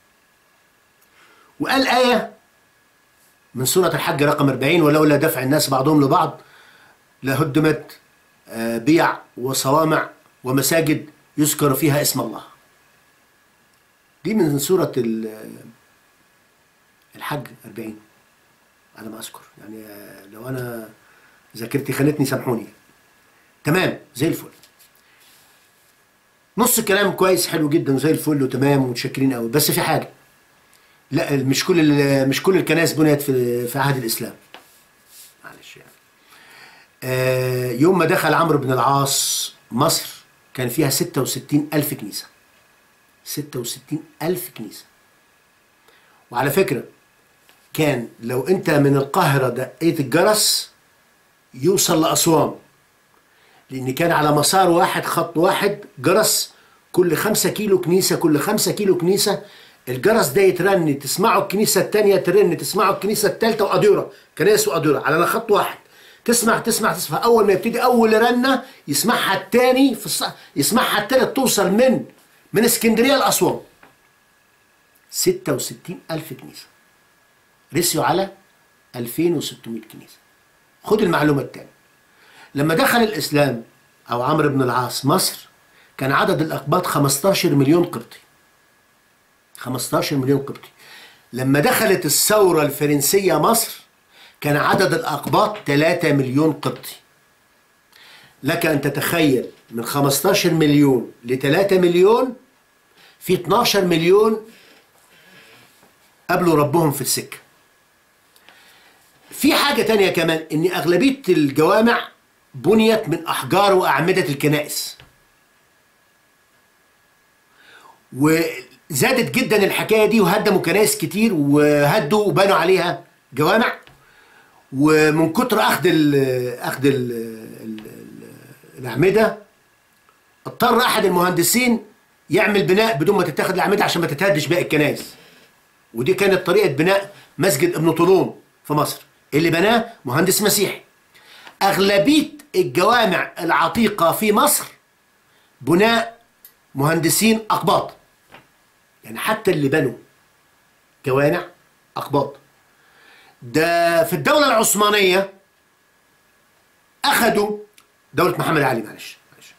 وقال آية من سورة الحج رقم 40 ولولا دفع الناس بعضهم لبعض لهدمت آه، بيع وصوامع ومساجد يذكر فيها اسم الله دي من سورة ال- الحج 40 على ما أذكر يعني آه، لو أنا ذاكرتي خانتني سامحوني تمام زي الفل نص الكلام كويس حلو جدا زي الفل وتمام ومتشكرين قوي بس في حاجه لا مش كل ال- مش كل الكنائس بنيت في في عهد الاسلام معلش يعني آه يوم ما دخل عمرو بن العاص مصر كان فيها 66 ألف كنيسة 66 ألف كنيسة وعلى فكرة كان لو أنت من القاهرة دقيت الجرس يوصل لأسوان لأن كان على مسار واحد خط واحد جرس كل خمسة كيلو كنيسة كل خمسة كيلو كنيسة الجرس ده يترن تسمعوا الكنيسة التانية ترن تسمعوا الكنيسة التالتة وقديرة كنائس وقديرة على خط واحد تسمع تسمع تسمع أول ما يبتدي أول رنة يسمعها التاني في الص... يسمعها التالت توصل من من اسكندرية لأسوان 66 ألف كنيسة رسيوا على 2600 كنيسة خد المعلومة التانية لما دخل الإسلام أو عمرو بن العاص مصر كان عدد الأقباط 15 مليون قبطي 15 مليون قبطي لما دخلت الثورة الفرنسية مصر كان عدد الأقباط 3 مليون قبطي لك أن تتخيل من 15 مليون ل 3 مليون في 12 مليون قابلوا ربهم في السكة في حاجة تانية كمان إن أغلبية الجوامع بنيت من أحجار وأعمدة الكنائس وزادت جدا الحكاية دي وهدموا كنائس كتير وهدوا وبنوا عليها جوامع ومن كتر أخذ ال أخذ ال ال الأعمدة اضطر أحد المهندسين يعمل بناء بدون ما تتاخد الأعمدة عشان ما تتهدش باقي الكنائس ودي كانت طريقة بناء مسجد ابن طولون في مصر اللي بناه مهندس مسيحي أغلبية الجوامع العتيقة في مصر بناء مهندسين أقباط يعني حتى اللي بنوا جوامع أقباط ده في الدولة العثمانية أخدوا دولة محمد علي معلش معلش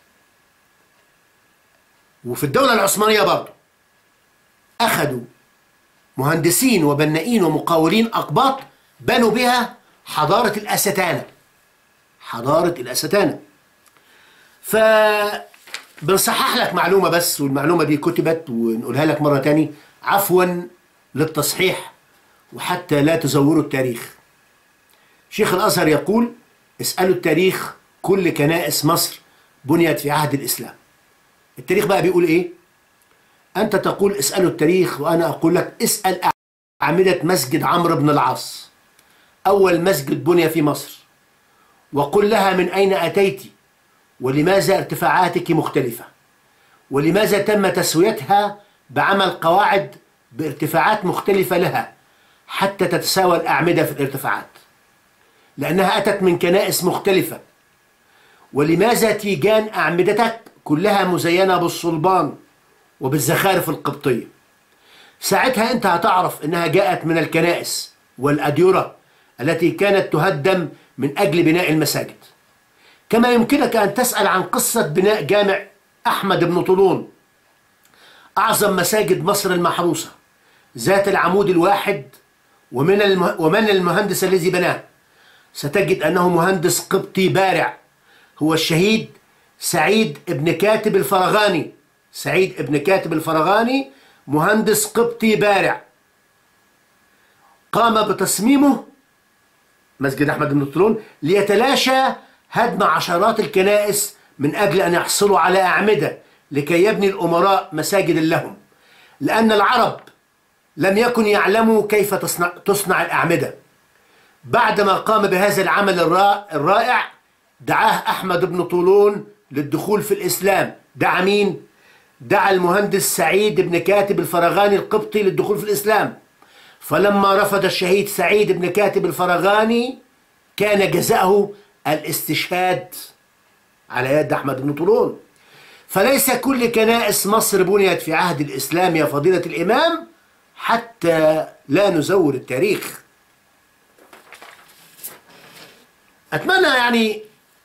وفي الدولة العثمانية برضه أخدوا مهندسين وبنائين ومقاولين أقباط بنوا بها حضارة الأستانة حضارة الأستانة ف بنصحح لك معلومة بس والمعلومة دي كتبت ونقولها لك مرة تاني عفوا للتصحيح وحتى لا تزوروا التاريخ شيخ الأزهر يقول اسألوا التاريخ كل كنائس مصر بنيت في عهد الإسلام التاريخ بقى بيقول إيه أنت تقول اسألوا التاريخ وأنا أقول لك اسأل أعمدة مسجد عمرو بن العاص أول مسجد بني في مصر وقل لها من أين أتيت ولماذا ارتفاعاتك مختلفة ولماذا تم تسويتها بعمل قواعد بارتفاعات مختلفة لها حتى تتساوى الأعمدة في الارتفاعات لأنها أتت من كنائس مختلفة ولماذا تيجان أعمدتك كلها مزينة بالصلبان وبالزخارف القبطية ساعتها أنت هتعرف أنها جاءت من الكنائس والأديرة التي كانت تهدم من أجل بناء المساجد كما يمكنك أن تسأل عن قصة بناء جامع أحمد بن طولون أعظم مساجد مصر المحروسة ذات العمود الواحد ومن المه... ومن المهندس الذي بناه ستجد أنه مهندس قبطي بارع هو الشهيد سعيد ابن كاتب الفرغاني سعيد ابن كاتب الفرغاني مهندس قبطي بارع قام بتصميمه مسجد أحمد بن طولون ليتلاشى هدم عشرات الكنائس من أجل أن يحصلوا على أعمدة لكي يبني الأمراء مساجد لهم لأن العرب لم يكن يعلموا كيف تصنع, تصنع الأعمدة بعدما قام بهذا العمل الرائع دعاه أحمد بن طولون للدخول في الإسلام دعا مين؟ دعا المهندس سعيد بن كاتب الفرغاني القبطي للدخول في الإسلام فلما رفض الشهيد سعيد بن كاتب الفرغاني كان جزاؤه الاستشهاد على يد أحمد بن طولون فليس كل كنائس مصر بنيت في عهد الإسلام يا فضيلة الإمام حتى لا نزور التاريخ أتمنى يعني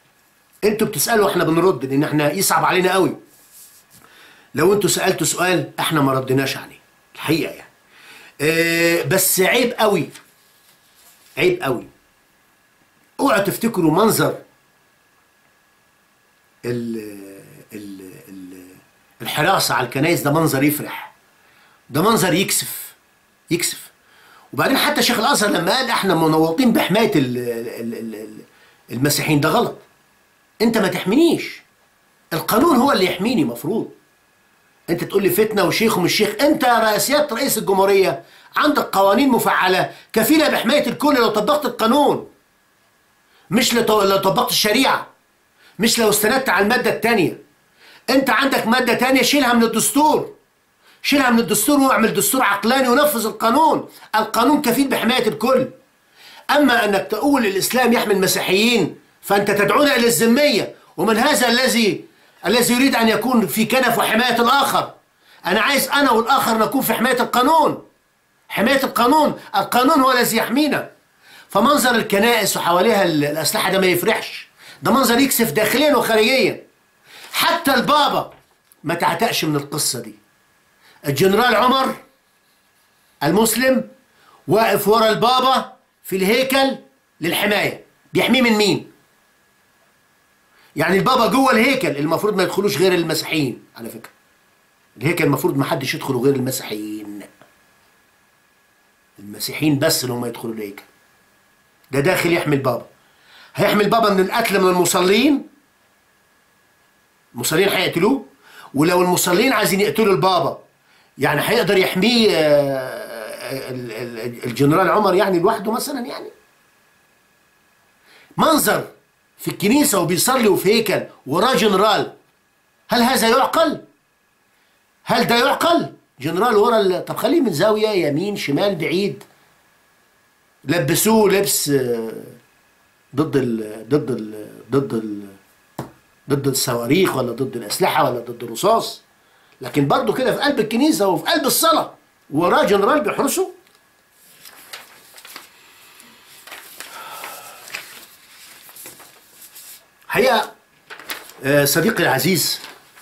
انتوا بتسالوا احنا بنرد لان احنا يصعب علينا قوي لو انتوا سالتوا سؤال احنا ما ردناش عليه الحقيقه يعني اه بس عيب قوي عيب قوي اوعوا تفتكروا منظر ال ال ال الحراسه على الكنائس ده منظر يفرح ده منظر يكسف يكسف وبعدين حتى شيخ الازهر لما قال احنا منوطين بحمايه ال ال ال المسيحيين ده غلط انت ما تحمينيش القانون هو اللي يحميني مفروض انت تقول لي فتنه وشيخ ومش شيخ انت رئاسيات رئيس الجمهوريه عندك قوانين مفعله كفيله بحمايه الكل لو طبقت القانون مش لو طبقت الشريعه مش لو استندت على الماده الثانيه انت عندك ماده ثانيه شيلها من الدستور شيلها من الدستور واعمل دستور عقلاني ونفذ القانون القانون كفيل بحمايه الكل اما انك تقول الاسلام يحمي المسيحيين فانت تدعونا الى الذميه ومن هذا الذي الذي يريد ان يكون في كنف وحمايه الاخر انا عايز انا والاخر نكون في حمايه القانون حمايه القانون القانون هو الذي يحمينا فمنظر الكنائس وحواليها الاسلحه ده ما يفرحش ده منظر يكسف داخليا وخارجيا حتى البابا ما تعتقش من القصه دي الجنرال عمر المسلم واقف ورا البابا في الهيكل للحمايه بيحميه من مين يعني البابا جوه الهيكل المفروض ما يدخلوش غير المسيحيين على فكره الهيكل المفروض ما حدش يدخله غير المسيحيين المسيحيين بس اللي هم يدخلوا الهيكل ده داخل يحمي البابا هيحمي البابا من القتل من المصلين المصلين هيقتلوه ولو المصلين عايزين يقتلوا البابا يعني هيقدر يحميه الجنرال عمر يعني لوحده مثلا يعني منظر في الكنيسة وبيصلي وفي هيكل وراه جنرال هل هذا يعقل؟ هل ده يعقل؟ جنرال ورا ال... طب خليه من زاوية يمين شمال بعيد لبسوه لبس ضد ال ضد ال ضد ال ضد الصواريخ ولا ضد الأسلحة ولا ضد الرصاص لكن برضه كده في قلب الكنيسة وفي قلب الصلاة وراه جنرال بيحرسه حقيقة صديقي العزيز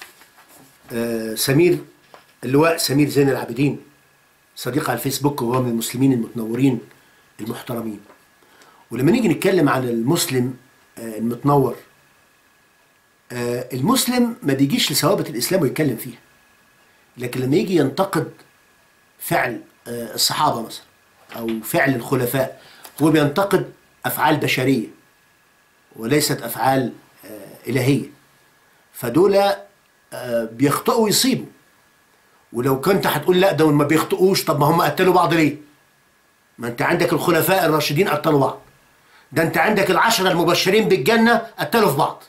سمير اللواء سمير زين العابدين صديق على الفيسبوك وهو من المسلمين المتنورين المحترمين ولما نيجي نتكلم عن المسلم المتنور المسلم ما بيجيش لثوابت الإسلام ويتكلم فيها لكن لما يجي ينتقد فعل الصحابة مثلا أو فعل الخلفاء هو بينتقد أفعال بشرية وليست أفعال إلهية فدول بيخطئوا ويصيبوا ولو كنت هتقول لا دول ما بيخطئوش طب ما هم قتلوا بعض ليه ما انت عندك الخلفاء الراشدين قتلوا بعض ده انت عندك العشرة المبشرين بالجنة قتلوا في بعض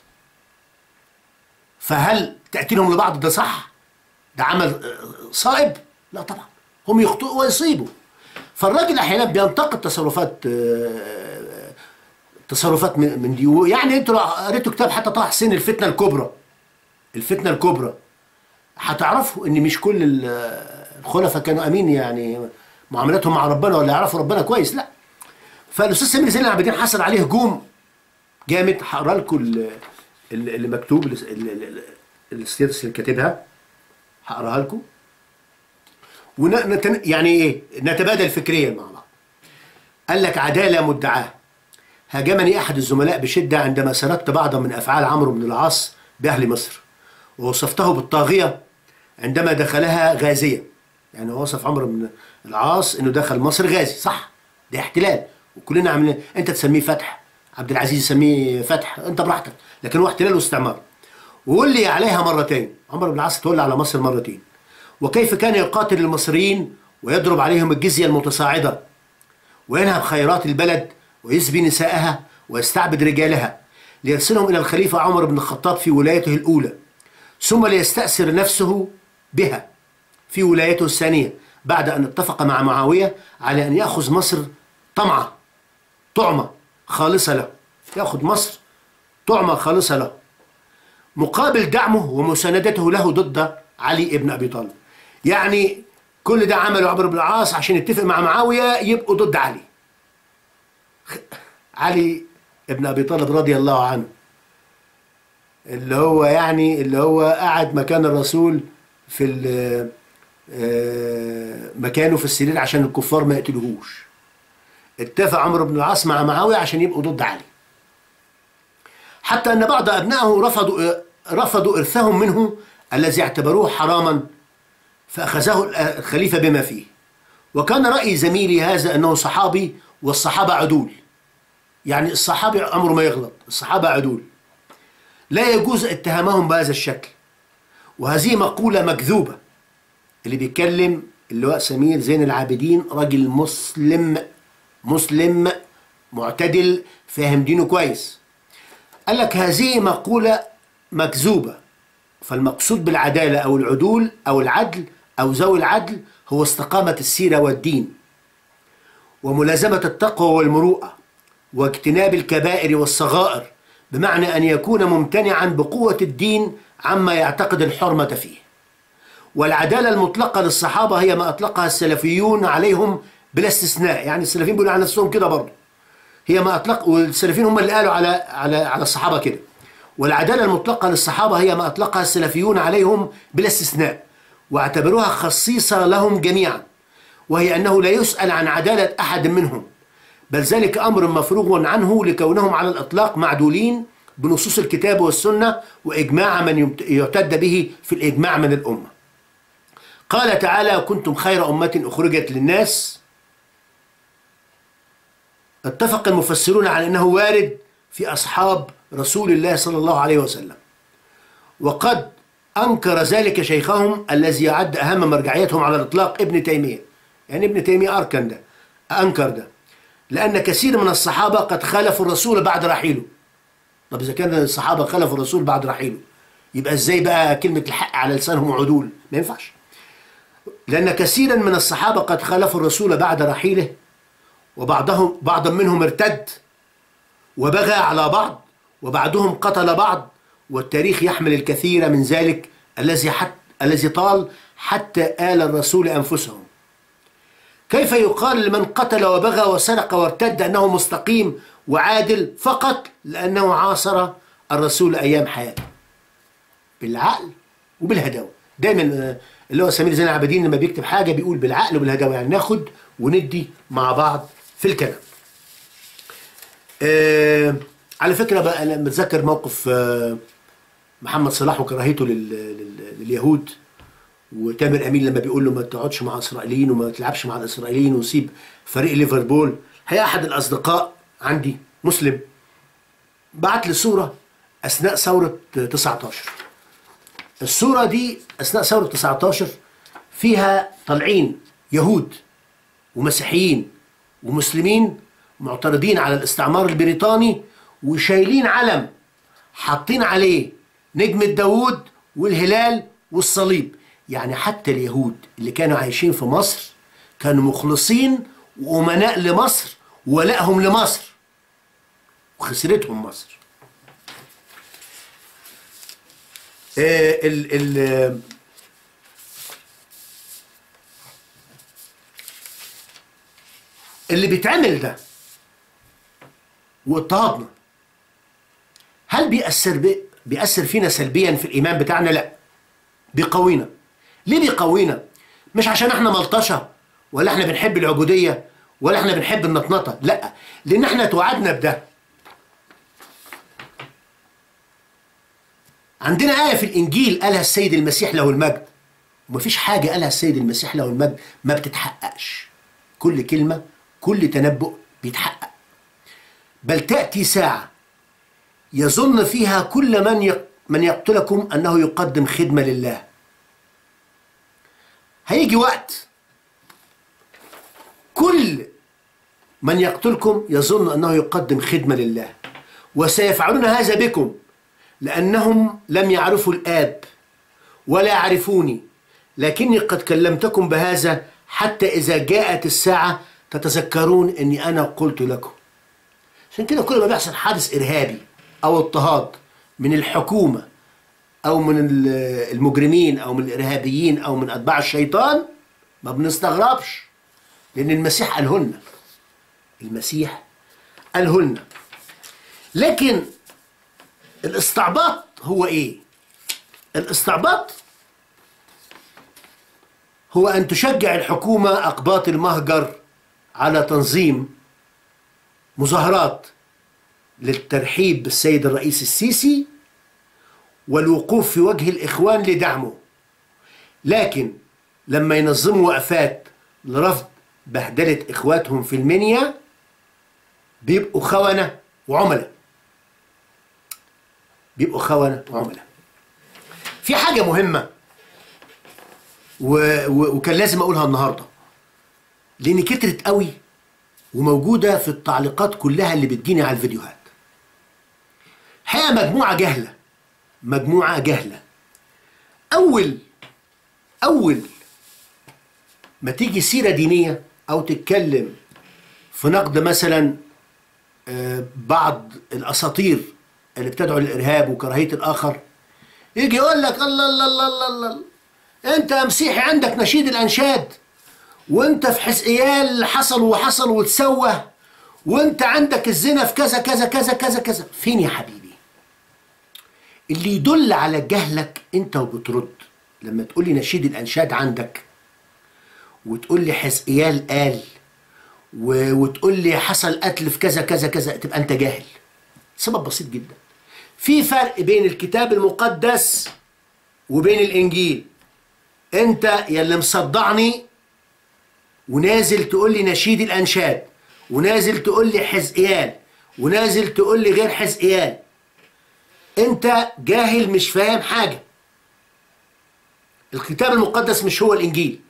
فهل تقتيلهم لبعض ده صح ده عمل صائب لا طبعا هم يخطئوا ويصيبوا فالراجل احيانا بينتقد تصرفات تصرفات من دي يعني انتوا لو قريتوا كتاب حتى طه حسين الفتنه الكبرى الفتنه الكبرى هتعرفوا ان مش كل الخلفاء كانوا امين يعني معاملاتهم مع ربنا ولا يعرفوا ربنا كويس لا فالاستاذ سمير زين العابدين حصل عليه هجوم جامد هقرا لكم اللي مكتوب الستيتس اللي كاتبها هقراها لكم ونتن يعني ايه نتبادل فكريا مع بعض قال لك عداله مدعاه هاجمني احد الزملاء بشده عندما سردت بعضا من افعال عمرو بن العاص باهل مصر ووصفته بالطاغيه عندما دخلها غازيه يعني وصف عمرو بن العاص انه دخل مصر غازي صح ده احتلال وكلنا عاملين انت تسميه فتح عبد العزيز يسميه فتح انت براحتك لكن هو احتلال واستعمار وولي عليها مرتين عمرو بن العاص تولى على مصر مرتين وكيف كان يقاتل المصريين ويضرب عليهم الجزيه المتصاعده وينهب خيرات البلد ويسبي نساءها ويستعبد رجالها ليرسلهم إلى الخليفة عمر بن الخطاب في ولايته الأولى ثم ليستأثر نفسه بها في ولايته الثانية بعد أن اتفق مع معاوية على أن يأخذ مصر طمعة طعمة خالصة له يأخذ مصر طعمة خالصة له مقابل دعمه ومساندته له ضد علي ابن أبي طالب يعني كل ده عمله عمرو بن العاص عشان يتفق مع معاوية يبقوا ضد علي علي ابن ابي طالب رضي الله عنه اللي هو يعني اللي هو قعد مكان الرسول في ال- آه، مكانه في السرير عشان الكفار ما يقتلوهوش اتفق عمرو بن العاص مع معاوية عشان يبقوا ضد علي حتى أن بعض أبنائه رفضوا رفضوا إرثهم منه الذي اعتبروه حراما فأخذه الخليفة بما فيه وكان رأي زميلي هذا أنه صحابي والصحابة عدول يعني الصحابي عمره ما يغلط الصحابة عدول لا يجوز اتهامهم بهذا الشكل وهذه مقولة مكذوبة اللي بيتكلم اللواء سمير زين العابدين راجل مسلم مسلم معتدل فاهم دينه كويس قال لك هذه مقولة مكذوبة فالمقصود بالعدالة أو العدول أو العدل أو ذوي العدل هو استقامة السيرة والدين وملازمة التقوى والمروءة واجتناب الكبائر والصغائر بمعنى أن يكون ممتنعا بقوة الدين عما يعتقد الحرمة فيه والعدالة المطلقة للصحابة هي ما أطلقها السلفيون عليهم بلا استثناء يعني السلفيين بيقولوا عن نفسهم كده برضه هي ما أطلق والسلفيين هم اللي قالوا على على على الصحابة كده والعدالة المطلقة للصحابة هي ما أطلقها السلفيون عليهم بلا استثناء واعتبروها خصيصة لهم جميعا وهي أنه لا يسأل عن عدالة أحد منهم بل ذلك أمر مفروغ عنه لكونهم على الإطلاق معدولين بنصوص الكتاب والسنة وإجماع من يمت- يعتد به في الإجماع من الأمة قال تعالى كنتم خير أمة أخرجت للناس اتفق المفسرون على أنه وارد في أصحاب رسول الله صلى الله عليه وسلم وقد أنكر ذلك شيخهم الذي يعد أهم مرجعيتهم على الإطلاق ابن تيمية يعني ابن تيمية أركن ده أنكر ده لأن كثير من الصحابة قد خالفوا الرسول بعد رحيله طب إذا كان الصحابة خالفوا الرسول بعد رحيله يبقى إزاي بقى كلمة الحق على لسانهم عدول ما ينفعش لأن كثيرا من الصحابة قد خالفوا الرسول بعد رحيله وبعضهم بعض منهم ارتد وبغى على بعض وبعضهم قتل بعض والتاريخ يحمل الكثير من ذلك الذي حت الذي طال حتى آل الرسول أنفسهم كيف يقال لمن قتل وبغى وسرق وارتد أنه مستقيم وعادل فقط لأنه عاصر الرسول أيام حياته بالعقل وبالهداوة دايما آه، اللي هو سمير زين العابدين لما بيكتب حاجة بيقول بالعقل وبالهداوة يعني ناخد وندي مع بعض في الكلام آه على فكرة بقى أنا متذكر موقف آه محمد صلاح وكراهيته لل... لل... لليهود وتامر امين لما بيقول له ما تقعدش مع اسرائيليين وما تلعبش مع الاسرائيليين وسيب فريق ليفربول هي احد الاصدقاء عندي مسلم بعت لي صوره اثناء ثوره 19 الصوره دي اثناء ثوره 19 فيها طالعين يهود ومسيحيين ومسلمين معترضين على الاستعمار البريطاني وشايلين علم حاطين عليه نجمة داوود والهلال والصليب يعني حتى اليهود اللي كانوا عايشين في مصر كانوا مخلصين وأمناء لمصر ولائهم لمصر وخسرتهم مصر آه ال ال اللي بيتعمل ده واضطهادنا هل بيأثر بي بيأثر فينا سلبيا في الإيمان بتاعنا؟ لا بيقوينا ليه بيقوينا؟ مش عشان احنا ملطشة ولا احنا بنحب العبودية ولا احنا بنحب النطنطة لا لأن احنا توعدنا بده عندنا آية في الإنجيل قالها السيد المسيح له المجد ومفيش حاجة قالها السيد المسيح له المجد ما بتتحققش كل كلمة كل تنبؤ بيتحقق بل تأتي ساعة يظن فيها كل من يق... من يقتلكم أنه يقدم خدمة لله هيجي وقت كل من يقتلكم يظن أنه يقدم خدمة لله وسيفعلون هذا بكم لأنهم لم يعرفوا الآب ولا يعرفوني لكني قد كلمتكم بهذا حتى إذا جاءت الساعة تتذكرون أني أنا قلت لكم عشان كده كل ما بيحصل حادث إرهابي أو اضطهاد من الحكومة أو من المجرمين أو من الإرهابيين أو من أتباع الشيطان ما بنستغربش لأن المسيح قاله لنا المسيح قاله لنا لكن الاستعباط هو ايه الاستعباط هو ان تشجع الحكومه اقباط المهجر على تنظيم مظاهرات للترحيب بالسيد الرئيس السيسي والوقوف في وجه الاخوان لدعمه لكن لما ينظموا وقفات لرفض بهدله اخواتهم في المنيا بيبقوا خونه وعملاء بيبقوا خونه وعملاء في حاجه مهمه و... و... وكان لازم اقولها النهارده لان كترت قوي وموجوده في التعليقات كلها اللي بتجيني على الفيديوهات حقيقه مجموعه جهله مجموعه جهله اول اول ما تيجي سيره دينيه او تتكلم في نقد مثلا آه، بعض الاساطير اللي بتدعو للارهاب وكراهيه الاخر يجي يقول لك الله الله الله الله, الله. انت يا مسيحي عندك نشيد الانشاد وانت في حسقيال حصل وحصل وتسوى وانت عندك الزنا في كذا كذا كذا كذا كذا فين يا حبيبي اللي يدل على جهلك انت وبترد لما تقول لي نشيد الانشاد عندك وتقول لي حزقيال قال و... وتقول لي حصل قتل في كذا كذا كذا تبقى انت جاهل سبب بسيط جدا في فرق بين الكتاب المقدس وبين الانجيل انت يا اللي مصدعني ونازل تقول لي نشيد الانشاد ونازل تقول لي حزقيال ونازل تقول لي غير حزقيال انت جاهل مش فاهم حاجه الكتاب المقدس مش هو الانجيل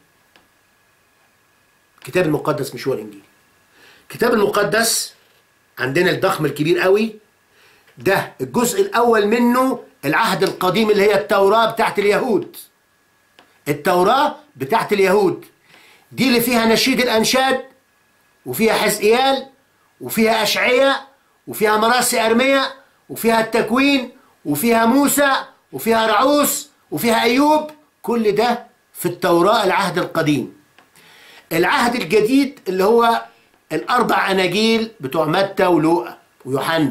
الكتاب المقدس مش هو الانجيل الكتاب المقدس عندنا الضخم الكبير قوي ده الجزء الاول منه العهد القديم اللي هي التوراه بتاعت اليهود التوراه بتاعت اليهود دي اللي فيها نشيد الانشاد وفيها حزقيال وفيها اشعياء وفيها مراسي ارميا وفيها التكوين وفيها موسى وفيها رعوس وفيها ايوب كل ده في التوراه العهد القديم العهد الجديد اللي هو الاربع اناجيل بتوع متى ولوقا ويوحنا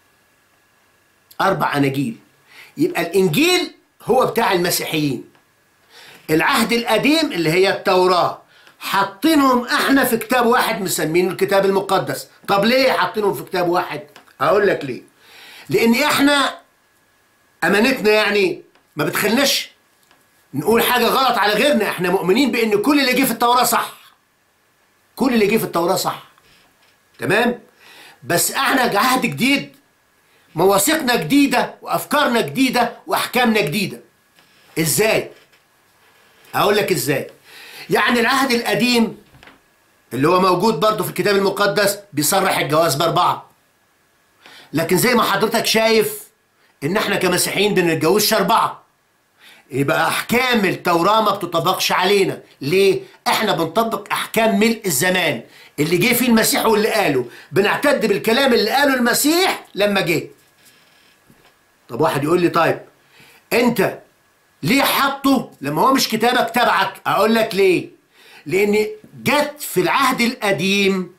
اربع اناجيل يبقى الانجيل هو بتاع المسيحيين العهد القديم اللي هي التوراه حاطينهم احنا في كتاب واحد مسمينه الكتاب المقدس طب ليه حاطينهم في كتاب واحد هقول لك ليه لان احنا امانتنا يعني ما بتخلناش نقول حاجه غلط على غيرنا احنا مؤمنين بان كل اللي جه في التوراه صح كل اللي جه في التوراه صح تمام بس احنا عهد جديد مواثيقنا جديده وافكارنا جديده واحكامنا جديده ازاي اقول لك ازاي يعني العهد القديم اللي هو موجود برضه في الكتاب المقدس بيصرح الجواز باربعه لكن زي ما حضرتك شايف ان احنا كمسيحيين بنتجوزش اربعه يبقى احكام التوراه ما بتطبقش علينا ليه احنا بنطبق احكام ملء الزمان اللي جه فيه المسيح واللي قاله بنعتد بالكلام اللي قاله المسيح لما جه طب واحد يقول لي طيب انت ليه حطه لما هو مش كتابك تبعك اقول لك ليه لان جت في العهد القديم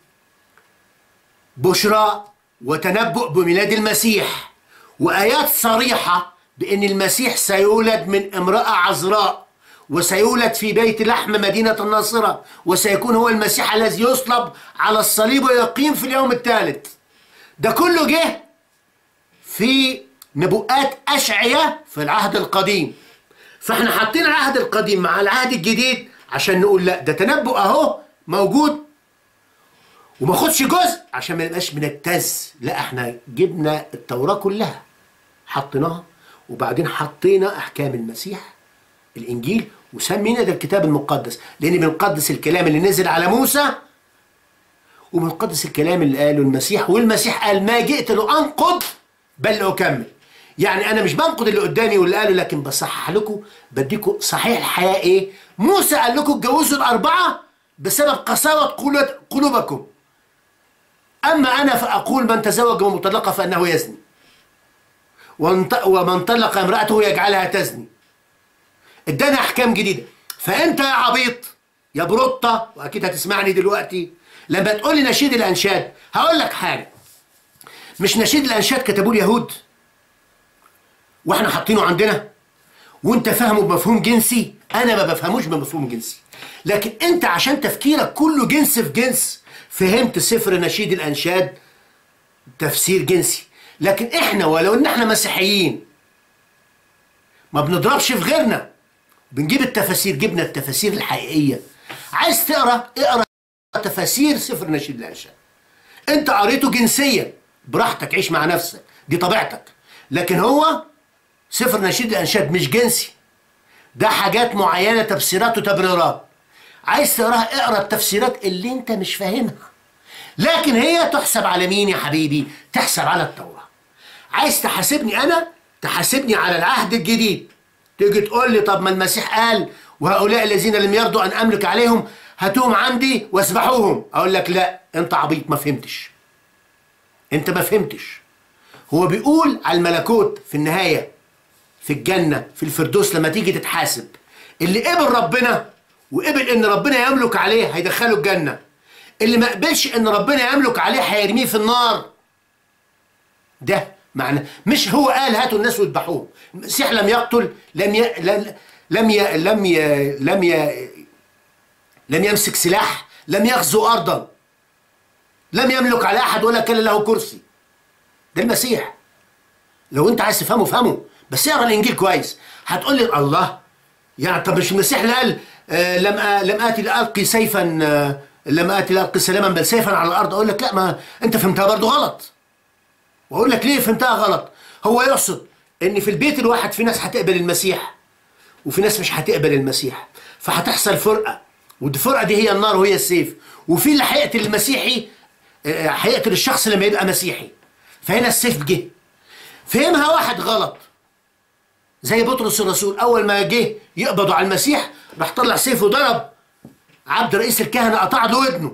بشرى وتنبؤ بميلاد المسيح وايات صريحه بان المسيح سيولد من امراه عذراء وسيولد في بيت لحم مدينه الناصره وسيكون هو المسيح الذي يصلب على الصليب ويقيم في اليوم الثالث ده كله جه في نبوءات اشعياء في العهد القديم فاحنا حاطين العهد القديم مع العهد الجديد عشان نقول لا ده تنبؤ اهو موجود وما خدش جزء عشان ما نبقاش بنجتز لا احنا جبنا التوراه كلها حطيناها وبعدين حطينا احكام المسيح الانجيل وسمينا ده الكتاب المقدس لان بنقدس الكلام اللي نزل على موسى وبنقدس الكلام اللي قاله المسيح والمسيح قال ما جئت لانقض بل لاكمل يعني انا مش بنقد اللي قدامي واللي قاله لكن بصحح لكم بديكم صحيح الحياه ايه موسى قال لكم اتجوزوا الاربعه بسبب قساوه قلوبكم اما انا فاقول من تزوج ومطلقه فانه يزني ومن طلق امراته يجعلها تزني ادانا احكام جديده فانت يا عبيط يا بروطه واكيد هتسمعني دلوقتي لما تقول لي نشيد الانشاد هقول لك حاجه مش نشيد الانشاد كتبوه اليهود واحنا حاطينه عندنا وانت فاهمه بمفهوم جنسي انا ما بفهموش بمفهوم جنسي لكن انت عشان تفكيرك كله جنس في جنس فهمت سفر نشيد الانشاد تفسير جنسي لكن احنا ولو ان احنا مسيحيين ما بنضربش في غيرنا بنجيب التفاسير جبنا التفاسير الحقيقيه عايز تقرا اقرا تفاسير سفر نشيد الانشاد انت قريته جنسيا براحتك عيش مع نفسك دي طبيعتك لكن هو سفر نشيد الانشاد مش جنسي ده حاجات معينه تفسيرات وتبريرات عايز تقراها اقرا التفسيرات اللي انت مش فاهمها لكن هي تحسب على مين يا حبيبي تحسب على التوراه عايز تحاسبني انا تحاسبني على العهد الجديد تيجي تقول لي طب ما المسيح قال وهؤلاء الذين لم يرضوا ان املك عليهم هاتوهم عندي واسبحوهم اقول لك لا انت عبيط ما فهمتش انت ما فهمتش هو بيقول على الملكوت في النهايه في الجنه في الفردوس لما تيجي تتحاسب اللي قبل ربنا وقبل ان ربنا يملك عليه هيدخله الجنه اللي ما قبلش ان ربنا يملك عليه هيرميه في النار ده معنى مش هو قال هاتوا الناس واذبحوهم المسيح لم يقتل لم ي... لم ي... لم ي... لم ي... لم يمسك سلاح لم يغزو ارضا لم يملك على احد ولا كان له كرسي ده المسيح لو انت عايز تفهمه فهمه بس اقرا الانجيل كويس هتقول لي الله يعني طب مش المسيح اللي قال آه لم آ... لم اتي لالقي سيفا آه لم اتي لالقي سلاما بل سيفا على الارض اقول لك لا ما انت فهمتها برضه غلط واقول لك ليه فهمتها غلط هو يقصد ان في البيت الواحد في ناس هتقبل المسيح وفي ناس مش هتقبل المسيح فهتحصل فرقه والفرقه دي هي النار وهي السيف وفي اللي هيقتل المسيحي هيقتل الشخص لما يبقى مسيحي فهنا السيف جه فهمها واحد غلط زي بطرس الرسول اول ما جه يقبضوا على المسيح راح طلع سيفه وضرب عبد رئيس الكهنه قطع له ودنه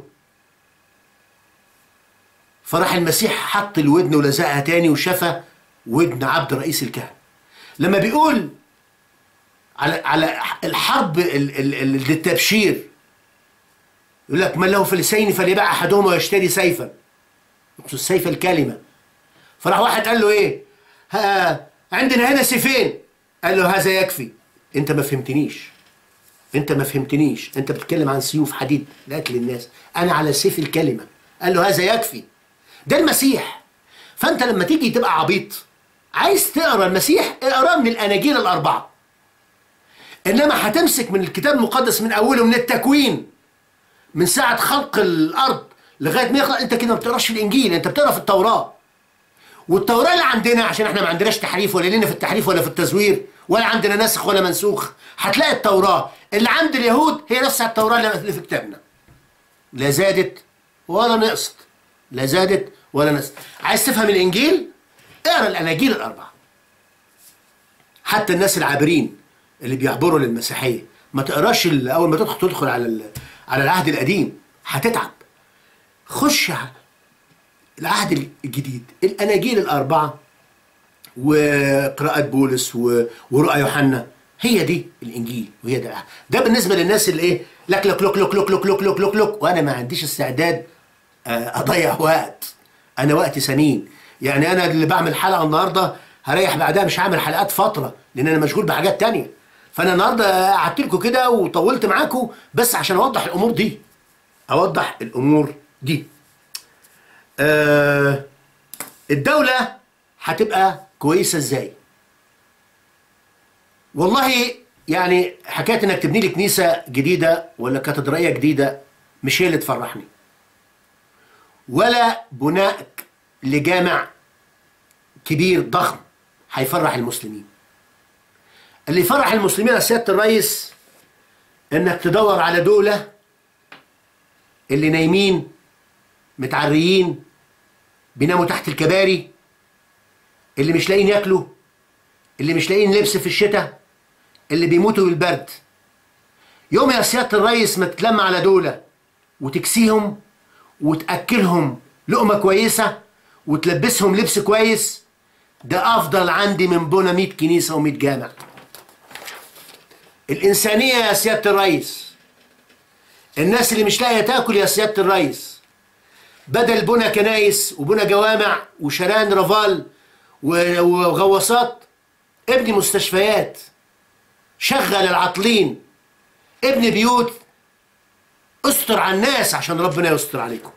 فراح المسيح حط الودن ولزقها تاني وشفى ودن عبد رئيس الكهنه لما بيقول على على الحرب للتبشير يقول لك من له فلسين فليباع احدهما ويشتري سيفا يقصد سيف الكلمه فراح واحد قال له ايه ها عندنا هنا سيفين قال له هذا يكفي انت ما فهمتنيش انت ما فهمتنيش انت بتتكلم عن سيوف حديد لاكل الناس انا على سيف الكلمه قال له هذا يكفي ده المسيح فانت لما تيجي تبقى عبيط عايز تقرا المسيح اقراه من الاناجيل الاربعه انما هتمسك من الكتاب المقدس من اوله من التكوين من ساعه خلق الارض لغايه ما يخلق انت كده ما بتقراش في الانجيل انت بتقرا في التوراه والتوراه اللي عندنا عشان احنا ما عندناش تحريف ولا لنا في التحريف ولا في التزوير ولا عندنا ناسخ ولا منسوخ هتلاقي التوراه اللي عند اليهود هي نفسها التوراه اللي في كتابنا لا زادت ولا نقصت لا زادت ولا نقصت عايز تفهم الانجيل اقرا الاناجيل الاربعه حتى الناس العابرين اللي بيعبروا للمسيحيه ما تقراش اول ما تدخل تدخل على على العهد القديم هتتعب خش العهد الجديد الاناجيل الاربعه وقراءة بولس ورؤى يوحنا هي دي الانجيل وهي ده ده بالنسبه للناس اللي ايه لك لك لك لك لك لك لك لك لك لك وانا ما عنديش استعداد اضيع وقت انا وقتي ثمين يعني انا اللي بعمل حلقه النهارده هريح بعدها مش هعمل حلقات فتره لان انا مشغول بحاجات تانية فانا النهارده قعدت لكم كده وطولت معاكم بس عشان اوضح الامور دي اوضح الامور دي آه الدوله هتبقى كويسه ازاي والله يعني حكايه انك تبني لي كنيسه جديده ولا كاتدرائيه جديده مش هي اللي تفرحني ولا بناء لجامع كبير ضخم هيفرح المسلمين اللي يفرح المسلمين يا سياده الرئيس انك تدور على دوله اللي نايمين متعريين بيناموا تحت الكباري اللي مش لاقيين ياكلوا اللي مش لاقيين لبس في الشتاء اللي بيموتوا بالبرد يوم يا سياده الرئيس ما تتلم على دوله وتكسيهم وتاكلهم لقمه كويسه وتلبسهم لبس كويس ده افضل عندي من بنا 100 كنيسه و100 جامع الانسانيه يا سياده الرئيس الناس اللي مش لاقيه تاكل يا سياده الرئيس بدل بنا كنايس وبنا جوامع وشران رفال وغواصات ابني مستشفيات شغل العاطلين ابني بيوت استر على الناس عشان ربنا يستر عليكم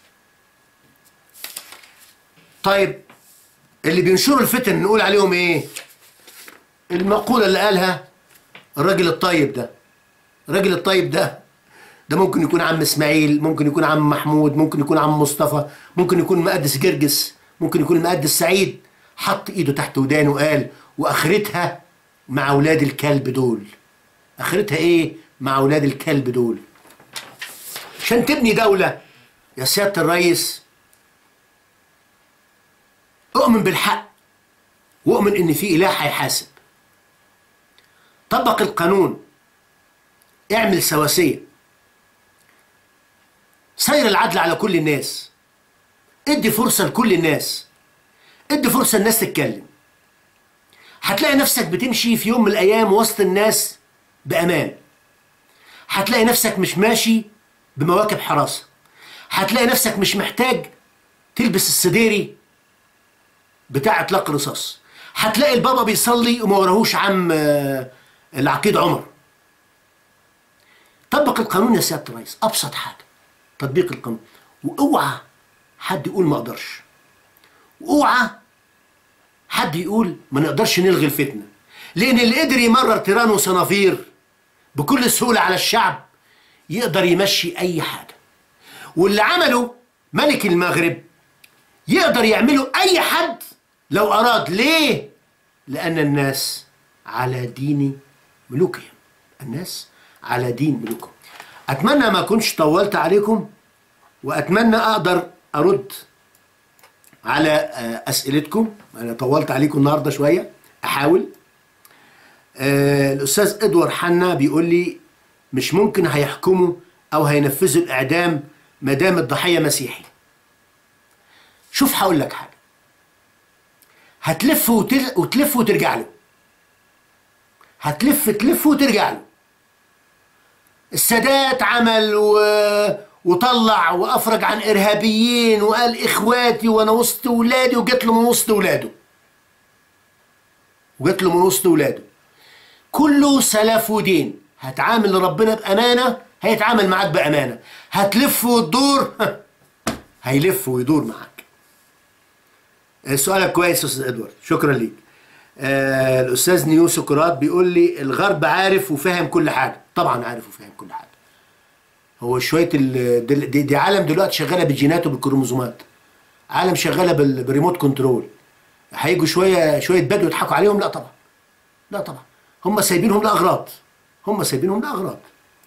طيب اللي بينشروا الفتن نقول عليهم ايه المقولة اللي قالها الراجل الطيب ده الراجل الطيب ده ده ممكن يكون عم اسماعيل ممكن يكون عم محمود ممكن يكون عم مصطفى ممكن يكون مقدس جرجس ممكن يكون مقدس سعيد حط ايده تحت ودانه وقال واخرتها مع اولاد الكلب دول اخرتها ايه مع اولاد الكلب دول عشان تبني دولة يا سيادة الرئيس اؤمن بالحق واؤمن ان في اله هيحاسب طبق القانون اعمل سواسية سير العدل على كل الناس ادي فرصة لكل الناس ادي فرصة الناس تتكلم هتلاقي نفسك بتمشي في يوم من الأيام وسط الناس بأمان هتلاقي نفسك مش ماشي بمواكب حراسة هتلاقي نفسك مش محتاج تلبس السديري بتاع اطلاق الرصاص هتلاقي البابا بيصلي وما وراهوش عم آه، العقيد عمر طبق القانون يا سياده الرئيس ابسط حاجه تطبيق القانون واوعى حد يقول ما اقدرش واوعى حد يقول ما نقدرش نلغي الفتنه لان اللي قدر يمرر تيران وصنافير بكل سهوله على الشعب يقدر يمشي اي حاجه واللي عمله ملك المغرب يقدر يعمله اي حد لو اراد ليه لان الناس على دين ملوكهم الناس على دين ملوكهم اتمنى ما اكونش طولت عليكم واتمنى اقدر ارد على آه، اسئلتكم انا طولت عليكم النهارده شويه احاول آه، الاستاذ ادوار حنا بيقول لي مش ممكن هيحكموا او هينفذوا الاعدام ما دام الضحيه مسيحي شوف هقول لك حاجه هتلف وتل... وتلف وترجع له هتلف تلف وترجع له السادات عمل و... وطلع وافرج عن ارهابيين وقال اخواتي وانا وسط ولادي وجت له من وسط ولاده وجت له من وسط ولاده كله سلف ودين هتعامل ربنا بامانه هيتعامل معاك بامانه هتلف وتدور هيلف ويدور معاك سؤالك كويس يا استاذ ادوارد شكرا ليك آه الاستاذ نيو سقراط بيقول لي الغرب عارف وفاهم كل حاجه طبعا عارف وفاهم كل حاجه هو شويه ال... دي, دي, دي عالم دلوقتي شغاله بالجينات وبالكروموزومات عالم شغاله بال... بالريموت كنترول هيجوا شويه شويه بدو يضحكوا عليهم لا طبعا لا طبعا هم سايبينهم لاغراض هم سايبينهم لاغراض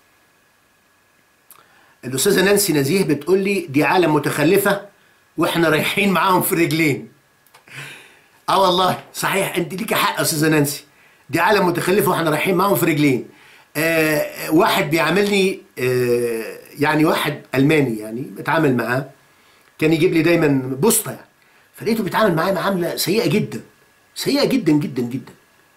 الاستاذه نانسي نزيه بتقول لي دي عالم متخلفه واحنا رايحين معاهم في الرجلين اه والله صحيح انت ليك حق يا استاذه نانسي دي عالم متخلفه واحنا رايحين معاهم في رجلين آه واحد بيعاملني آه يعني واحد الماني يعني بتعامل معاه كان يجيب لي دايما بوسطه يعني فلقيته بيتعامل معايا معامله سيئه جدا سيئه جدا جدا جدا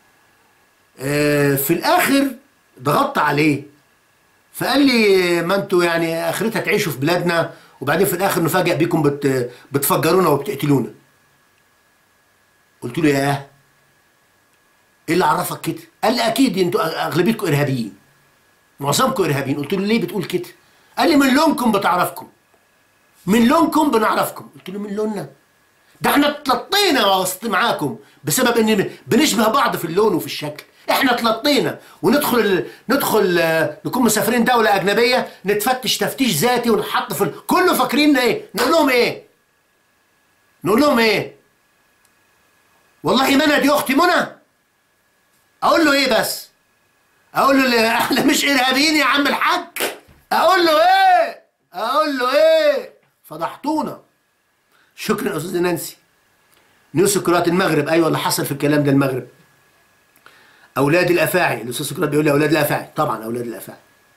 آه في الاخر ضغطت عليه فقال لي ما انتوا يعني اخرتها تعيشوا في بلادنا وبعدين في الاخر نفاجئ بيكم بت بتفجرونا وبتقتلونا قلت له ياه ايه اللي عرفك كده قال لي اكيد انتوا اغلبيتكم ارهابيين معظمكم ارهابيين قلت له ليه بتقول كده قال لي من لونكم بتعرفكم من لونكم بنعرفكم قلت له من لوننا ده احنا اتلطينا وسط معاكم بسبب ان بنشبه بعض في اللون وفي الشكل احنا اتلطينا وندخل ندخل آه، نكون مسافرين دوله اجنبيه نتفتش تفتيش ذاتي ونحط في ال... كله فاكرين ايه نقول لهم ايه نقول لهم ايه والله منى دي اختي منى اقول له ايه بس اقول له لا، احنا مش ارهابيين يا عم الحاج اقول له ايه اقول له ايه فضحتونا شكرا يا استاذ نانسي نيو سقراط المغرب ايوه اللي حصل في الكلام ده المغرب اولاد الافاعي الاستاذ سقراط بيقول لي اولاد الافاعي طبعا اولاد الافاعي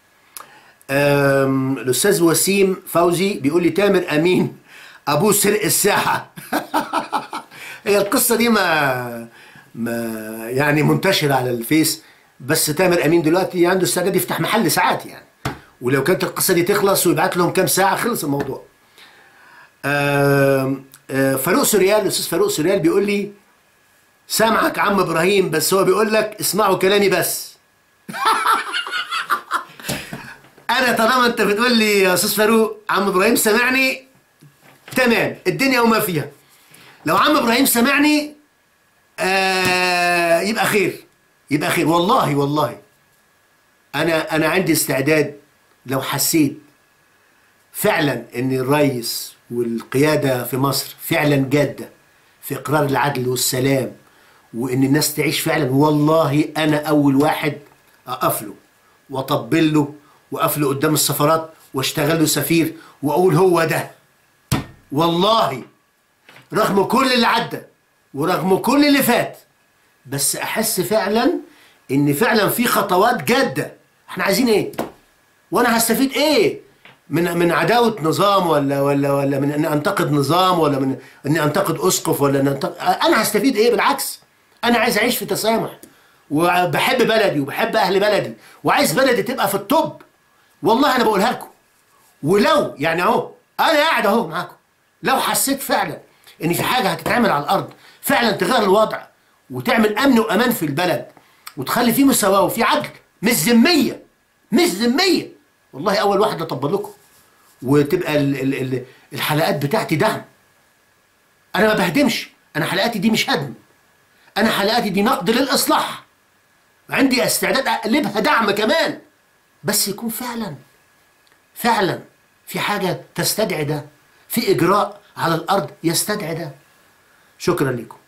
أم، الاستاذ وسيم فوزي بيقول لي تامر امين ابوه سرق الساحه هي القصه دي ما ما يعني منتشره على الفيس بس تامر امين دلوقتي عنده استعداد يفتح محل ساعات يعني ولو كانت القصه دي تخلص ويبعت لهم كام ساعه خلص الموضوع آم، آه، فاروق سوريال الاستاذ فاروق سوريال بيقول لي سامعك عم ابراهيم بس هو بيقول لك اسمعوا كلامي بس انا طالما انت بتقول لي يا استاذ فاروق عم ابراهيم سامعني تمام الدنيا وما فيها لو عم ابراهيم سامعني آه يبقى خير يبقى خير والله والله انا انا عندي استعداد لو حسيت فعلا ان الرئيس والقياده في مصر فعلا جاده في اقرار العدل والسلام وان الناس تعيش فعلا والله انا اول واحد اقف له واطبل له واقف له قدام السفارات واشتغل له سفير واقول هو ده والله رغم كل اللي عدى ورغم كل اللي فات بس احس فعلا ان فعلا في خطوات جاده احنا عايزين ايه وانا هستفيد ايه من من عداوه نظام ولا ولا ولا من اني انتقد نظام ولا من اني انتقد اسقف ولا ان أنتقد انا هستفيد ايه بالعكس انا عايز اعيش في تسامح وبحب بلدي وبحب اهل بلدي وعايز بلدي تبقى في التوب والله انا بقولها لكم ولو يعني اهو انا قاعد اهو معاكم لو حسيت فعلا ان في حاجه هتتعمل على الارض فعلا تغير الوضع وتعمل امن وامان في البلد وتخلي فيه مساواه وفي عدل مش ذميه مش ذميه والله اول واحد اطبل لكم وتبقى ال ال ال الحلقات بتاعتي دعم انا ما بهدمش انا حلقاتي دي مش هدم انا حلقاتي دي نقد للاصلاح عندي استعداد اقلبها دعم كمان بس يكون فعلا فعلا في حاجه تستدعي ده في اجراء على الارض يستدعي ده شكرا لكم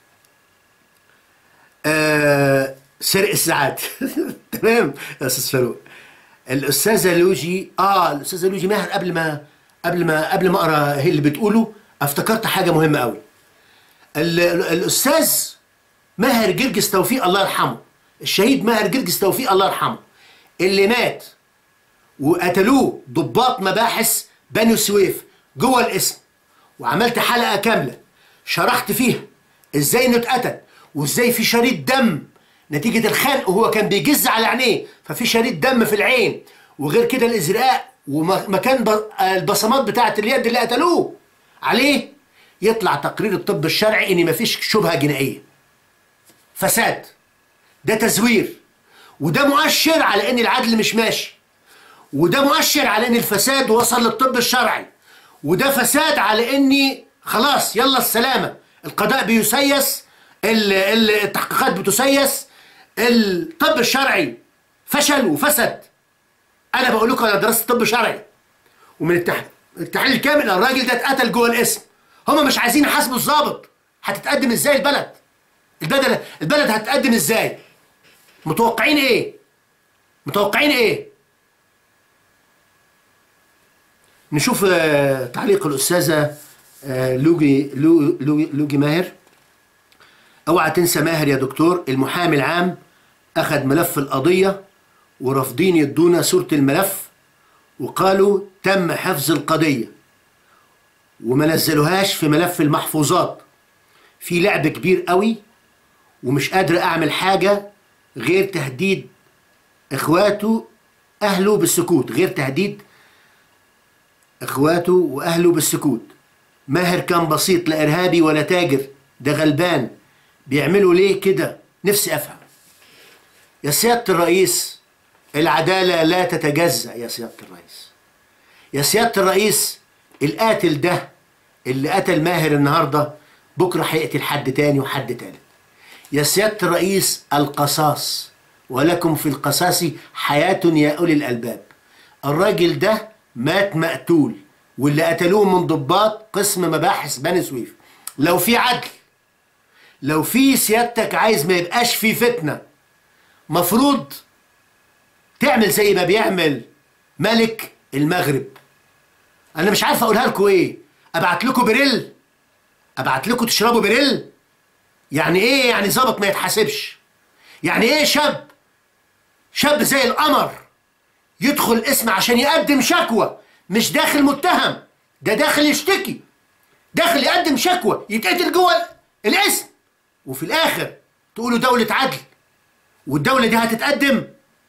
آه سرق الساعات تمام يا استاذ فاروق الاستاذه لوجي اه الاستاذه لوجي ماهر قبل ما قبل ما قبل ما اقرا هي اللي بتقوله افتكرت حاجه مهمه قوي ال- ال- الاستاذ ماهر جرجس توفيق الله يرحمه الشهيد ماهر جرجس توفيق الله يرحمه اللي مات وقتلوه ضباط مباحث بني سويف جوه الاسم وعملت حلقه كامله شرحت فيها ازاي انه اتقتل وازاي في شريط دم نتيجه الخنق وهو كان بيجز على عينيه ففي شريط دم في العين وغير كده الازراء ومكان ب- البصمات بتاعت اليد اللي قتلوه عليه يطلع تقرير الطب الشرعي ان مفيش شبهه جنائيه فساد ده تزوير وده مؤشر على ان العدل مش ماشي وده مؤشر على ان الفساد وصل للطب الشرعي وده فساد على اني خلاص يلا السلامه القضاء بيسيس ال- ال- التحقيقات بتسيس الطب الشرعي فشل وفسد انا بقول لكم انا درست طب شرعي ومن التح... التحليل الكامل الراجل ده اتقتل جوه الاسم هم مش عايزين يحاسبوا الضابط هتتقدم ازاي البلد البلد البلد هتتقدم ازاي متوقعين ايه متوقعين ايه نشوف آه، تعليق الاستاذه آه، لوجي لو- لوجي, لوجي ماهر اوعى تنسى ماهر يا دكتور المحامي العام اخذ ملف القضيه ورافضين يدونا صوره الملف وقالوا تم حفظ القضيه وما نزلوهاش في ملف المحفوظات في لعب كبير قوي ومش قادر اعمل حاجه غير تهديد اخواته اهله بالسكوت غير تهديد اخواته واهله بالسكوت ماهر كان بسيط لا ارهابي ولا تاجر ده غلبان بيعملوا ليه كده نفسي افهم يا سياده الرئيس العداله لا تتجزا يا سياده الرئيس يا سياده الرئيس القاتل ده اللي قتل ماهر النهارده بكره هيقتل حد تاني وحد تالت يا سياده الرئيس القصاص ولكم في القصاص حياه يا اولي الالباب الراجل ده مات مقتول واللي قتلوه من ضباط قسم مباحث بني سويف لو في عدل لو في سيادتك عايز ما يبقاش في فتنه مفروض تعمل زي ما بيعمل ملك المغرب انا مش عارف اقولها لكم ايه ابعت لكم بريل ابعت لكم تشربوا بريل يعني ايه يعني ظابط ما يتحاسبش يعني ايه شاب شاب زي القمر يدخل اسم عشان يقدم شكوى مش داخل متهم ده داخل يشتكي داخل يقدم شكوى يتقتل جوه الاسم وفي الاخر تقولوا دولة عدل والدولة دي هتتقدم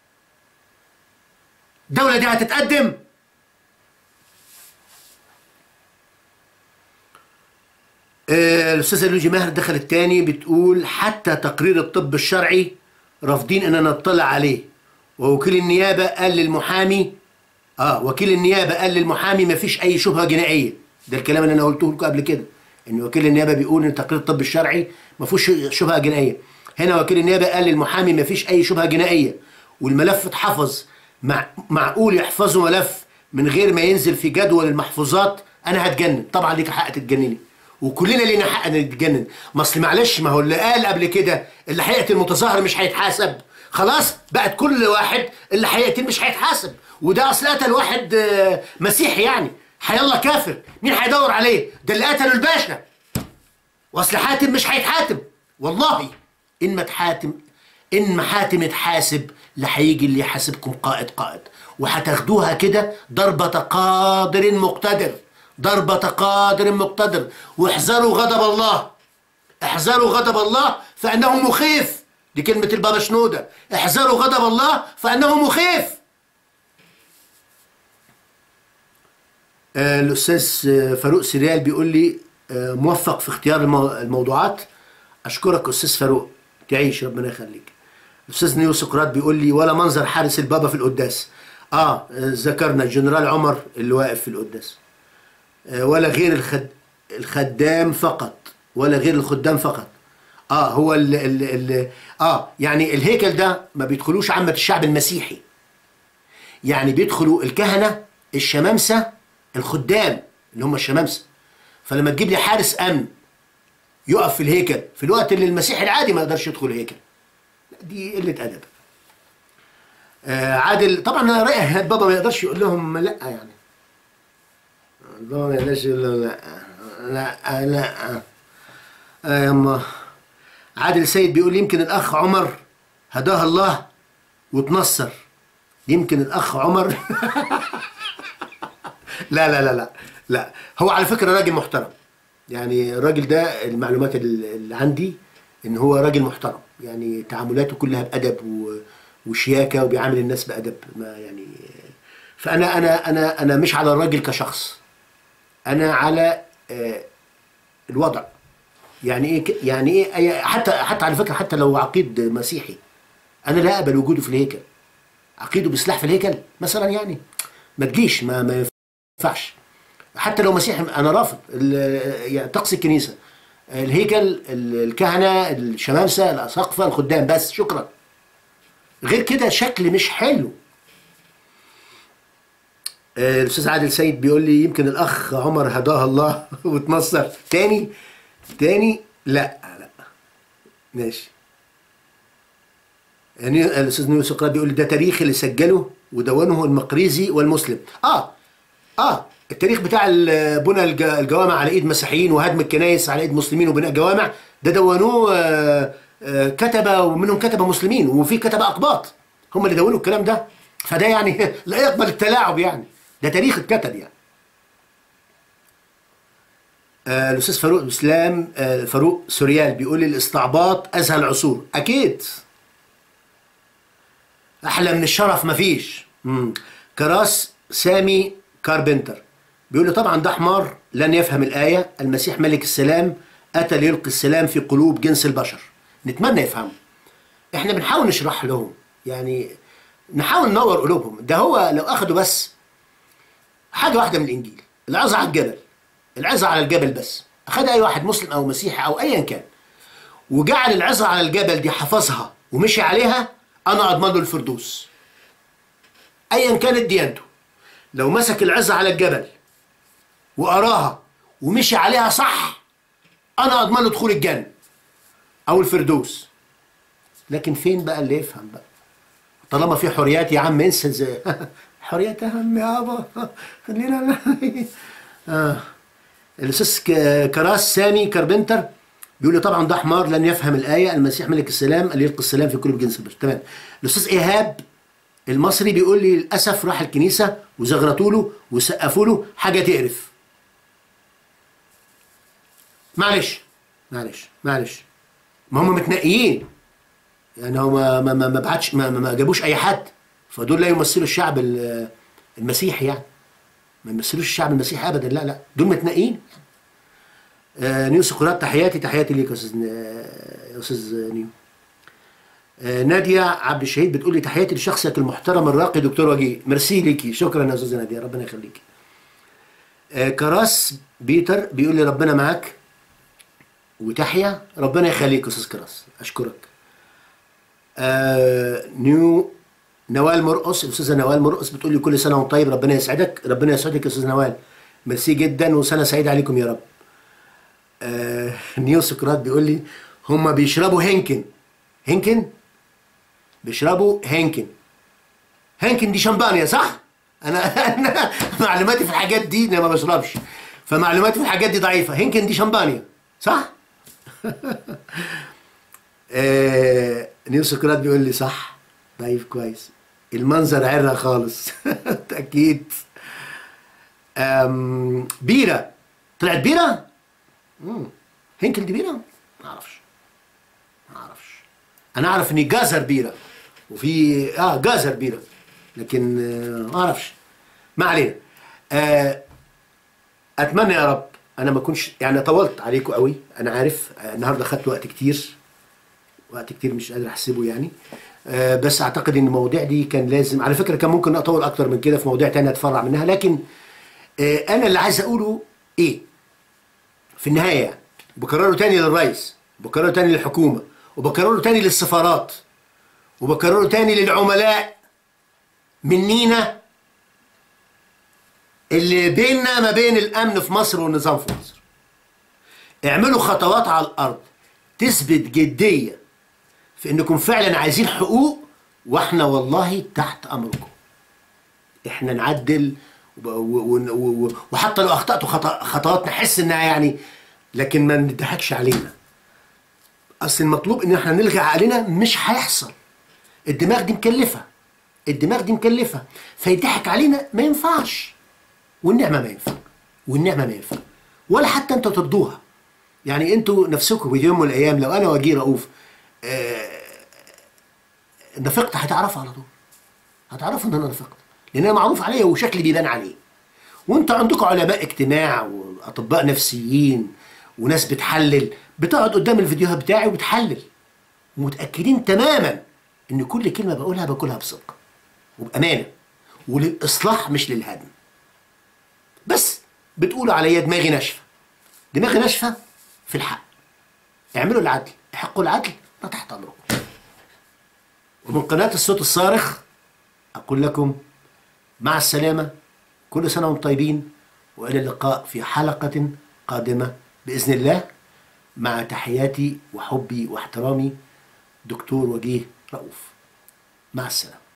الدولة دي هتتقدم آه آه، الاستاذه لوجي ماهر دخلت تاني بتقول حتى تقرير الطب الشرعي رافضين اننا نطلع عليه ووكيل النيابه قال للمحامي اه وكيل النيابه قال للمحامي ما فيش اي شبهه جنائيه ده الكلام اللي انا قلته لكم قبل كده ان وكيل النيابه بيقول ان تقرير الطب الشرعي ما فيهوش شبهه جنائيه هنا وكيل النيابه قال للمحامي ما فيش اي شبهه جنائيه والملف اتحفظ مع معقول يحفظوا ملف من غير ما ينزل في جدول المحفوظات انا هتجنن طبعا ليك حق تتجنني وكلنا لينا حق نتجنن ما اصل معلش ما هو اللي قال قبل كده اللي هيقتل المتظاهر مش هيتحاسب خلاص بقت كل واحد اللي هيقتل مش هيتحاسب وده اصل قتل واحد آه، مسيحي يعني هيلا كافر مين هيدور عليه ده اللي قتله الباشا واصل حاتم مش هيتحاتم والله ان ما تحاتم ان ما حاتم اتحاسب لا هيجي اللي يحاسبكم قائد قائد وهتاخدوها كده ضربة قادر مقتدر ضربة قادر مقتدر واحذروا غضب الله احذروا غضب الله فانه مخيف دي كلمة البابا شنودة احذروا غضب الله فانه مخيف آه، الاستاذ آه، فاروق سريال بيقول لي آه، موفق في اختيار المو- الموضوعات اشكرك استاذ فاروق تعيش ربنا يخليك الاستاذ نيو سقراط بيقول لي ولا منظر حارس البابا في القداس اه آه، ذكرنا الجنرال عمر اللي واقف في القداس آه، ولا غير الخد... الخدام فقط ولا غير الخدام فقط اه هو ال... ال... ال... اه يعني الهيكل ده ما بيدخلوش عامة الشعب المسيحي يعني بيدخلوا الكهنة الشمامسة الخدام اللي هم الشمامسة فلما تجيب لي حارس أمن يقف في الهيكل في الوقت اللي المسيحي العادي ما يقدرش يدخل الهيكل لا، دي قلة أدب آه عادل طبعا أنا رأي بابا ما يقدرش يقول لهم لا يعني بابا ما يقدرش يقول لهم لا لا لا آه يما عادل سيد بيقول يمكن الأخ عمر هداه الله وتنصر يمكن الأخ عمر لا لا لا لا لا هو على فكرة راجل محترم يعني الراجل ده المعلومات ال- اللي عندي ان هو راجل محترم يعني تعاملاته كلها بأدب و- وشياكة وبيعامل الناس بأدب ما يعني فأنا أنا أنا أنا مش على الراجل كشخص أنا على آه، الوضع يعني ايه ك- يعني ايه أي- حتى حتى على فكره حتى لو عقيد مسيحي انا لا اقبل وجوده في الهيكل عقيده بسلاح في الهيكل مثلا يعني ما تجيش ما ما ينفعش حتى لو مسيحي انا رافض ال- يعني طقس الكنيسه الهيكل ال- الكهنه الشمامسه الاساقفه الخدام بس شكرا غير كده شكل مش حلو آه، الاستاذ عادل سيد بيقول لي يمكن الاخ عمر هداه الله وتنصر تاني تاني لا لا ماشي يعني الاستاذ نيو سقراط بيقول لي ده تاريخ اللي سجله ودونه المقريزي والمسلم اه اه التاريخ بتاع ال- بنى الج- الجوامع على ايد مسيحيين وهدم الكنائس على ايد مسلمين وبناء جوامع ده دونوه آه، آه، كتبه ومنهم كتبه مسلمين وفي كتبه اقباط هم اللي دونوا الكلام ده فده يعني لا يقبل التلاعب يعني ده تاريخ اتكتب يعني آه، الاستاذ فاروق اسلام آه، فاروق سوريال بيقول لي الاستعباط ازهى العصور اكيد احلى من الشرف مفيش مم. كراس سامي كاربنتر بيقول لي طبعا ده حمار لن يفهم الايه المسيح ملك السلام اتى ليلقي السلام في قلوب جنس البشر نتمنى يفهموا احنا بنحاول نشرح لهم يعني نحاول ننور قلوبهم ده هو لو اخدوا بس حاجه واحده من الانجيل العظه على الجبل العظه على الجبل بس اخدها اي واحد مسلم او مسيحي او ايا كان وجعل العظه على الجبل دي حفظها ومشي عليها انا اضمن له الفردوس ايا كانت ديانته لو مسك العظه على الجبل وقراها ومشي عليها صح انا اضمن له دخول الجنه او الفردوس لكن فين بقى اللي يفهم بقى طالما في حريات يا عم انسى زي حريات اهم يابا خلينا آه. الاستاذ ك- كراس سامي كاربنتر بيقول لي طبعا ده حمار لن يفهم الايه المسيح ملك السلام اللي يلقي السلام في قلوب جنس البشر تمام الاستاذ ايهاب المصري بيقول لي للاسف راح الكنيسه وزغرطوا له وسقفوا له حاجه تقرف معلش معلش معلش ما هم متنقيين يعني هو ما ما ما ما بعتش ما, ما ما جابوش اي حد فدول لا يمثلوا الشعب ال- المسيحي يعني ما يمثلوش الشعب المسيحي ابدا لا لا دول متنقيين آه نيو سقراط تحياتي تحياتي ليك يا استاذ ن- يا استاذ نيو آه ناديه عبد الشهيد بتقول لي تحياتي لشخصك المحترم الراقي دكتور وجيه ميرسي ليكي شكرا يا استاذه ناديه ربنا يخليكي آه كراس بيتر بيقول لي ربنا معاك وتحيا ربنا يخليك يا استاذ كراس اشكرك آه نيو نوال مرقص الاستاذه نوال مرقص بتقول لي كل سنه وانت طيب ربنا يسعدك ربنا يسعدك يا استاذ نوال ميرسي جدا وسنه سعيده عليكم يا رب آه نيو سقراط بيقول لي هم بيشربوا هنكن هنكن بيشربوا هنكن هنكن دي شمبانيا صح انا انا معلوماتي في الحاجات دي انا ما بشربش فمعلوماتي في الحاجات دي ضعيفه هنكن دي شمبانيا صح آه نيو سقراط بيقول لي صح طيب كويس المنظر عرة خالص اكيد أم بيرة طلعت بيرة؟ مم. هنكل دي بيرة؟ ما اعرفش ما اعرفش انا اعرف ان جازر بيرة وفي اه جازر بيرة لكن آه، ما اعرفش ما علينا آه اتمنى يا رب انا ما اكونش يعني طولت عليكم قوي انا عارف آه، النهارده خدت وقت كتير وقت كتير مش قادر احسبه يعني آه، بس اعتقد ان المواضيع دي كان لازم على فكره كان ممكن اطول اكتر من كده في مواضيع تانية اتفرع منها لكن آه، انا اللي عايز اقوله ايه في النهايه يعني بكرره تاني للرئيس بكرره تاني للحكومه وبكرره تاني للسفارات وبكرره تاني للعملاء منينا اللي بيننا ما بين الامن في مصر والنظام في مصر اعملوا خطوات على الارض تثبت جديه في انكم فعلا عايزين حقوق واحنا والله تحت امركم احنا نعدل وب- و- و- و- وحتى لو اخطاتوا خطا- خطوات نحس انها يعني لكن ما نضحكش علينا اصل المطلوب ان احنا نلغي عقلنا مش هيحصل الدماغ دي مكلفه الدماغ دي مكلفه فيضحك علينا ما ينفعش والنعمه ما ينفع والنعمه ما ينفع ولا حتى انتوا ترضوها يعني انتوا نفسكم في يوم من الايام لو انا وجيه رؤوف آه، نفقت هتعرفوا على طول هتعرفوا ان انا نفقت لان انا معروف عليا وشكلي بيبان عليه وانتوا عندكم علماء اجتماع واطباء نفسيين وناس بتحلل بتقعد قدام الفيديوهات بتاعي وبتحلل ومتاكدين تماما ان كل كلمه بقولها بقولها بصدق وبامانه وللاصلاح مش للهدم بس بتقولوا عليا دماغي ناشفه دماغي ناشفه في الحق اعملوا العدل احقوا العدل انا تحت امركم ومن قناه الصوت الصارخ اقول لكم مع السلامه كل سنه وانتم طيبين والى اللقاء في حلقه قادمه باذن الله مع تحياتي وحبي واحترامي دكتور وجيه رؤوف مع السلامه